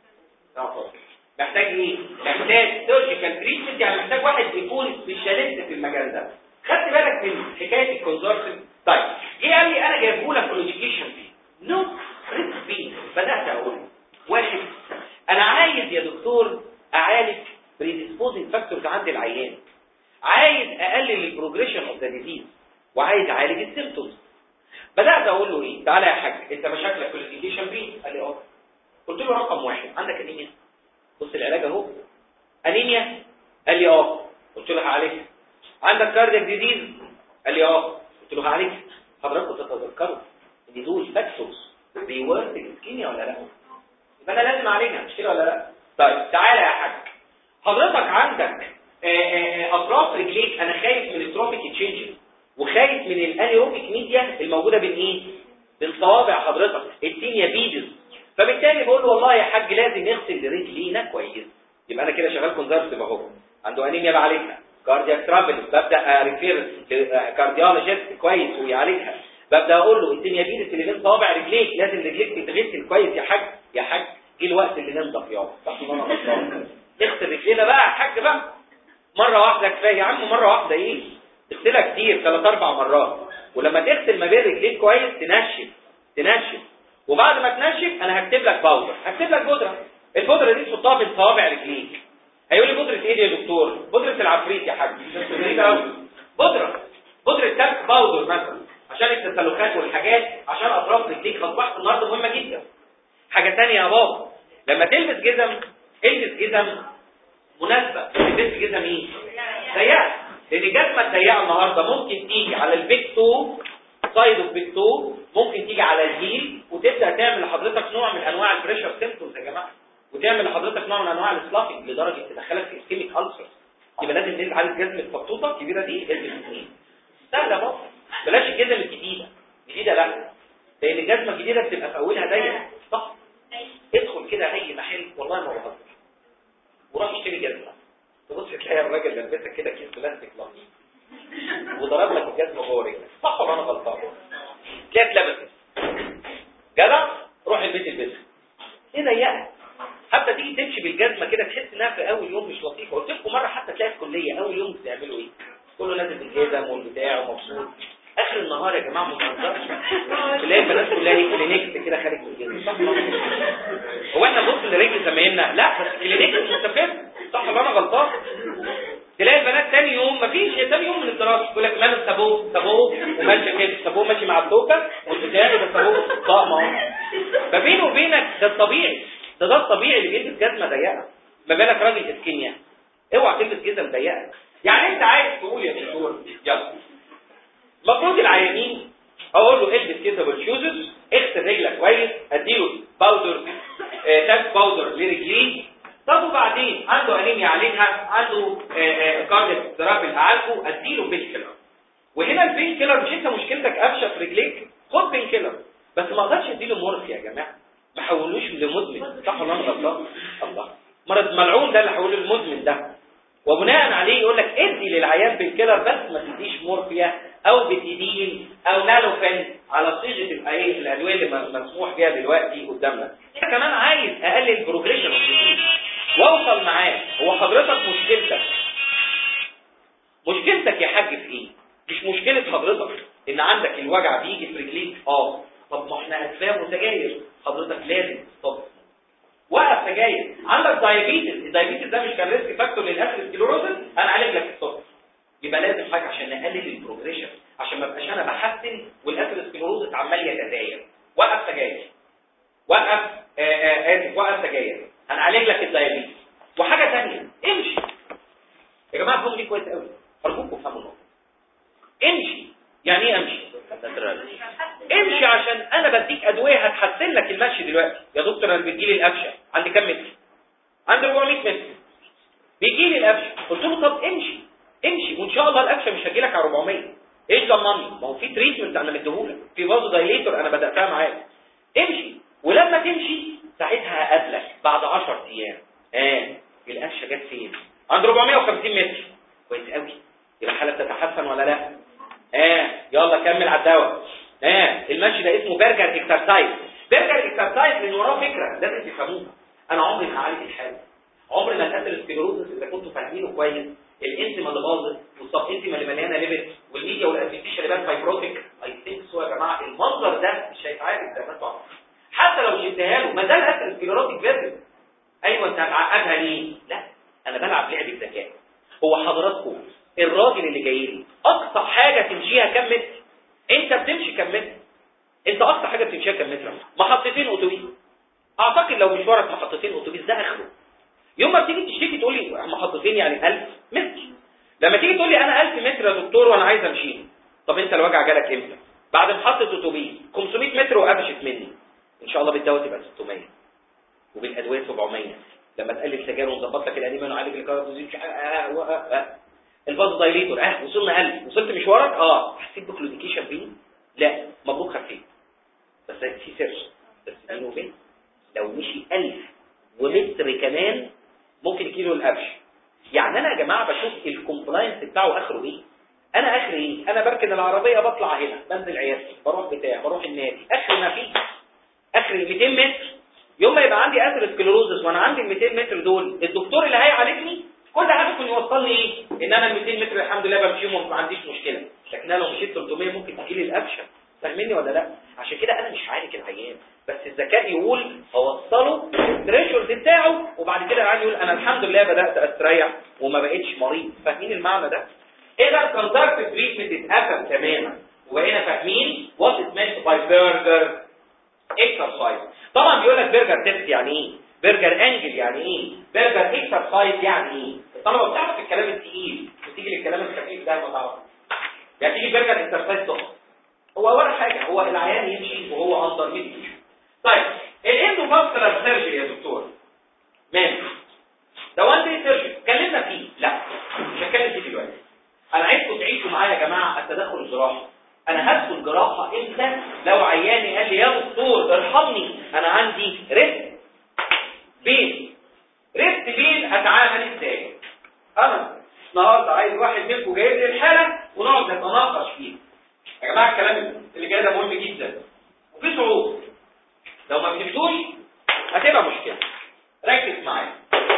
محتاج ايه محتاج سيرجيكال تريتمنت يعني محتاج واحد يكون سبيشاليست في المجال ده خدت بالك من حكايه الكونزرفتيف طيب جه قال لي انا جايبه لك كلوديكيشن فيه نو ريسك بين بدات اقول واحد انا عايز يا دكتور اعالج predisposing فاكتورز عند العيان عايز اقلل البروجريشن اوف ذا ديزيز وعايز اعالج السيمبتومز بدات اقول له ايه تعالى يا حاج انت مشاكلك كلوديكيشن بين قال لي اه قلت له رقم واحد عندك انيميا بص العلاج اهو انيميا قال لي اه قلت له هعالجها عندك كاردياك ديزيز قال لي اه قلت له هعالجها حضراتكم تتذكروا ان دول فاكتورز بيورث الاسكيميا ولا لا يبقى انا لازم اعالجها مش كده ولا لا طيب تعالى يا حاج حضرتك عندك اطراف رجليك انا خايف من التروبيك تشينجز وخايف من الانيروبيك ميديا الموجوده بين ايه بين صوابع حضرتك التينيا بيدز فبالتالي بقول له والله يا حاج لازم نغسل رجلينا كويس يبقى انا كده شغال كونزرفتيف اهو عنده انيميا بعالجها كاردياك ترابل ببدا ريفير كارديولوجيست كويس ويعالجها ببدا اقول له التينيا بيدز اللي بين صوابع رجليك لازم رجليك تتغسل كويس يا حاج يا حاج جه الوقت اللي ننضف يابا صح ولا انا غلطان اغسل رجلينا بقى يا حاج بقى مره واحده كفايه يا عم مره واحده ايه اغسلها كتير ثلاث اربع مرات ولما تغسل ما بين رجليك كويس تنشف تنشف وبعد ما تنشف انا هكتب لك باودر هكتب لك بودره البودره دي تحطها بين صوابع رجليك هيقول لي بودره ايه دي يا دكتور بودره العفريت يا حاج بودره بودره تلك باودر مثلا عشان التسلخات والحاجات عشان اطراف رجليك اصبحت النهارده مهمه جدا حاجه ثانيه يا بابا لما تلبس جزم البس جزم مناسبه تلبس جزم ايه ضيقه لان الجزمه الضيقه النهارده ممكن تيجي على البيك تو سايد اوف بيك تو ممكن تيجي على الهيل وتبدا تعمل لحضرتك نوع من انواع البريشر سيمبتومز يا جماعه وتعمل لحضرتك نوع من انواع السلافنج لدرجه تدخلك في اسكيميك السر يبقى لازم تنزل على الجزمه الفطوطه الكبيره دي البس اثنين سهله بقى بلاش الجزم الجديده الجديده لا لان الجزمه الجديده بتبقى في اولها ضيقه صح ادخل كده اي محل والله ما بهزر وروح اشتري جزمه تبص تلاقي الراجل لابسك كده كيس بلاستيك لطيف وضرب لك الجزمه جوه رجلك صح ولا انا غلطان تلاقي اتلبست جدع روح البيت البسها ايه ضيقه حتى تيجي تمشي بالجزمه كده تحس انها في اول يوم مش لطيفه قلت لكم مره حتى تلاقي في الكليه اول يوم بتعملوا ايه كله نازل بالجزم والبتاع ومبسوط اخر النهار يا جماعه ما بنهزرش تلاقي البنات كلها ايه كلينيكس كده خارج من الجزم صح هو احنا نبص لرجل زمايلنا لا بس كلينيكس مستفز صح ولا انا غلطان تلاقي البنات تاني يوم مفيش تاني يوم من الدراسه يقول لك ماله سابوه سابوه وماشي كده سابوه ماشي مع التوكه والبتاع ده سابوه طقم اهو فبينه وبينك ده الطبيعي ده ده الطبيعي اللي بيلبس جزمه ضيقه ما بالك راجل اسكينيا اوعى تلبس جزم ضيقه يعني انت عايز تقول يا دكتور يلا المفروض العيانين اقول له البس كده بالشوزز اغسل رجلك كويس اديله باودر آه تاك باودر لرجليه طب وبعدين عنده انيميا عليها عنده كاردياك ثيرابي هعالجه اديله بين كيلر وهنا البين كيلر مش انت مشكلتك قفشه في رجليك خد بين كيلر بس ما اقدرش اديله مورفيا يا جماعه ما حولوش لمدمن صح ولا انا غلطان الله مرض ملعون ده اللي حوله المدمن ده وبناء عليه يقول لك ادي للعيان بالكيلر بس ما تديش مورفيا او بتيدين او نالوفين على صيغه الايه الادويه اللي مسموح بيها دلوقتي قدامنا انا كمان عايز اقلل البروجريشن واوصل معاه هو حضرتك مشكلتك مشكلتك يا حاج في ايه مش مشكله حضرتك ان عندك الوجع بيجي في رجليك اه طب ما احنا افلام وسجاير حضرتك لازم طب وقف سجاير عندك دايابيتس الدايابيتس ده مش كان ريسك فاكتور للاثيروسكليروزس انا عالج لك السكر يبقى لازم حاجه عشان نقلل البروجريشن عشان ما ابقاش انا بحسن والاثيروسكليروزس عمال يتزايد وقف سجاير وقف اسف وقف سجاير هنعالج لك الدايابيتس وحاجه ثانيه امشي يا جماعه الجمله دي كويس قوي ارجوكم افهموا النقطه امشي يعني ايه امشي امشي عشان انا بديك ادويه هتحسن لك المشي دلوقتي يا دكتور انا بيجي لي القفشه عندي كام متر عندي 400 متر بيجي لي القفشه قلت له طب امشي امشي وان شاء الله القفشه مش هتجي لك على 400 ايش ضمني ما هو في تريتمنت انا مديهولك في فازو دايليتور انا بداتها معاك امشي ولما تمشي ساعتها هقابلك بعد 10 ايام اه القفشه جت فين عند 450 متر كويس قوي يبقى الحاله بتتحسن ولا لا اه يلا كمل على الدواء اه المشي ده اسمه برجر اكسرسايز برجر اكسرسايز لان وراه فكره لازم تفهموها انا عمري ما هعالج الحاله عمري ما هقتل السكليروزس اذا كنتوا فاهمينه كويس الانزيما اللي باظت والسب انزيما اللي مليانه ليبت والميديا والاسيتيشن اللي بان فايبروتيك اي ثينك سو يا جماعه المنظر ده مش هيتعالج زي ما انتوا عارفين حتى لو شلتها له ما زال اثر سكليروتيك فيرجن ايوه انت هتعقدها ليه؟ لا انا بلعب لعبه ذكاء هو حضراتكم الراجل اللي جاي لي اقصى حاجه تمشيها كام متر انت بتمشي كام متر انت اقصى حاجه بتمشيها كام متر محطتين اتوبيس اعتقد لو مشوارك محطتين اتوبيس ده اخره يوم ما بتيجي تشتكي تقول لي محطتين يعني 1000 متر لما تيجي تقول لي انا 1000 متر يا دكتور وانا عايز امشي طب انت الوجع جالك امتى بعد محطه اتوبيس 500 متر وقفشت مني ان شاء الله بالدواء تبقى 600 وبالادويه 700 لما تقلل سجاير ونظبط لك الانيميا ونعالج الكارديوزيز الفاز دايليتور اه وصلنا 1000 وصلت مشوارك اه حسيت بكلوديكيشن بين لا مبروك خفيت بس في سر بس بينه وبين لو مشي 1000 ومتر كمان ممكن يجيله القفش يعني انا يا جماعه بشوف الكومبلاينس بتاعه اخره ايه انا اخر ايه انا بركن العربيه بطلع هنا بنزل عيادتي بروح بتاع بروح النادي اخر ما فيه اخر 200 متر يوم ما يبقى عندي اثيروسكليروزس وانا عندي ال 200 متر دول الدكتور اللي هيعالجني كل هدفه انه يوصلني ايه ان انا ال 200 متر الحمد لله بمشيهم وما عنديش مشكله لكن انا لو مشيت 300 ممكن تجي لي القفشه فاهمني ولا لا عشان كده انا مش هعالج العيان بس الذكاء يقول اوصله الثريشولد بتاعه وبعد كده العيان يقول انا الحمد لله بدات استريح وما بقتش مريض فاهمين المعنى ده اذا الكونتاكت تريتمنت اتقفل تماما وبقينا فاهمين وات از مينت باي برجر اكسرسايز طبعا بيقول لك برجر تيست يعني ايه برجر انجل يعني ايه برجر اكسرسايز يعني ايه الطلبه بتعرف الكلام الثقيل وتيجي للكلام الخفيف ده ما تعرفش يعني تيجي برجر اكسرسايز تقف هو ولا حاجه هو العيان يمشي وهو اندر ميديكيشن طيب الاندوفاسكولار سيرجري يا دكتور ماشي ده وان دي سيرجري اتكلمنا فيه لا مش هتكلم فيه دلوقتي انا عايزكم تعيشوا معايا يا جماعه التدخل الجراحي انا هدخل جراحه امتى لو عياني قال لي يا دكتور ارحمني انا عندي ريست بين ريست بين اتعامل ازاي انا النهارده عايز واحد منكم جايب لي الحاله ونقعد نتناقش فيها يا جماعه الكلام اللي جاي ده مهم جدا وفي صعوبه لو ما فهمتوش هتبقى مشكله ركز معايا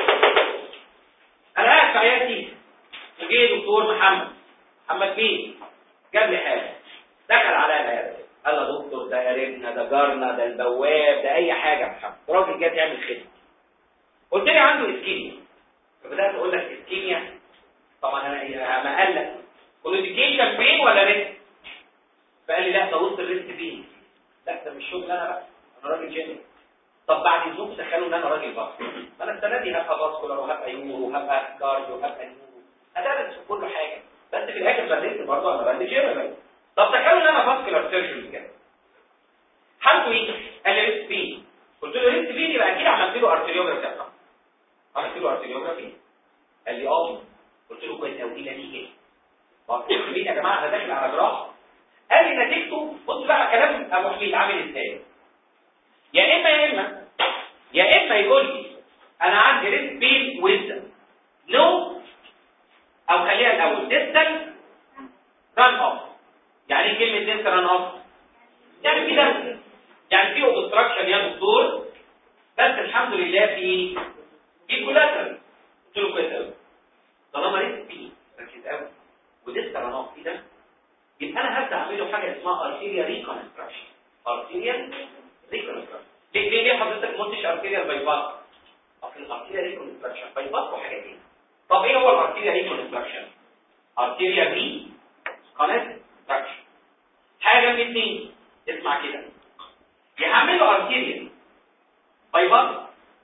انا قاعد في عيادتي وجه دكتور محمد محمد مين جاب لي حاجه دخل عليا العياده قال له دكتور ده قريبنا ده جارنا ده البواب ده اي حاجه يا محمد راجل جاي يعمل خدمه قلت لي عنده اسكيميا فبدات اقول لك اسكيميا طبعا انا ما قال لك كونيديكيشن بين ولا ريسك فقال لي لا ده وسط الريسك بين لا ده مش شغل انا بقى انا راجل جيني طب بعد الزوم تخيلوا ان انا راجل باسكولار انا السنه دي هبقى باسكولار وهبقى يورو وهبقى كارديو وهبقى نيورو ادرس في كل حاجه بس في الاخر بدلت برضه انا راجل جيني طب تخيلوا ان انا باسكولار سيرجري كده حالته ايه؟ قال لي ريسك بين قلت له ريسك بين يبقى اكيد عملت له ارتريوجرافي يا عملت له ارتريوجرافي قال لي اه قلت له كويس قوي ايه نتيجه طب مين يا جماعه انا داخل على جراحه قال لي نتيجته بص بقى كلام ابو حميد عامل ازاي يا اما يا اما يا اما يقول لي انا عندي ريسك بين ويزن نو او خليها الاول ديستال ران اوف يعني ايه كلمه ديستال ران اوف يعني في دم يعني في اوبستراكشن يا دكتور بس الحمد لله في في كولاترال قلت له كويس قوي طالما ريسك بين ركز قوي وديستال ران اوف في دم يبقى انا هبدا اعمل له حاجه اسمها ارتيريا ريكونستراكشن ارتيريا ريكونستراكشن ليه ليه ليه حضرتك ما قلتش ارتيريا باي باس اصل الارتيريا ريكونستراكشن باي باس وحاجات ايه طب ايه هو الارتيريا ريكونستراكشن ارتيريا ري كونستراكشن حاجه من اثنين اسمع كده يا هعمل له ارتيريا باي باس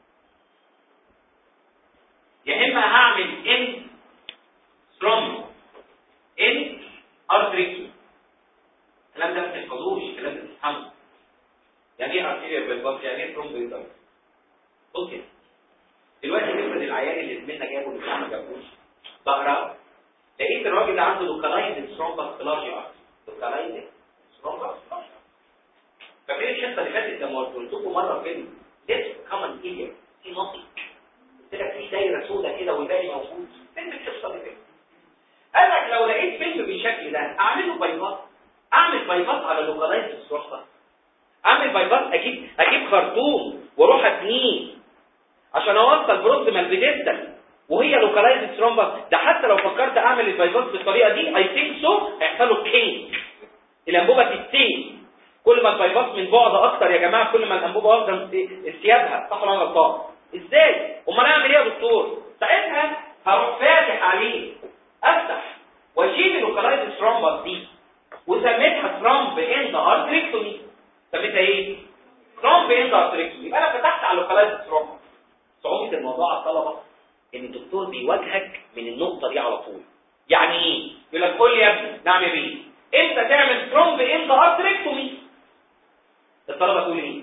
يا اما هعمل ان ستروم ان ارتريكي الكلام ده ما تحفظوش الكلام ده تفهمه يعني ايه ارتيريا بالباص يعني ايه تروم بيضاء بص كده دلوقتي نفرض العيان اللي زميلنا جابه اللي ما جابوش بقرا لقيت الراجل ده عنده لوكالايزد ثرومبس بلاجي ارت لوكالايزد ثرومبس بلاجي فاكرين الحصه اللي فاتت لما قلت لكم مره فيلم ليتس كومن ايريا في نصي قلت لك في دايره سوداء كده والباقي موجود فين الحصه اللي فاتت قال لك لو لقيت فيلم بالشكل ده اعمل له بايباس اعمل بايباس على لوكالايز الصحبه اعمل بايباس اجيب اجيب خرطوم واروح اتنيه عشان اوصل بروكسيمال بيدستال وهي لوكالايز ثرومبس ده حتى لو فكرت اعمل البايباس بالطريقه دي اي ثينك سو هيحصل له كين الانبوبه تتين كل ما البايباس من بعد اكتر يا جماعه كل ما الانبوبه واخده استيابها صح ولا انا غلطان ازاي امال اعمل ايه يا دكتور ساعتها هروح فاتح عليه افتح واشيل اللوكالايز ثرومبس دي وسميتها ثرومب اند ارتريكتومي سميتها ايه ثرومب اند ارتريكتومي يبقى انا فتحت على اللوكالايز ثرومب صعوبه الموضوع على الطلبه ان الدكتور بيواجهك من النقطه دي على طول يعني ايه يقول لك قول لي يا ابني نعمل ايه انت تعمل ثرومب اند ارتريكتومي الطلبه تقول ايه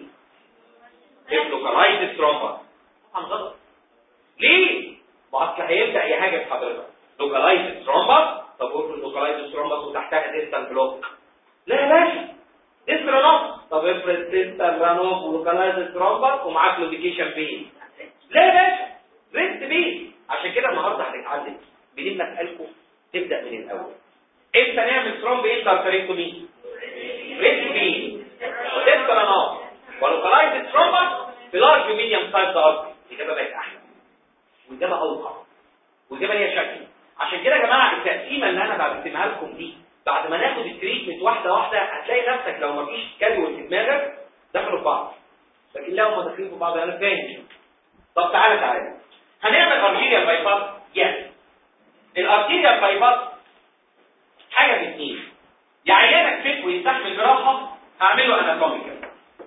اللوكالايز ثرومب طبعا غلط ليه ما اصل هيبدا يهاجم حضرتك لوكالايز ثرومبس طب قول لوكالايز ثرومبس وتحتها ديستال بلوك لا يا باشا ديستال رانوف طب افرض ديستال رانوف ولوكالايز ثرومبس ومعاك لوديكيشن بين لا يا باشا ريست بين عشان كده النهارده هنتعلم منين مسالكم تبدا من الاول امتى نعمل ثرومب امتى ارتريكتومي ريست بين وديستال رانوف ولوكالايز ثرومبس في لارج وميديوم سايز ارتري الاجابه بقت احلى والاجابه اوقع ويجيبها هي شكل عشان كده يا جماعه التقسيمه اللي انا برسمها لكم دي بعد ما ناخد التريتمنت واحده واحده هتلاقي نفسك لو ما فيش كالوري في دماغك دخلوا في بعض لكن لو ما داخلين في بعض انا فاهم طب تعالى تعالى هنعمل ارتيريال باي باس يس الارتيريال باي باس حاجه من اثنين يا عيانك فيت ويستحمل جراحه هعمله اناتوميكال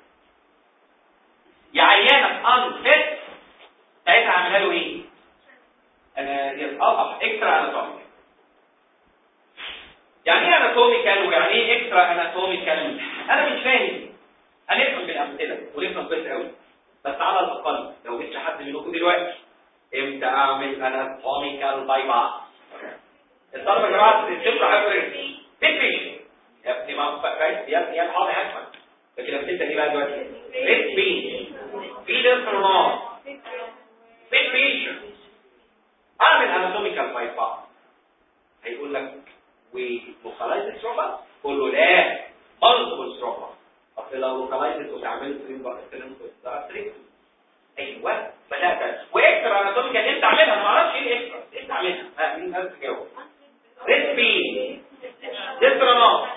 يا عيانك ان فيت ساعتها هعملها له ايه؟ انا اه اكسترا اناتوميكال يعني ايه اناتوميكال ويعني ايه اكسترا اناتوميكال انا مش فاهم هنفهم بالامثله ونفهم كويس قوي بس على الاقل لو لسه حد منكم دلوقتي امتى اعمل اناتوميكال باي باس الطلبه يا جماعه تشرح حاجه بيت يا ابني ما فاهم يا ابني يا حاضر هفهم لكن لما تبدا ايه بقى دلوقتي بيت بين في ديسكرونات بيت بيشن اعمل اناتوميكال باي باس هيقول لك ولوكالايز ستروما قول له لا مالتيبل ستروما اصل لو لوكالايز وتعمل فريم بقى ايوه بدات واكتر اناتوميكال انت عاملها ما اعرفش ايه الاكتر انت عاملها ها مين عايز تجاوب ريد بي ديسترونات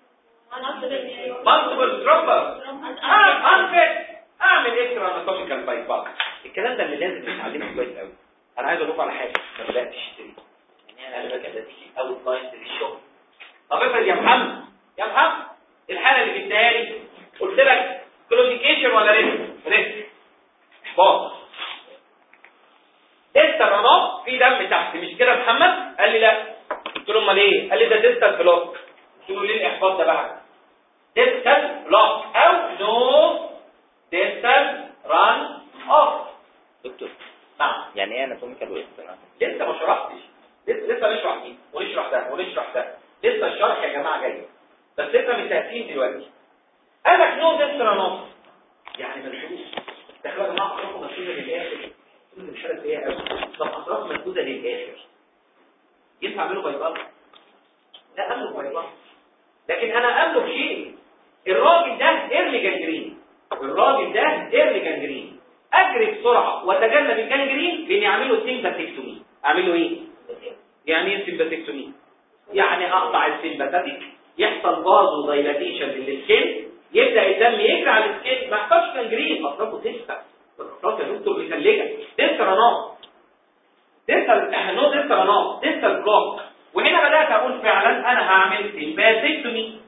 مالتيبل ستروما انفيت اعمل اكتر اناتوميكال باي باس الكلام ده اللي لازم نتعلمه كويس قوي انا عايز اقول لكم على حاجه ما بداتش اشتري يعني انا بقى بداتش اول كلاينت في الشغل طب افرض يا محمد يا محمد الحاله اللي جبتها لي قلت لك كلوديكيشن ولا ريسك ريسك احباط ديستال رناط في دم تحت مش كده يا محمد قال لي لا قلت له امال ايه قال لي ده ديستال بلوك قلت له ليه الاحباط ده بقى ديستال بلوك او نو ديستال ران اوف دكتور نعم يعني ايه اناتوميكال واكسترا لسه ما شرحتش لسه لسه نشرح دي ونشرح ده ونشرح ده لسه الشرح يا جماعه جاي بس افهم التقسيم دلوقتي قال لك نو ديسترا نص يعني ملحوظ دخلوا يا جماعه اطراف مسدوده للاخر كل مش عارف ايه قوي طب اطراف مسدوده للاخر ينفع اعمله بايبال لا املك بايبال لكن انا املك شيء الراجل ده ايرلي جانجرين الراجل ده ايرلي جانجرين اجري بسرعه واتجنب الجانجرين باني اعمل له سيمباثيكتومي اعمل له ايه يعني ايه سيمباثيكتومي يعني اقطع السيمباثيك يحصل بازو دايلاتيشن للسكين يبدا الدم يجري على السكين ما يحصلش جانجرين اطرافه تفتح الاطراف يا دكتور مخليه ديسترانات ديستال نو ديسترانات ديستال بلوك وهنا بدات اقول فعلا انا هعمل سيمباثيكتومي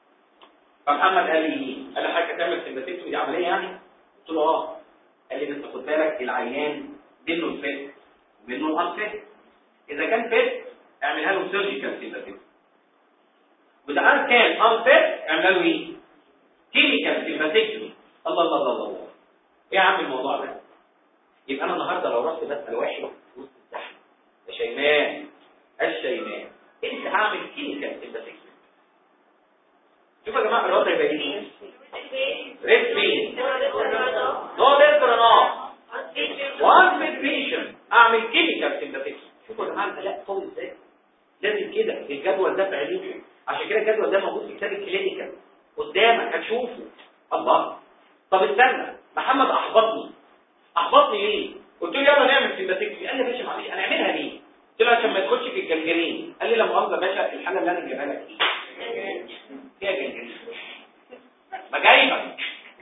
فمحمد قال لي ايه قال لي حضرتك هتعمل سيمباثيكتومي دي عمليه يعني قلت له اه قال لي بس خد بالك العيان منه الفت ومنه الانفت اذا كان فت اعملها له سيرجيكال سيمباثيكتومي واذا كان انفت اعملها له ايه كيميكال سيمباثيكتومي الله الله الله الله ايه يا عم الموضوع ده يبقى انا النهارده لو رحت بسال واحد وسط الزحمه يا شيماء الشيماء انت هعمل كيميكال سيمباثيكتومي شوفوا يا جماعه الوضع يبقى ايه ريد بين نو ديسترونات وان فيتريشن اعمل كيميكال سيمباثيكتومي شوفوا يا جماعه لا قوي ازاي لازم كده الجدول ده بعينيه عشان كده الجدول ده موجود في كتاب الكلينيكال قدامك هتشوفه الله طب استنى محمد احبطني احبطني ليه قلت له يلا نعمل سيمباثيكتومي قال لي يا باشا معلش انا اعملها ليه قلت له عشان ما تدخلش في الجنجرين قال لي لا مؤاخذه يا باشا الحاله اللي انا جايبها لك ايه فيها جنجرين ما جايبك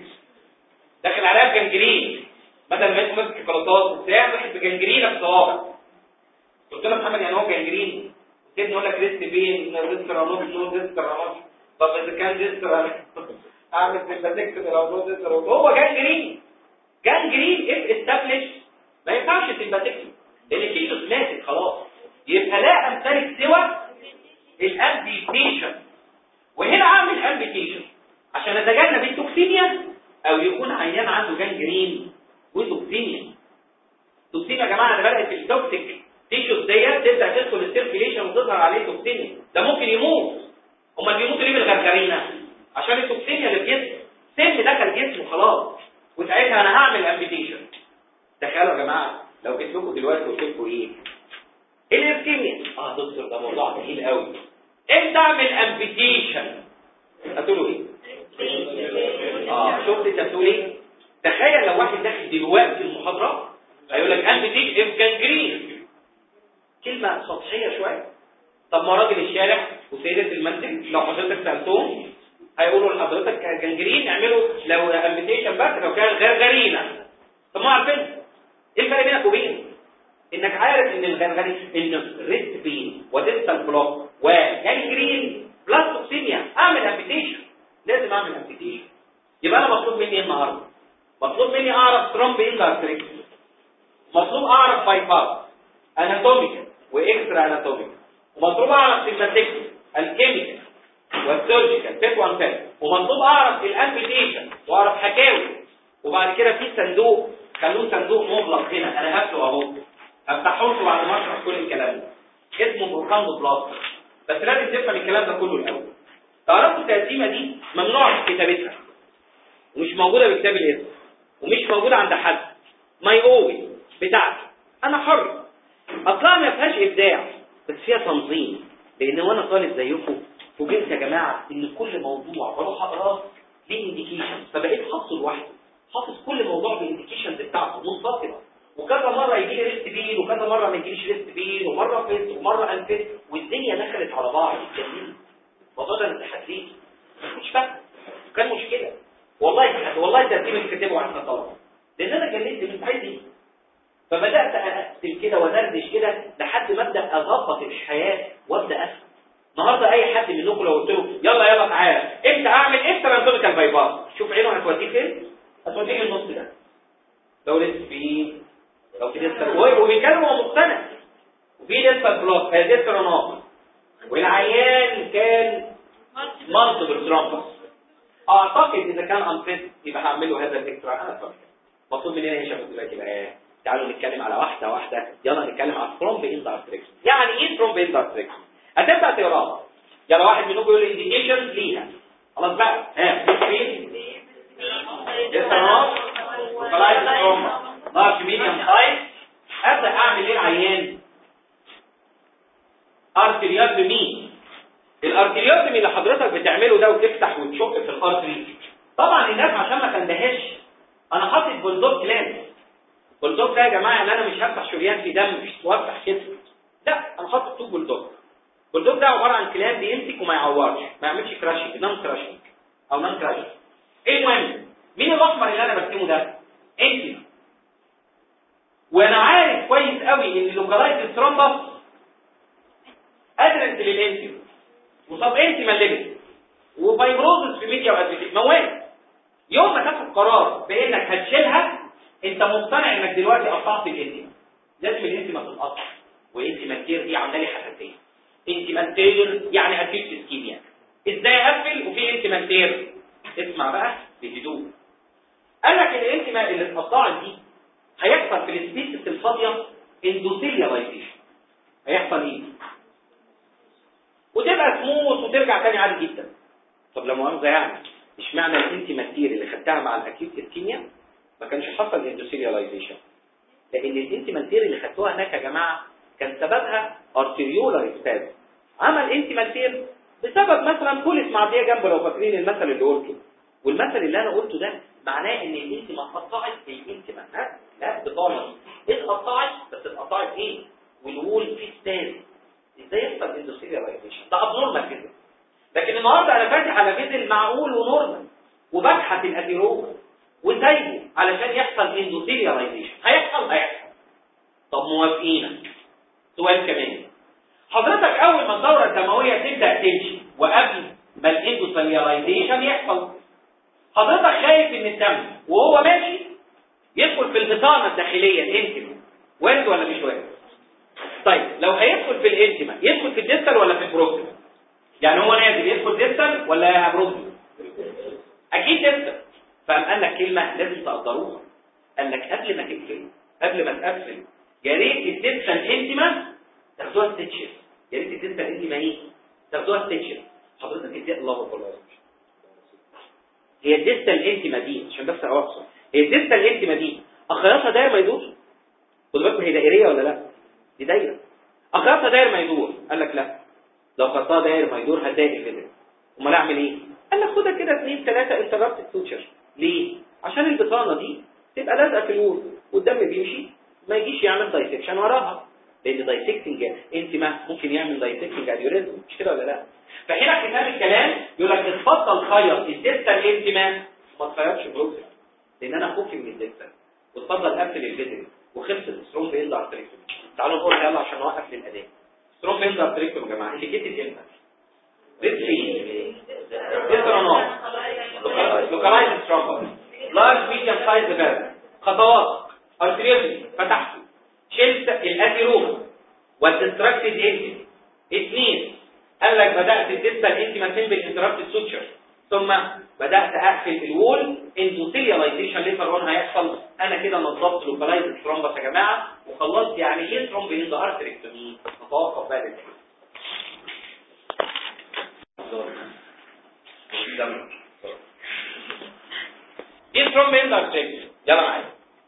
داخل عليها بجنجرين بدل ما يكون ماسك خلاطات وبتاع واحد بجنجرينه في صوابع قلت له محمد يعني هو جنجرين سيبني اقول لك ريست بين ريست رانوس نو ريست رانوس طب اذا كان ريست اعمل سيمباثيكتومي لو نو ريست هو جنجرين جنجرين اف استابليش ما ينفعش سيمباثيكتومي لان التيشوز ماتت خلاص يبقى لا امتلك سوى الامبيتيشن وهنا اعمل امبيتيشن عشان اتجنب التوكسيميا او يكون عيان عنده جنجرين وتوكسيميا توكسيميا يا جماعه ده بدات التوكسيك تيشوز ديت تبدا تدخل السيركيليشن وتظهر عليه توكسيميا ده ممكن يموت امال بيموت ليه بالغرغرينه عشان التوكسيميا اللي في جسمه سم دخل جسمه خلاص وساعتها انا هعمل امبيتيشن تخيلوا يا جماعه لو جيت لكم دلوقتي وقلت لكم ايه الاسكيميا اه دكتور ده موضوع جميل قوي امتى اعمل امبيتيشن هتقولوا ايه اه شفت انت بتقول ايه تخيل لو واحد داخل دلوقتي المحاضره هيقول لك امبيتيشن جانجرين كلمه سطحيه شويه طب ما راجل الشارع وسيده المنزل لو حضرتك سالتهم هيقولوا لحضرتك جنجرين اعملوا لو امبيتيشن بس لو كان غرغرينه طب ما عارفين ايه الفرق بينك وبينه انك عارف ان الغرغري ان ريست بين وديستال بلوك وجنجرين بلس توكسيميا اعمل امبيتيشن لازم اعمل امبيتيشن يبقى انا مطلوب مني ايه النهارده مطلوب مني اعرف ترومب اندارتريكس مطلوب اعرف باي باس اناتوميكال واكسترا اناتوميكال ومطلوب اعرف سيماتيك الكيميكال والسيرجيكال تيب 1 تيب ومطلوب اعرف الامبيتيشن واعرف حكاوي وبعد كده في صندوق خلوه صندوق مغلق هنا انا هاخده اهو هفتحه لكم بعد ما اشرح كل الكلام ده اسمه بروكاندو بلاستر بس لازم تفهم الكلام ده كله الاول تعرفوا التقسيمه دي ممنوع في كتابتها ومش موجوده بكتاب الاسم ومش موجوده عند حد ماي اوي بتاعتي انا حر اصلا ما فيهاش ابداع بس فيها تنظيم لان وانا طالب زيكم فوجئت يا جماعه ان كل موضوع بروح اقراه ليه انديكيشن فبقيت حافظه لوحده حافظ كل موضوع بالانديكيشنز بتاعته منفصله وكذا مره يجي لي ريست بين وكذا مره ما يجيليش ريست بين ومره فيت ومره انفيت والدنيا دخلت على بعض اتجننت الموضوع ده انا اتحديت ما كنتش فاهم كان مشكله والله تحدي والله الترتيب اللي كاتبه واحنا طلبه لان انا جننت مش عايز ايه فبدات اقسم كده وادردش كده لحد ما ابدا اظبط الحياه وابدا افهم النهارده اي حد منكم لو قلت له يلا يلا تعالى انت اعمل اكسترا اناتوميكال باي باس شوف عينه هتوديه فين هتوديه النص ده لو لسه في لو في لسه وبيتكلم هو مقتنع وفي لسه بلوك لسه ناقص والعيان كان مالتيبل ترامبس اعتقد اذا كان انفيت يبقى هعمل له هذا الاكسترا انا فاكر مطلوب مننا يا شباب دلوقتي بقى ايه تعالوا نتكلم على واحده واحده يلا نتكلم على ثرومب اندارتريكس يعني ايه ثرومب اندارتريكس هتبدا تقراها يلا واحد منكم يقول انديكيشن ليها خلاص بقى ها فين لسه ناقص وطلعت ثرومب لارج ميديوم سايز ابدا اعمل ايه العيان ارتريوتومي الارتريوتومي اللي حضرتك بتعمله ده وتفتح وتشق في الارتري طبعا الناس عشان ما تندهش انا حاطط بولدوج كلام بولدوج ده يا جماعه يعني انا مش هفتح شريان في دم مش وافتح كده لا انا حاطط تو بولدوج بولدوج ده عباره عن كلام بيمسك وما يعورش ما يعملش كراشنج نون كراشنج او نون كراشنج المهم مين الاحمر اللي انا برسمه ده انت وانا عارف كويس قوي ان لوكالايز سترومبس ادرس للانتي وصاب انتي مالجنت وفايبروزس في ميديا وادريتيك موال يوم ما تاخد قرار بانك هتشيلها انت مقتنع انك دلوقتي قطعت الانتي لازم الانتي ما تتقطع وانتي مانتير دي عامله لي حساسيه انتي مانتير يعني اكيد اسكيميا ازاي اقفل وفي انتي مانتير اسمع بقى بهدوء قال لك الانتي اللي اتقطعت دي هيحصل في السبيسيس الفاضيه اندوثيليالايزيشن هيحصل ايه وتبقى سموث وترجع تاني عادي جدا طب لا مؤاخذه يعني مش معنى الانتي ماتير اللي خدتها مع الاكيوت اسكيميا ما كانش حصل اندوثيليالايزيشن لان الانتي ماتير اللي خدتوها هناك يا جماعه كان سببها ارتريولار سباز عمل انتي ماتير بسبب مثلا بوليس معديه جنبه لو فاكرين المثل اللي قلته والمثل اللي انا قلته ده معناه ان الانتي ما اتقطعت الانتي ما لا بطالة اتقطعت بس اتقطعت ايه والوول في ستاز ازاي يحصل اندوثيليالايزيشن ده ابنورمال كده لكن النهارده انا فاتح على فيزل معقول ونورمال وببحث الاديروما وسايبه علشان يحصل اندوثيليالايزيشن هيحصل هيحصل طب موافقينك سؤال كمان حضرتك اول ما الدوره الدمويه تبدا تمشي وقبل ما الاندوثيليالايزيشن يحصل حضرتك شايف ان الدم وهو ماشي يدخل في البطانه الداخليه الانتما وارد ولا مش وارد طيب لو هيدخل في الانتما يدخل في الديستال ولا في البروكسيمال يعني هو نازل يدخل ديستال ولا بروكسيمال اكيد ديستال فقام قال لك كلمه لازم تقدروها قال لك قبل ما تقفل قبل ما تقفل يا ريت الديستال انتما تاخدوها ستيتشز يا ريت الديستال انتما ايه تاخدوها ستيتشز حضرتك ازاي الله اكبر هي الديستال انتما دي عشان بس اوصل هي الديستال انتما دي اخيراتها داير ما يدور خد بالكم هي دائريه ولا لا دي دايره اخيراتها داير ما يدور قال لك لا لو خدتها داير ما يدور هتضايق الفيزيك امال اعمل ايه قال لك خدها كده اثنين ثلاثه انترابت سوتشر ليه عشان البطانه دي تبقى لازقه في الوول والدم بيمشي ما يجيش يعمل دايسكشن وراها لان دايسكتنج انتما ممكن يعمل دايسكتنج انيوريزم مش كده ولا لا فهنا كتاب الكلام يقول لك اتفضل خيط الديستال انتما ما تخيطش بروكسل لان انا خوفي من الديستال واتفضل قفل الفيزيك وخلص السترونج اند ارتريكتوم تعالوا نقول يلا عشان نوقف للاداء سترونج اند ارتريكتوم يا جماعه اللي جيت امتى ريد فين ديسترونوم لوكالايز سترومبر لارج ميديم سايز فالف خطوات ارتريوزي فتحته شلت الاثيروما والديستراكتد انتي اثنين قال لك بدات الديستال انتي سيمبل انترابتد سوتشر ثم بدات اقفل الوول اندوثيلياليزيشن ليتر اون هيحصل انا كده نظبط لوكالايز ثرومبس يا جماعه وخلصت يعني ايه ثرومب اند ارتريكتومي نتوقف بقى للحين ايه ثرومب اند ارتريكتومي يلا معايا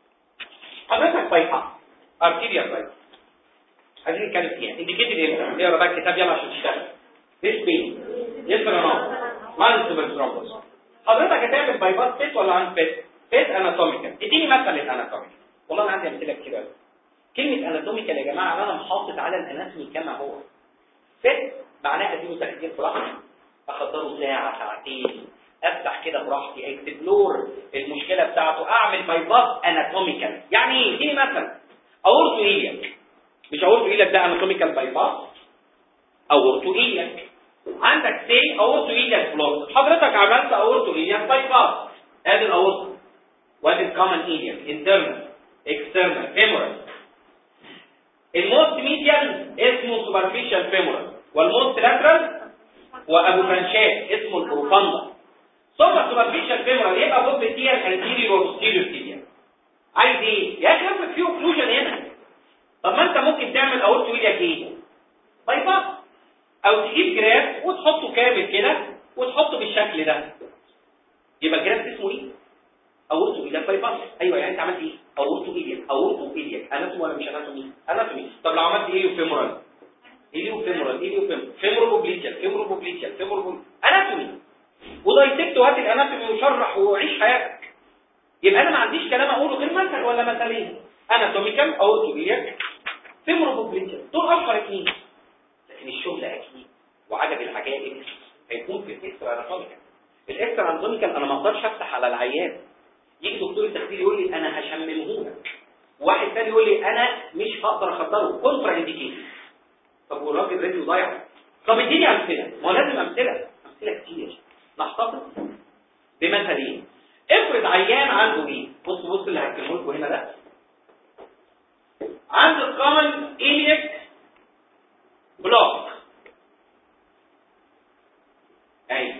حضرتك بايبا ارتيريال بايبا عايزين نتكلم فيها انديكيتد امتى اقرا بقى الكتاب يلا عشان تشتغل ديس بين يس ولا نو مالتيبل ثرومبس حضرتك هتعمل بايباس فيت ولا عن فيت فيت اناتوميكال اديني مثل للاناتوميكال والله انا عندي امثله كتير قوي كلمه اناتوميكال يا جماعه انا محافظ على الاناتومي كما هو فيت معناه اديله تخدير براحتي اخدره ساعه ساعتين افتح كده براحتي اكسبلور المشكله بتاعته اعمل بايباس اناتوميكال يعني ايه اديني مثل اورتو ايليك مش اورتو ايليك ده اناتوميكال بايباس اورتو ايليك عندك سي اورتو ايليك بلوك حضرتك عملت اورتو ايليك بايباس ادي الاورتو وادي الكومن ايليك انترنال اكسترنال فيمورال الموست ميديال اسمه سوبرفيشال فيمورال والموست لاترال وابو فرانشات اسمه البروفاندا ثم سوبرفيشال فيمورال يبقى بوب تيال انتيريور وبوستيريور تيال عايز ايه يا اخي افرض فيه اوكلوجن هنا طب ما انت ممكن تعمل اورتو ايليك ايه بايباس او تجيب جراف وتحطه كامل كده وتحطه بالشكل ده يبقى الجراف اسمه ايه اورتو ايليك بايباس ايوه يعني انت عملت ايه اورتو ايليك اورتو ايليك اناتومي ولا مش اناتومي اناتومي طب لو عملت ايه فيمورال ايليو فيمورال ايليو فيمورال فيمورال بوبليكال فيمورال بوبليكال فيمورال اناتومي ودايسكت وهات الاناتومي وشرح وعيش حياتك يبقى انا ما عنديش كلام اقوله غير مثل ولا مثلين اناتوميكال اورتو ايليك فيمورال بوبليكال دول اشهر اثنين لكن الشغل اكيد وعجب العجائب هيكون في الاكسترا اناتوميكال الاكسترا اناتوميكال انا ما اقدرش افتح على العيان يجي دكتور التخدير يقول لي انا هشممه لك واحد ثاني يقول لي انا مش هقدر اخدره كونترا انديكيشن طب والراجل راديو ضايع طب اديني امثله ما هو لازم امثله امثله كتير نحتفظ بمثلين افرض عيان عنده ايه بص بص اللي هكتبه لكم هنا ده عنده الكومن ايليك بلوك ايوه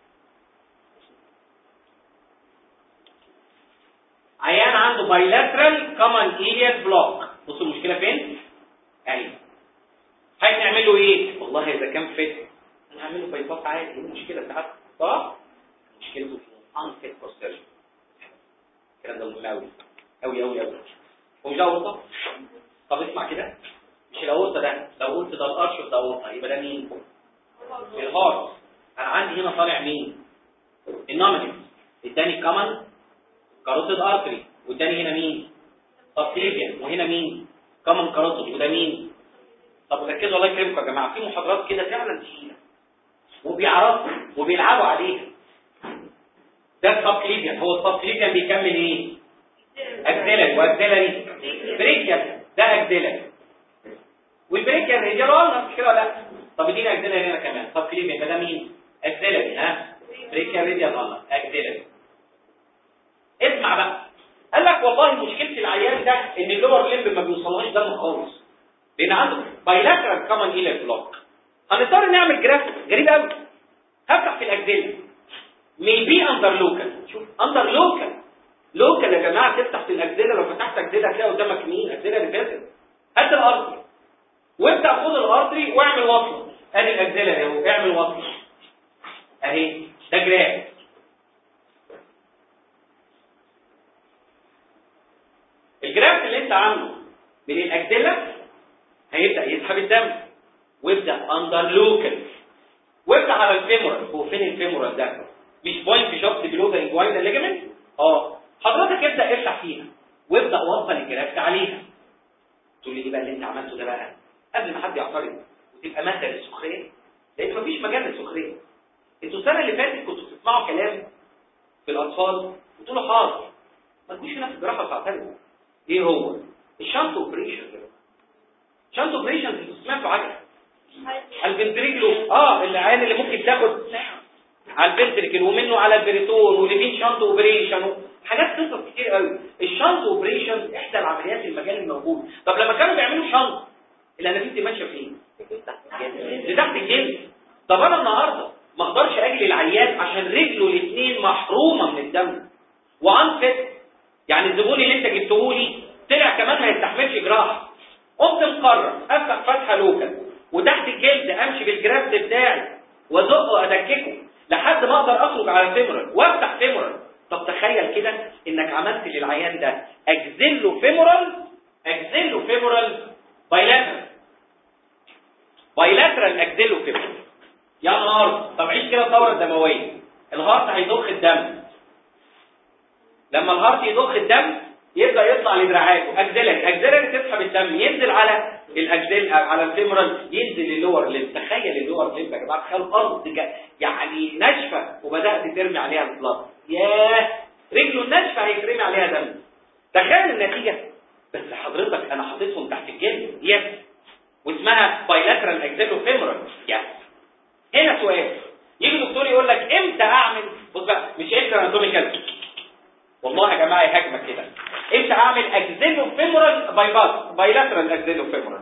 عيان عنده بايلاترال كومن ايليك بلوك بصوا المشكله فين ايوه هنعمل له ايه والله اذا كان فت هنعمل له بايباس عادي ايه المشكله ساعات صح مشكلته في ان فيت فور سيرجري الكلام ده مهم قوي قوي قوي قوي هو مش اورطه طب اسمع كده مش الاورطه ده لو قلت ده الارش ده اورطه يبقى ده مين الهارت انا عندي هنا طالع مين النومينال اداني كمان كاروتيد ارتري واداني هنا مين سبكليفيان وهنا مين كمان كاروتيد وده مين طب ركزوا الله يكرمكم يا جماعه في محاضرات كده فعلا تقيله وبيعرفوا وبيلعبوا عليها ده السبكليفيان هو السبكليفيان بيكمل ايه اكزيلري واكزيلري بريكيال ده اكزيلري والبريكيال ريديال ولا مش كده ولا لا طب ادينا اكزيلري هنا كمان سبكليفيان يبقى ده مين اكزيلري ها بريكيال ريديال ولا اكزيلري اسمع بقى قال لك والله مشكله العيان ده ان اللور ليمب ما بيوصلهاش دم خالص لان عنده بايلاترال كومن ايلر بلوك هنضطر نعمل جراف غريب قوي هفتح في الاكزيلا ميبي اندر لوكال شوف اندر لوكال لوكال يا جماعه تفتح في الاكزيلا لو فتحت اكزيلا هتلاقي قدامك مين اكزيلا اللي فاتت هات الارتري وابدا خد الارتري واعمل وصله ادي الاكزيلا اهو اعمل وصله اهي ده جراف الجراف اللي انت عامله من الاكزيلا هيبدا يسحب الدم ويبدا اندر لوكال وابدا على الفيمورال هو فين الفيمورال ده مش بوينت شوت بلو ذا انجوينال ليجمنت اه حضرتك ابدا افتح فيها وابدا وصل الجراف عليها تقول لي ايه بقى اللي انت عملته ده بقى قبل ما حد يعترض وتبقى مثل السخريه لان مفيش مجال للسخريه انتوا السنه اللي فاتت كنتوا بتسمعوا كلام في الاطفال وتقولوا حاضر ما تجوش هنا في الجراحه وتعترضوا ايه هو الشانت اوبريشن شانت اوبريشن انتوا سمعتوا حاجه الفنتريكلو اه العيان اللي ممكن تاخد على الفنتريكل ومنه على البريتون وليفين شانت اوبريشن حاجات قصص كتير قوي الشانت اوبريشن احدى العمليات المجال الموجود طب لما كانوا بيعملوا شانت الانابيب دي ماشيه فين لتحت الجلد طب انا النهارده ما اقدرش اجري العيان عشان رجله الاثنين محرومه من الدم وانفت يعني الزبون اللي انت جبته لي طلع كمان ما يستحملش جراحه قمت مقرر افتح فتحه لوكال وتحت الجلد امشي بالجرافت بتاعي وازقه وادككه لحد ما اقدر اخرج على فيمورال وافتح فيمورال طب تخيل كده انك عملت للعيان ده اجزله فيمورال اجزله فيمورال بايلاترال بايلاترال اجزله فيمورال يا نهار طب عيش كده الدوره الدمويه الهارت هيضخ الدم لما الهارت يضخ الدم يبدا يطلع لدراعاته اجزلك اجزلك تسحب الدم ينزل على الاجزل على الفيمورال ينزل اللور ليمب تخيل اللور ليمب يا جماعه تخيل الارض يعني ناشفه وبدات ترمي عليها البلاد ياه رجله الناشفه هيترمي عليها دم تخيل النتيجه بس حضرتك انا حاططهم تحت الجلد يس واسمها بايلاترال اكزيلو فيمورال يس هنا سؤال يجي الدكتور يقول لك امتى اعمل بص بقى مش امتى اناتوميكال والله يا جماعه هجمه كده امتى اعمل اكزيلو فيمورال بايباس بايلاترال اكزيلو فيمورال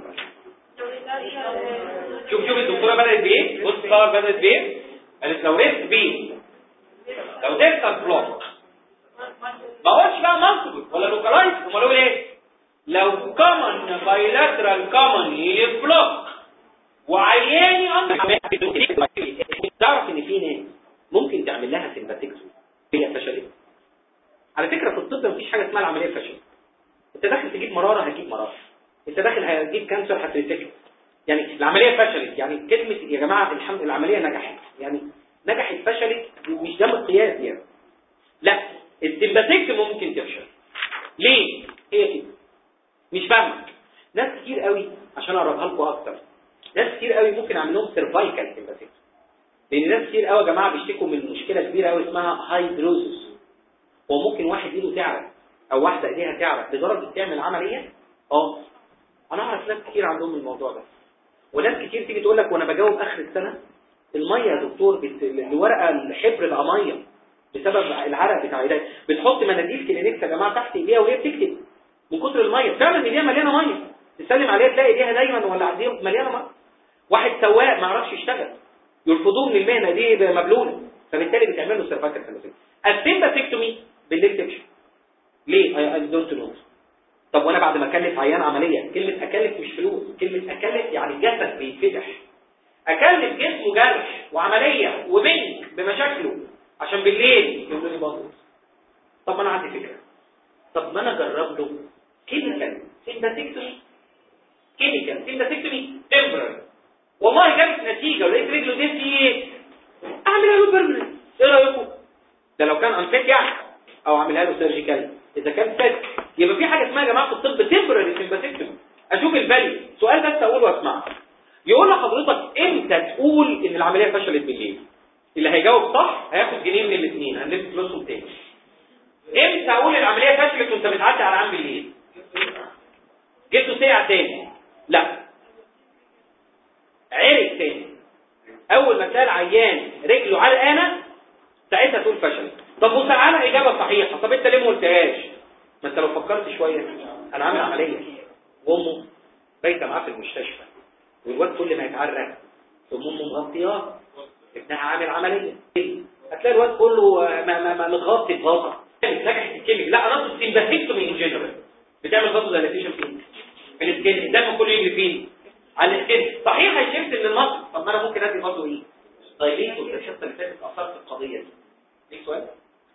شوف شوف الدكتوره بدات بايه بص بقى بدات بايه قالت لو ريست بي لو ديستال بلوك ما قلتش بقى مالتيبل ولا لوكالايز امال اقول ايه لو كومن بايلاترال كومن بلوك وعياني تعرف ان في ناس ممكن تعمل لها سيمباتيكتومي هي فشلت على فكره في الطب مفيش حاجه اسمها العمليه فشل انت داخل تجيب مراره هتجيب مراره انت داخل هتجيب كانسر هتريتكت يعني العمليه فشلت يعني كلمه يا جماعه الحمد العمليه نجحت يعني نجحت فشلت مش ده مقياس يعني لا السيمباتيكت ممكن تفشل ليه هي كده مش فاهمك ناس كتير قوي عشان اقربها لكم اكتر ناس كتير قوي ممكن اعمل لهم سيرفايكال سيمباتيكت لان ناس كتير قوي يا جماعه بيشتكوا من مشكله كبيره قوي اسمها هايدروزس هو ممكن واحد ايده تعرق او واحده ايديها تعرق لدرجه تعمل عمليه اه انا اعرف ناس كتير عندهم الموضوع ده وناس كتير تيجي تقول لك وانا بجاوب اخر السنه الميه يا دكتور بت... الورقه الحبر بقى ميه بسبب العرق بتاع ايديها بتحط مناديل كلينكس يا جماعه تحت ايديها وهي بتكتب من كتر الميه فعلا ايديها مليانه ميه تسلم عليها تلاقي ايديها دايما ولا عندها مليانه ميه واحد سواق ما يعرفش يشتغل يرفضوه من المهنه دي مبلوله فبالتالي بتعمل له سيرفايكال سيمباتيكتومي السيمباتيكتومي بالليل تمشي ليه اي دونت نو طب وانا بعد ما اكلف عيان عمليه كلمه اكلف مش فلوس كلمه اكلف يعني جسد بيتفتح اكلف جسمه جرح وعمليه وبنك بمشاكله عشان بالليل يقولوا لي باظ طب ما انا عندي فكره طب ما انا اجرب له كيميكال سيمباتيكتومي كيميكال سيمباتيكتومي تمبرال والله جابت نتيجه ولقيت رجله دي في اعملها له بيرمننت ايه رايكم ده لو كان انفيت يعني او اعملها له سيرجيكال اذا كان فات يبقى في حاجه اسمها يا جماعه في الطب تمبرري سيمباتيكتومي اشوف الفاليو سؤال بس اقوله واسمعه يقول لحضرتك امتى تقول ان العمليه فشلت بالليل اللي هيجاوب صح هياخد جنيه من الاثنين هنلف فلوسهم تاني امتى اقول العمليه فشلت وانت بتعدي على عام بالليل جبته ساعه تاني لا عرق تاني اول ما تلاقي العيان رجله علقانه ساعتها تقول فشل طب وساعه اجابه صحيحه طب انت ليه ما قلتهاش ما انت لو فكرت شويه انا عامل عمليه وامه بايته معاه في المستشفى والواد كل ما يتعرق ثم امه مغطياه ابنها عامل عمليه هتلاقي الواد كله ما ما ما متغطي بغطا نجحت الكيميك لا انا اقصد سيمباثيكتومي ان جنرال بتعمل غطا دايلاتيشن فين في السكين الدم كله يجري فين على السكين صحيح هيشفت من المصل طب ما انا ممكن ادي برضه ايه دايليتو الحصه اللي فاتت اثرت القضيه دي ليك سؤال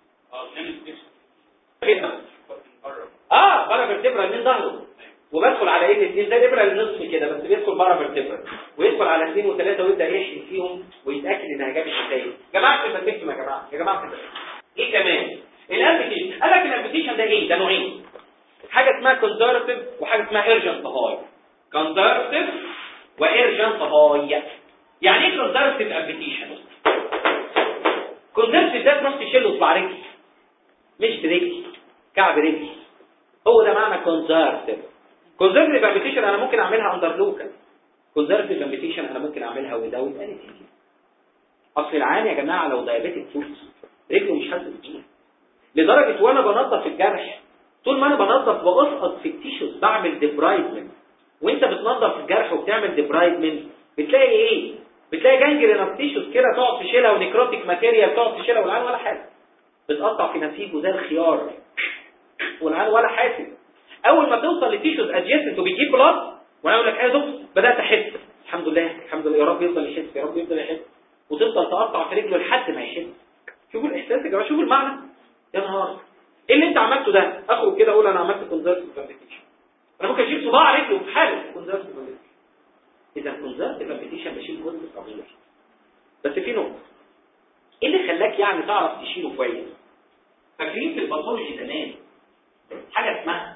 اه بره فيرتبرا من ظهره وبدخل على ايه الاثنين زي الابره النصف كده بس بيدخل بره فيرتبرا ويدخل على اثنين وثلاثه ويبدا يحشي فيهم ويتاكد انها جابت نتائج جماعه الفاتيكتوم يا جماعه يا جماعه كده ايه كمان الامبيتيشن قال لك الامبيتيشن ده ايه ده نوعين حاجه اسمها كونزرفتيف وحاجه اسمها ايرجنت هاي كونزرفتيف وايرجنت هاي يعني ايه كونزرفتيف ابلكيشن كونزرفتيف ده تروح تشيل صباع رجل مش برجل كعب رجل هو ده معنى كونزرفتيف كونزرفتيف ابلكيشن انا ممكن اعملها اندر لوكال كونزرفتيف ابلكيشن انا ممكن اعملها ويزاوت انستيزيا اصل العام يا جماعه لو دايابيتك فوت رجله مش حاسس بيه لدرجه وانا بنظف الجرح طول ما انا بنظف بقصقص في التيشوز بعمل ديبرايدمنت وانت بتنظف الجرح وبتعمل ديبرايدمنت بتلاقي ايه بتلاقي جانجرين اوف تيشوز كده تقعد تشيلها ونيكروتيك ماتيريال تقعد تشيلها والعيان ولا حاجه بتقطع في نسيجه زي الخيار والعيان ولا حاسس اول ما توصل لتيشوز ادجيسنت وبيجيب بلاد وانا اقول لك ايه يا دكتور بدات احس الحمد لله الحمد لله يا رب يفضل يحس يا رب يفضل يحس وتفضل تقطع في رجله لحد ما يحس شوفوا الاحساس يا جماعه شوفوا المعنى يا نهار ايه اللي انت عملته ده اخرج كده اقول انا عملت كونزرتيف ابلكيشن انا ممكن اشيل صباع رجله في حاله كونزرتيف ابلكيشن اذا كونزرتيف ابلكيشن بشيل جزء صغير بس في نقطه ايه اللي خلاك يعني تعرف تشيله كويس فاكرين في الباثولوجي زمان حاجه اسمها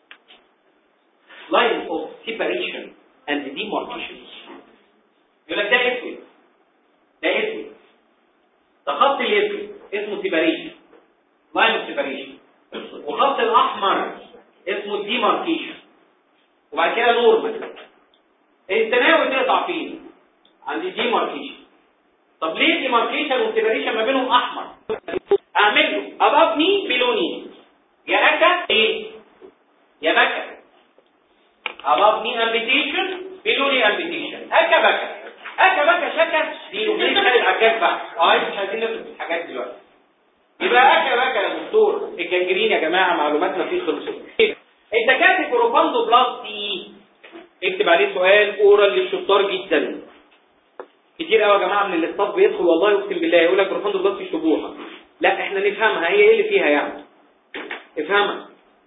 line of separation and demarcation يقول لك ده اسود ده اسود ده خط الاسود اسمه separation line of separation وخط الاحمر اسمه demarcation وبعد كده نورمال انت ناوي تقطع فين عند demarcation طب ليه demarcation والسيبريشن ما بينهم احمر اعمل له above knee below knee يا اكا ايه يا بكا above knee amputation below knee amputation اكا بكا اكا بكا شكا دي لوبليك خالد عكاز بقى اه مش عايزين ندرس الحاجات دلوقتي يبقى اكا بكا يا دكتور الجنجرين يا جماعه معلوماتنا فيه خلصت انت كاتب بروفاندو بلاستي اكتب عليه سؤال اورال للشطار جدا كتير قوي يا جماعه من الاستاف بيدخل والله اقسم بالله يقول لك بروفاندو بلاستي شبوحه لا احنا نفهمها هي ايه اللي فيها يعني افهمها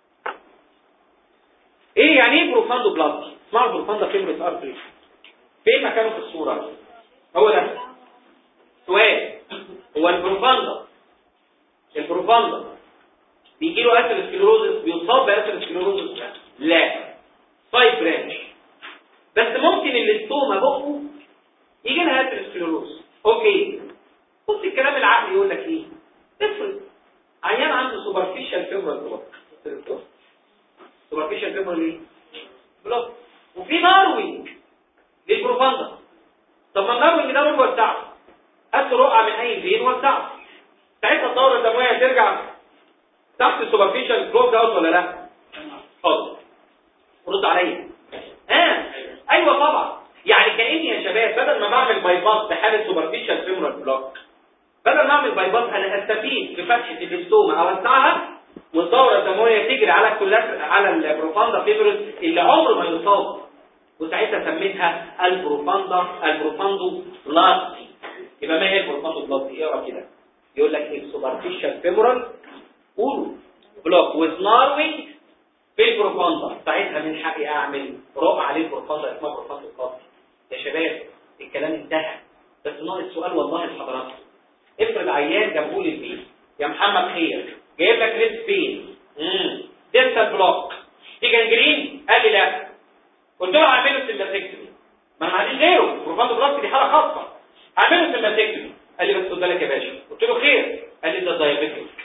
ايه يعني ايه بروفاندو بلاستي اسمعوا بروفاندا فيمرس ارتري فين مكانه في الصوره هو ده سؤال هو البروفاندا البروفاندا بيجي له اثيروسكليروزس بيصاب باثيروسكليروزس لا سايد برانش بس ممكن الاستوما بقه يجي لها اثيروسكليروز اوكي بص الكلام العقلي يقول لك ايه افرض عيان عنده سوبرفيشال فيمورال بلوك سوبرفيشال فيمورال ايه بلوك وفي ناروينج للبروفاندا طب ما الناروينج ده روح وسعه هات رقعه من اي فين وسعه ساعتها الدوره الدمويه ترجع تحت السوبرفيشال بلوك دوت ولا لا حاضر رد عليا اه ايوه طبعا يعني كاني يا شباب بدل ما بعمل باي باس في حاله سوبرفيشال فيمورال بلوك بدل ما اعمل باي باس انا استفيد بفتحه الاستوما اوسعها والدوره الدمويه تجري على الكولات على البروفاندا فيبروس اللي عمره ما يصاب وساعتها سميتها البروفاندا البروفاندو بلاستي يبقى ما هي البروفاندو بلاستي اقرا كده يقول لك السوبرفيشال فيمورال قولوا بلوك وذ ناروينج في البروفاندا ساعتها من حقي اعمل رقعه للبروفاندا اسمها بروفاندا بلاستي يا شباب الكلام انتهى بس ناقص سؤال والله لحضراتكم افرض عيان جابوا لي البيت يا محمد خير جايب لك ريس بين امم ديستال بلوك دي جنجرين قال لي لا قلت له اعمله سيمباتكتومي ما انا ما عنديش غيره بروفاندو بلاستي دي حاله خاصه اعمله سيمباتكتومي قال لي بس خد بالك يا باشا قلت له خير قال لي ده دايابيتك